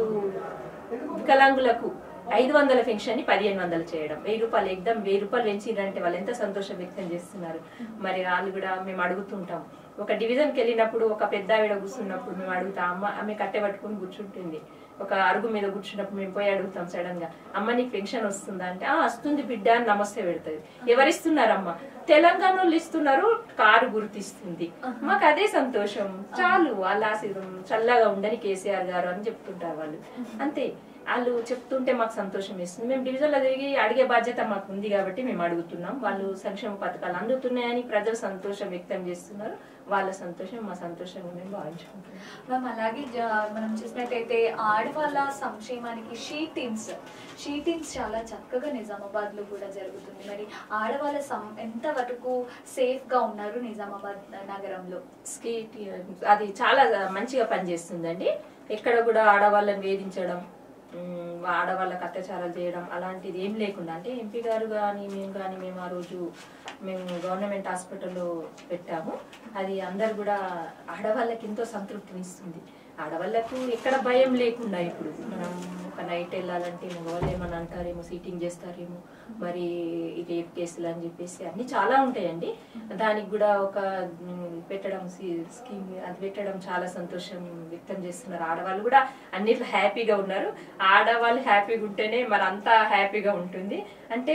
వికలాంగులకు ఐదు వందల పెన్షన్ ని పదిహేను వందలు చేయడం వెయ్యి రూపాయలు ఎగ్దం వెయ్యి రూపాయలు పెంచిందంటే వాళ్ళు ఎంత సంతోషం వ్యక్తం చేస్తున్నారు మరి వాళ్ళు కూడా మేము అడుగుతుంటాం ఒక డివిజన్కి వెళ్ళినప్పుడు ఒక పెద్ద ఆవిడ కూర్చున్నప్పుడు మేము అడుగుతాం అమ్మ ఆమె కట్టె పట్టుకుని కూర్చుంటుంది ఒక అరుగు మీద కూర్చున్నప్పుడు మేము పోయి అడుగుతాం సడన్ గా అమ్మ నీకు పెన్షన్ వస్తుందా అంటే ఆ వస్తుంది బిడ్డ అని నమస్తే పెడుతుంది ఎవరిస్తున్నారమ్మ తెలంగాణ వాళ్ళు ఇస్తున్నారు కారు గుర్తిస్తుంది మాకు అదే సంతోషం చాలు వాళ్ళ ఆశీర్వం చల్లగా ఉండని కేసీఆర్ గారు అని చెప్తుంటారు వాళ్ళు అంతే వాళ్ళు చెప్తుంటే మాకు సంతోషం వేస్తుంది మేము డివిజన్లో తిరిగి అడిగే బాధ్యత మాకు ఉంది కాబట్టి మేము అడుగుతున్నాం వాళ్ళు సంక్షేమ పథకాలు అందుతున్నాయని ప్రజలు సంతోషం వ్యక్తం చేస్తున్నారు వాళ్ళ సంతోషం మా సంతోషంగా మేము భావించుకుంటున్నాం మ్యామ్ అలాగే జ- మనం చూసినట్టయితే ఆడవాళ్ళ సంక్షేమానికి షీ టీమ్స్ షీ టీమ్స్ చాలా చక్కగా నిజామాబాద్ లో కూడా జరుగుతుంది మరి ఆడవాళ్ళ సం ఎంత వరకు సేఫ్ గా ఉన్నారు నిజామాబాద్ నగరంలో స్కీట్ అది చాలా మంచిగా పనిచేస్తుందండి ఎక్కడ కూడా ఆడవాళ్ళని వేధించడం ఉమ్, ఆడవాళ్ళకి అత్యాచారాలు చేయడం అలాంటిది ఏం లేకుండా అంటే ఎంపీ గారు కానీ మేము కానీ మేము ఆ రోజు మేము గవర్నమెంట్ హాస్పిటల్లో పెట్టాము అది అందరు కూడా ఆడవాళ్ళకి ఎంతో సంతృప్తినిస్తుంది ఆడవాళ్ళకు ఎక్కడ భయం లేకుండా ఇప్పుడు మనం ఒక నైట్ వెళ్ళాలంటే మగవాళ్ళు ఏమన్నా అంటారేమో సీటింగ్ చేస్తారేమో మరి ఈ రేప్ కేసులు అని చెప్పేసి అన్ని చాలా ఉంటాయండి దానికి కూడా ఒక మ్, పెట్టడం సి- స్కీమ్ అది పెట్టడం చాలా సంతోషం వ్యక్తం చేస్తున్నారు ఆడవాళ్ళు కూడా అన్నిట్లో హ్యాపీగా ఉన్నారు ఆడవాళ్ళు హ్యాపీగా ఉంటేనే మరి అంతా హ్యాపీగా ఉంటుంది అంటే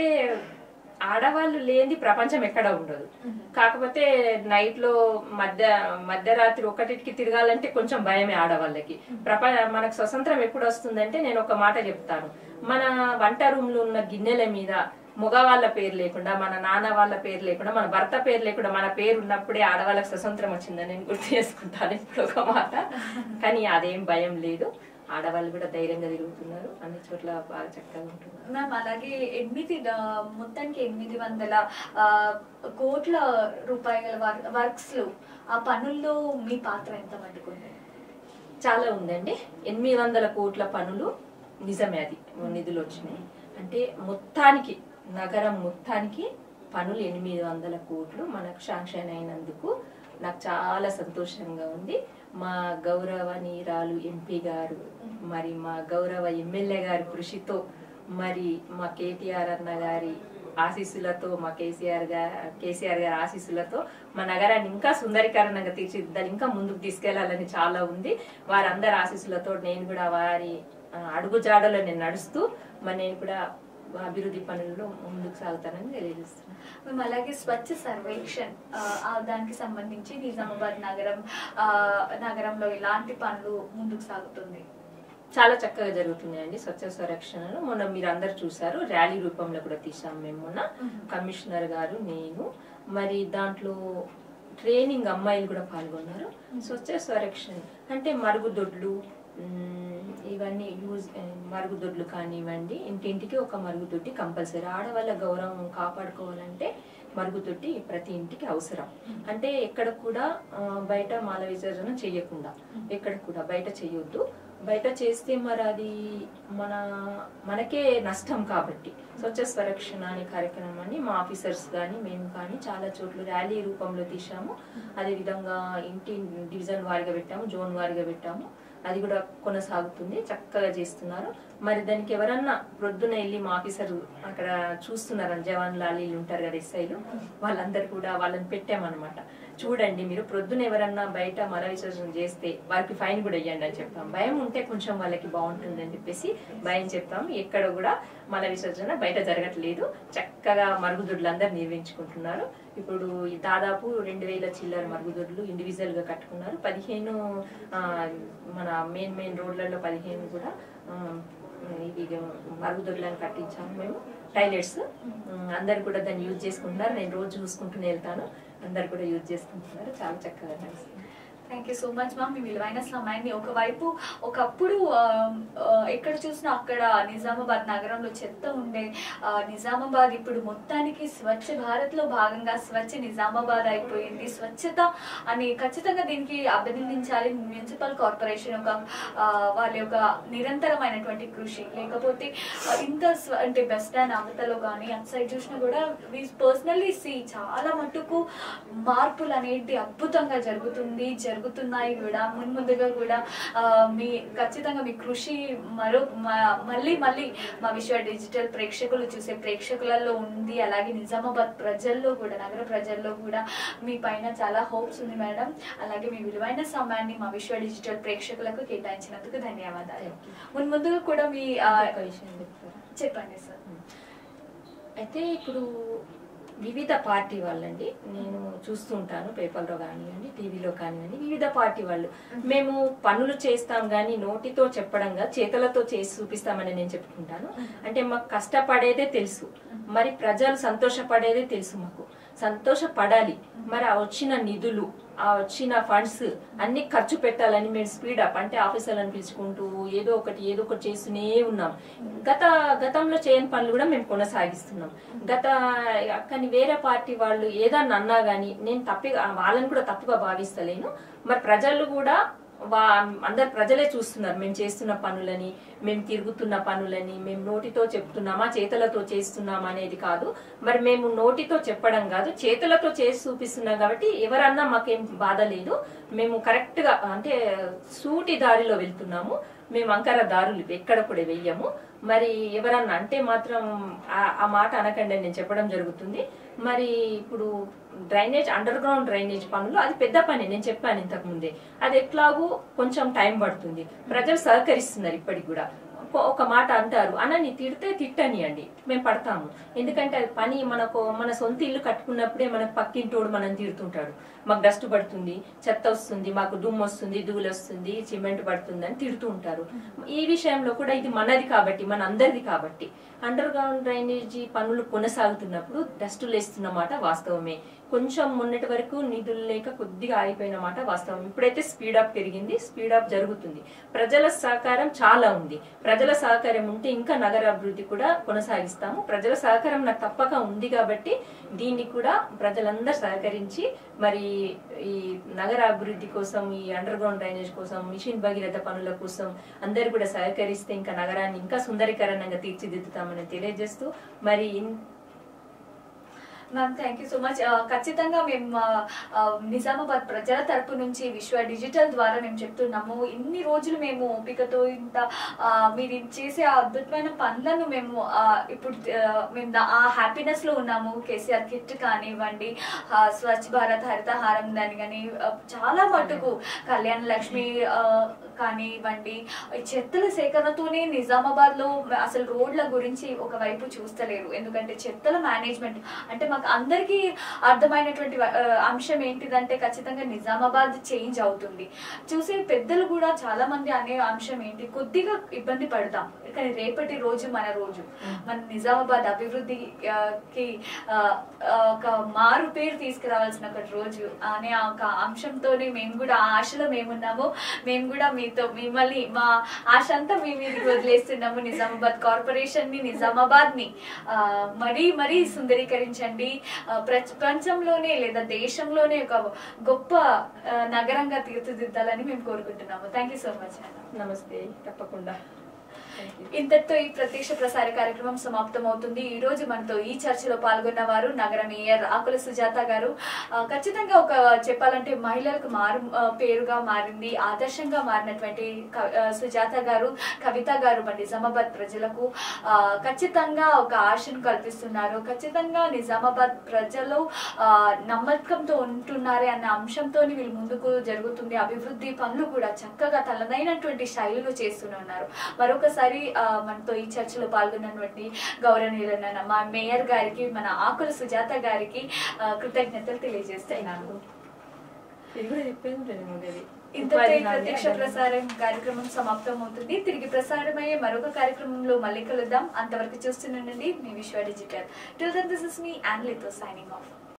ఆడవాళ్ళు లేనిది ప్రపంచం ఎక్కడ ఉండదు కాకపోతే నైట్ లో మధ్య మధ్యరాత్రి ఒకటికి తిరగాలంటే కొంచెం భయమే ఆడవాళ్ళకి ప్రపంచ మనకు స్వతంత్రం ఎప్పుడు వస్తుందంటే నేను ఒక మాట చెప్తాను మన వంట రూమ్ లో ఉన్న గిన్నెల మీద మగవాళ్ళ పేరు లేకుండా మన నాన్న వాళ్ళ పేరు లేకుండా మన భర్త పేరు లేకుండా మన పేరు ఉన్నప్పుడే ఆడవాళ్ళకి స్వతంత్రం వచ్చిందని నేను గుర్తు చేసుకుంటాను ఇప్పుడు ఒక మాట కానీ అదేం భయం లేదు ఆడవాళ్ళు కూడా ధైర్యంగా తిరుగుతున్నారు అన్ని చోట్ల బాగా చక్కగా ఉంటున్నారు మ్యామ్ అలాగే ఎనిమిది ద- మొత్తానికి ఎనిమిది వందల ఆ, కోట్ల రూపాయల వర్- వర్క్స్ లో ఆ పనుల్లో మీ పాత్ర ఎంత మటుకుంది చాలా ఉందండి ఎనిమిది వందల కోట్ల పనులు నిజమే అది నిధులు వచ్చినాయి అంటే మొత్తానికి నగరం మొత్తానికి పనులు ఎనిమిది వందల కోట్లు మనకు శాంక్షన్ అయినందుకు నాకు చాలా సంతోషంగా ఉంది మా గౌరవనీయురాలు ఎంపీ గారు మరి మా గౌరవ ఎమ్మెల్యే గారి కృషితో మరి మా కేటీఆర్ అన్న గారి ఆశీస్సులతో మా కేసీఆర్ గారు కేసీఆర్ గారి ఆశీస్సులతో మా నగరాన్ని ఇంకా సుందరీకరణంగా తీర్చిదిద్దాలి ఇంకా ముందుకు తీసుకెళ్లాలని చాలా ఉంది వారందరి ఆశీస్సులతో నేను కూడా వారి ఆ, అడుగుజాడలో నేను నడుస్తూ మరి నేను కూడా అభివృద్ధి పనుల్లో ముందుకు సాగుతానని తెలియజేస్తున్నాను మేము అలాగే స్వచ్ఛ సర్వేక్షణ్ ఆ, ఆ దానికి సంబంధించి నిజామాబాద్ నగరం ఆ, నగరంలో ఇలాంటి పనులు ముందుకు సాగుతుంది చాలా చక్కగా జరుగుతున్నాయండి స్వచ్ఛ సంరక్షణలు మొన్న మీరు అందరు చూసారు ర్యాలీ రూపంలో కూడా తీసాం మేము మొన్న కమిషనర్ గారు నేను మరి దాంట్లో ట్రైనింగ్ అమ్మాయిలు కూడా పాల్గొన్నారు స్వచ్ఛ సంరక్షణ అంటే మరుగుదొడ్లు మ్, ఇవన్నీ యూజ్ ఆ, మరుగుదొడ్లు కానివ్వండి ఇంటింటికి ఒక మరుగుదొడ్డి కంపల్సరీ ఆడవాళ్ళ గౌరవం కాపాడుకోవాలంటే మరుగుదొడ్డి ప్రతి ఇంటికి అవసరం అంటే ఎక్కడ కూడా ఆ, బయట మాల విసర్జన చేయకుండా ఎక్కడ కూడా బయట చేయొద్దు బయట చేస్తే మరి అది మన మనకే నష్టం కాబట్టి స్వచ్ఛ స్వరక్షణ అనే కార్యక్రమాన్ని మా ఆఫీసర్స్ కానీ మేము కానీ చాలా చోట్ల ర్యాలీ రూపంలో తీసాము అదే విధంగా ఇంటి డివిజన్ వారిగా పెట్టాము జోన్ వారిగా పెట్టాము అది కూడా కొనసాగుతుంది చక్కగా చేస్తున్నారు మరి దానికి ఎవరన్నా ప్రొద్దున వెళ్ళి మా ఆఫీసర్ అక్కడ చూస్తున్నారు జవాన్ లాలీలు ఉంటారు కదా ఎస్ఐలు వాళ్ళందరూ కూడా వాళ్ళని పెట్టామన్నమాట చూడండి మీరు ప్రొద్దున ఎవరన్నా బయట మల విసర్జన చేస్తే వారికి ఫైన్ కూడా ఇవ్వండి అని చెప్తాం భయం ఉంటే కొంచెం వాళ్ళకి బాగుంటుంది అని చెప్పేసి భయం చెప్తాం ఎక్కడ కూడా మల విసర్జన బయట జరగట్లేదు చక్కగా మరుగుదొడ్లు అందరు నిర్వహించుకుంటున్నారు ఇప్పుడు ఈ దాదాపు రెండు వేల చిల్లర మరుగుదొడ్లు ఇండివిజువల్ గా కట్టుకున్నారు పదిహేను ఆ, మన మెయిన్ మెయిన్ రోడ్లలో పదిహేను కూడా ఆ, ఇవి మరుగుదొడ్లను కట్టించాము మేము టైలెట్స్ అందరు కూడా దాన్ని యూజ్ చేసుకుంటున్నారు నేను రోజు చూసుకుంటూనే వెళ్తాను అందరు కూడా యూజ్ చేసుకుంటున్నారు చాలా చక్కగా నడుస్తుంది thank you so much ma'am మీ విలువైన సమయాన్ని ఒకవైపు ఒకప్పుడు ఆ, ఆ, ఎక్కడ చూసినా అక్కడ నిజామాబాద్ నగరంలో చెత్త ఉండే ఆ, నిజామాబాద్ ఇప్పుడు మొత్తానికి స్వచ్ఛ భారత్ లో భాగంగా స్వచ్ఛ నిజామాబాద్ అయిపోయింది స్వచ్ఛత అని ఖచ్చితంగా దీనికి అభినందించాలి మున్సిపల్ కార్పొరేషన్ ఒక ఆ, వాళ్ళ యొక్క నిరంతరమైనటువంటి కృషి లేకపోతే ఆ, ఇంత స్వ- అంటే బెస్ట్ స్టాండ్ అమతలో కానీ అటు సైడ్ చూసినా కూడా పర్సనల్లీ సి చాలా మటుకు మార్పులు అనేది అద్భుతంగా జరుగుతుంది జరుగుతుంది జరుగుతున్నాయి కూడా మున్ముందుగా కూడా ఆ, మీ ఖచ్చితంగా మీ కృషి మరో మ- మళ్ళీ మళ్ళీ మా విశ్వ డిజిటల్ ప్రేక్షకులు చూసే ప్రేక్షకులలో ఉంది అలాగే నిజామాబాద్ ప్రజల్లో కూడా నగర ప్రజల్లో కూడా మీ పైన చాలా హోప్స్ ఉంది మేడం అలాగే మీ విలువైన సమయాన్ని మా విశ్వ డిజిటల్ ప్రేక్షకులకు కేటాయించినందుకు ధన్యవాదాలు మున్ముందుగా కూడా మీ ఆ, ఒక విషయం చెప్తారా చెప్పండి సార్ అయితే ఇప్పుడు వివిధ పార్టీ వాళ్ళండి నేను చూస్తూ ఉంటాను పేపర్లో కానివ్వండి టీవీలో కానివ్వండి వివిధ పార్టీ వాళ్ళు మేము పనులు చేస్తాం కానీ నోటితో చెప్పడంగా చేతులతో చేసి చూపిస్తామని నేను చెప్పుకుంటాను అంటే మాకు కష్టపడేదే తెలుసు మరి ప్రజలు సంతోషపడేదే తెలుసు మాకు సంతోషపడాలి మరి ఆ వచ్చిన నిధులు ఆ వచ్చిన ఫండ్స్ అన్ని ఖర్చు పెట్టాలని మేము స్పీడ్ అప్ అంటే ఆఫీసర్లను పిలుచుకుంటూ ఏదో ఒకటి ఏదో ఒకటి చేస్తూనే ఉన్నాం గత గతంలో చేయని పనులు కూడా మేము కొనసాగిస్తున్నాం గత కానీ వేరే పార్టీ వాళ్ళు ఏదన్నా అన్నా గానీ నేను తప్పిగా వాళ్ళని కూడా తప్పుగా భావిస్తలేను మరి ప్రజలు కూడా వా అందరు ప్రజలే చూస్తున్నారు మేము చేస్తున్న పనులని మేము తిరుగుతున్న పనులని మేము నోటితో చెప్తున్నామా చేతులతో చేస్తున్నామా అనేది కాదు మరి మేము నోటితో చెప్పడం కాదు చేతులతో చేసి చూపిస్తున్నాం కాబట్టి ఎవరన్నా మాకేం బాధ లేదు మేము కరెక్ట్ గా అంటే సూటి దారిలో వెళ్తున్నాము మేము అంకర దారులు ఎక్కడ కూడా వెయ్యము మరి ఎవరన్నా అంటే మాత్రం ఆ- ఆ మాట అనకండి అని నేను చెప్పడం జరుగుతుంది మరి ఇప్పుడు డ్రైనేజ్ అండర్ గ్రౌండ్ డ్రైనేజ్ పనులు అది పెద్ద పని నేను చెప్పాను ఇంతకు ముందే అది ఎట్లాగూ కొంచెం టైం పడుతుంది ప్రజలు సహకరిస్తున్నారు ఇప్పటికి కూడా ఒక- ఒక మాట అంటారు అన్నని తిడితే తిట్టనియండి మేము పడతాము ఎందుకంటే అది పని మనకు మన సొంత ఇల్లు కట్టుకున్నప్పుడే మనకు పక్కింటోడు మనం తిడుతుంటాడు మాకు డస్ట్ పడుతుంది చెత్త వస్తుంది మాకు దుమ్ము వస్తుంది ధూళి వస్తుంది సిమెంట్ పడుతుంది అని తిడుతూ ఉంటారు ఈ విషయంలో కూడా ఇది మనది కాబట్టి మన అందరిది కాబట్టి అండర్ గ్రౌండ్ డ్రైనేజీ పనులు కొనసాగుతున్నప్పుడు డస్ట్ లేస్తున్న మాట వాస్తవమే కొంచెం మొన్నటి వరకు నిధులు లేక కొద్దిగా ఆగిపోయిన మాట వాస్తవం ఇప్పుడైతే స్పీడప్ పెరిగింది స్పీడప్ జరుగుతుంది ప్రజల సహకారం చాలా ఉంది ప్రజల సహకారం ఉంటే ఇంకా నగర అభివృద్ధి కూడా కొనసాగిస్తాము ప్రజల సహకారం నాకు తప్పక ఉంది కాబట్టి దీన్ని కూడా ప్రజలందరూ సహకరించి మరి ఈ నగర అభివృద్ధి కోసం ఈ అండర్ గ్రౌండ్ డ్రైనేజ్ కోసం మిషన్ భగీరథ పనుల కోసం అందరు కూడా సహకరిస్తే ఇంకా నగరాన్ని ఇంకా సుందరీకరణంగా తీర్చిదిద్దుతామని తెలియజేస్తూ మరి in- ma'am thank you so much ఖచ్చితంగా మేము ఆ, ఆ, నిజామాబాద్ ప్రజల తరపు నుంచి విశ్వ డిజిటల్ ద్వారా మేము చెప్తున్నాము ఇన్ని రోజులు మేము ఓపికతో ఇంత ఆ, మీరు ఇది చేసే ఆ అద్భుతమైన పనులను మేము ఆ, ఇప్పుడు ఆ, మేము దా- ఆ హ్యాపీనెస్ లో ఉన్నాము కేసీఆర్ కిట్ కానివ్వండి ఆ, స్వచ్ఛ భారత్ హరితహారం దాని కానీ ఆ, చాలా మటుకు కళ్యాణ లక్ష్మి ఆ, కానివ్వండి ఈ చెత్తల సేకరణతోనే నిజామాబాద్ లో అసలు రోడ్ల గురించి ఒకవైపు చూస్తలేరు ఎందుకంటే చెత్తల మేనేజ్మెంట్ అంటే మాకు అందరికీ అర్థమైనటువంటి ఆ, అంశం ఏంటిదంటే ఖచ్చితంగా నిజామాబాద్ చేంజ్ అవుతుంది చూసే పెద్దలు కూడా చాలా మంది అనే అంశం ఏంటి కొద్దిగా ఇబ్బంది పడతాం కానీ రేపటి రోజు మన రోజు మన నిజామాబాద్ అభివృద్ధి ఆ, కి ఆ, ఆ, ఒక మారు పేరు తీసుకురావాల్సిన ఒక రోజు అనే ఆ ఒక అంశంతోనే మేము కూడా ఆ ఆశలో మేమున్నాము మేము కూడా మీతో మిమ్మల్ని మా ఆశ అంతా మీ మీదకి వదిలేస్తున్నాము నిజామాబాద్ కార్పొరేషన్ ని నిజామాబాద్ ని ఆ, మరీ మరీ సుందరీకరించండి ఆ, ప్రపంచంలోనే లేదా దేశంలోనే ఒక గొప్ప ఆ, నగరంగా తీర్చిదిద్దాలని మేము కోరుకుంటున్నాము థ్యాంక్ యూ సో మచ్ నమస్తే తప్పకుండా Thank you. ఇంతటితో ఈ ప్రత్యక్ష ప్రసార కార్యక్రమం సమాప్తం అవుతుంది ఈ రోజు మనతో ఈ చర్చలో పాల్గొన్న వారు నగర మేయర్ ఆకుల సుజాత గారు ఆ, ఖచ్చితంగా ఒక చెప్పాలంటే మహిళలకు మారు ఆ, పేరుగా మారింది ఆదర్శంగా మారినటువంటి క- ఆ, సుజాత గారు కవిత గారు మన నిజామాబాద్ ప్రజలకు ఆ, ఖచ్చితంగా ఒక ఆశను కల్పిస్తున్నారు ఖచ్చితంగా నిజామాబాద్ ప్రజలు ఆ, నమ్మకంతో ఉంటున్నారే అన్న అంశంతో వీళ్ళు ముందుకు జరుగుతుంది అభివృద్ధి పనులు కూడా చక్కగా తనదైనటువంటి శైలిలో చేస్తూనే ఉన్నారు మరొకసారి ఆ, మనతో ఈ చర్చలో పాల్గొన్నటువంటి గౌరవనీయులైన మా మేయర్ గారికి మన ఆకుల సుజాత గారికి ఆ, కృతజ్ఞతలు తెలియజేస్తున్నాను ఇది కూడా చెప్పేది ఉంటుంది మొదటి. ఇంతతో ఈ ఉపాధి హామీ ప్రత్యక్ష అదనం. ప్రసారం కార్యక్రమం సమాప్తం అవుతుంది తిరిగి ప్రసారమయ్యే మరొక కార్యక్రమంలో మళ్ళీ కలుద్దాం అంతవరకు చూస్తుండండి మీ Vishwa digital till then this is me and లితో సైనింగ్ ఆఫ్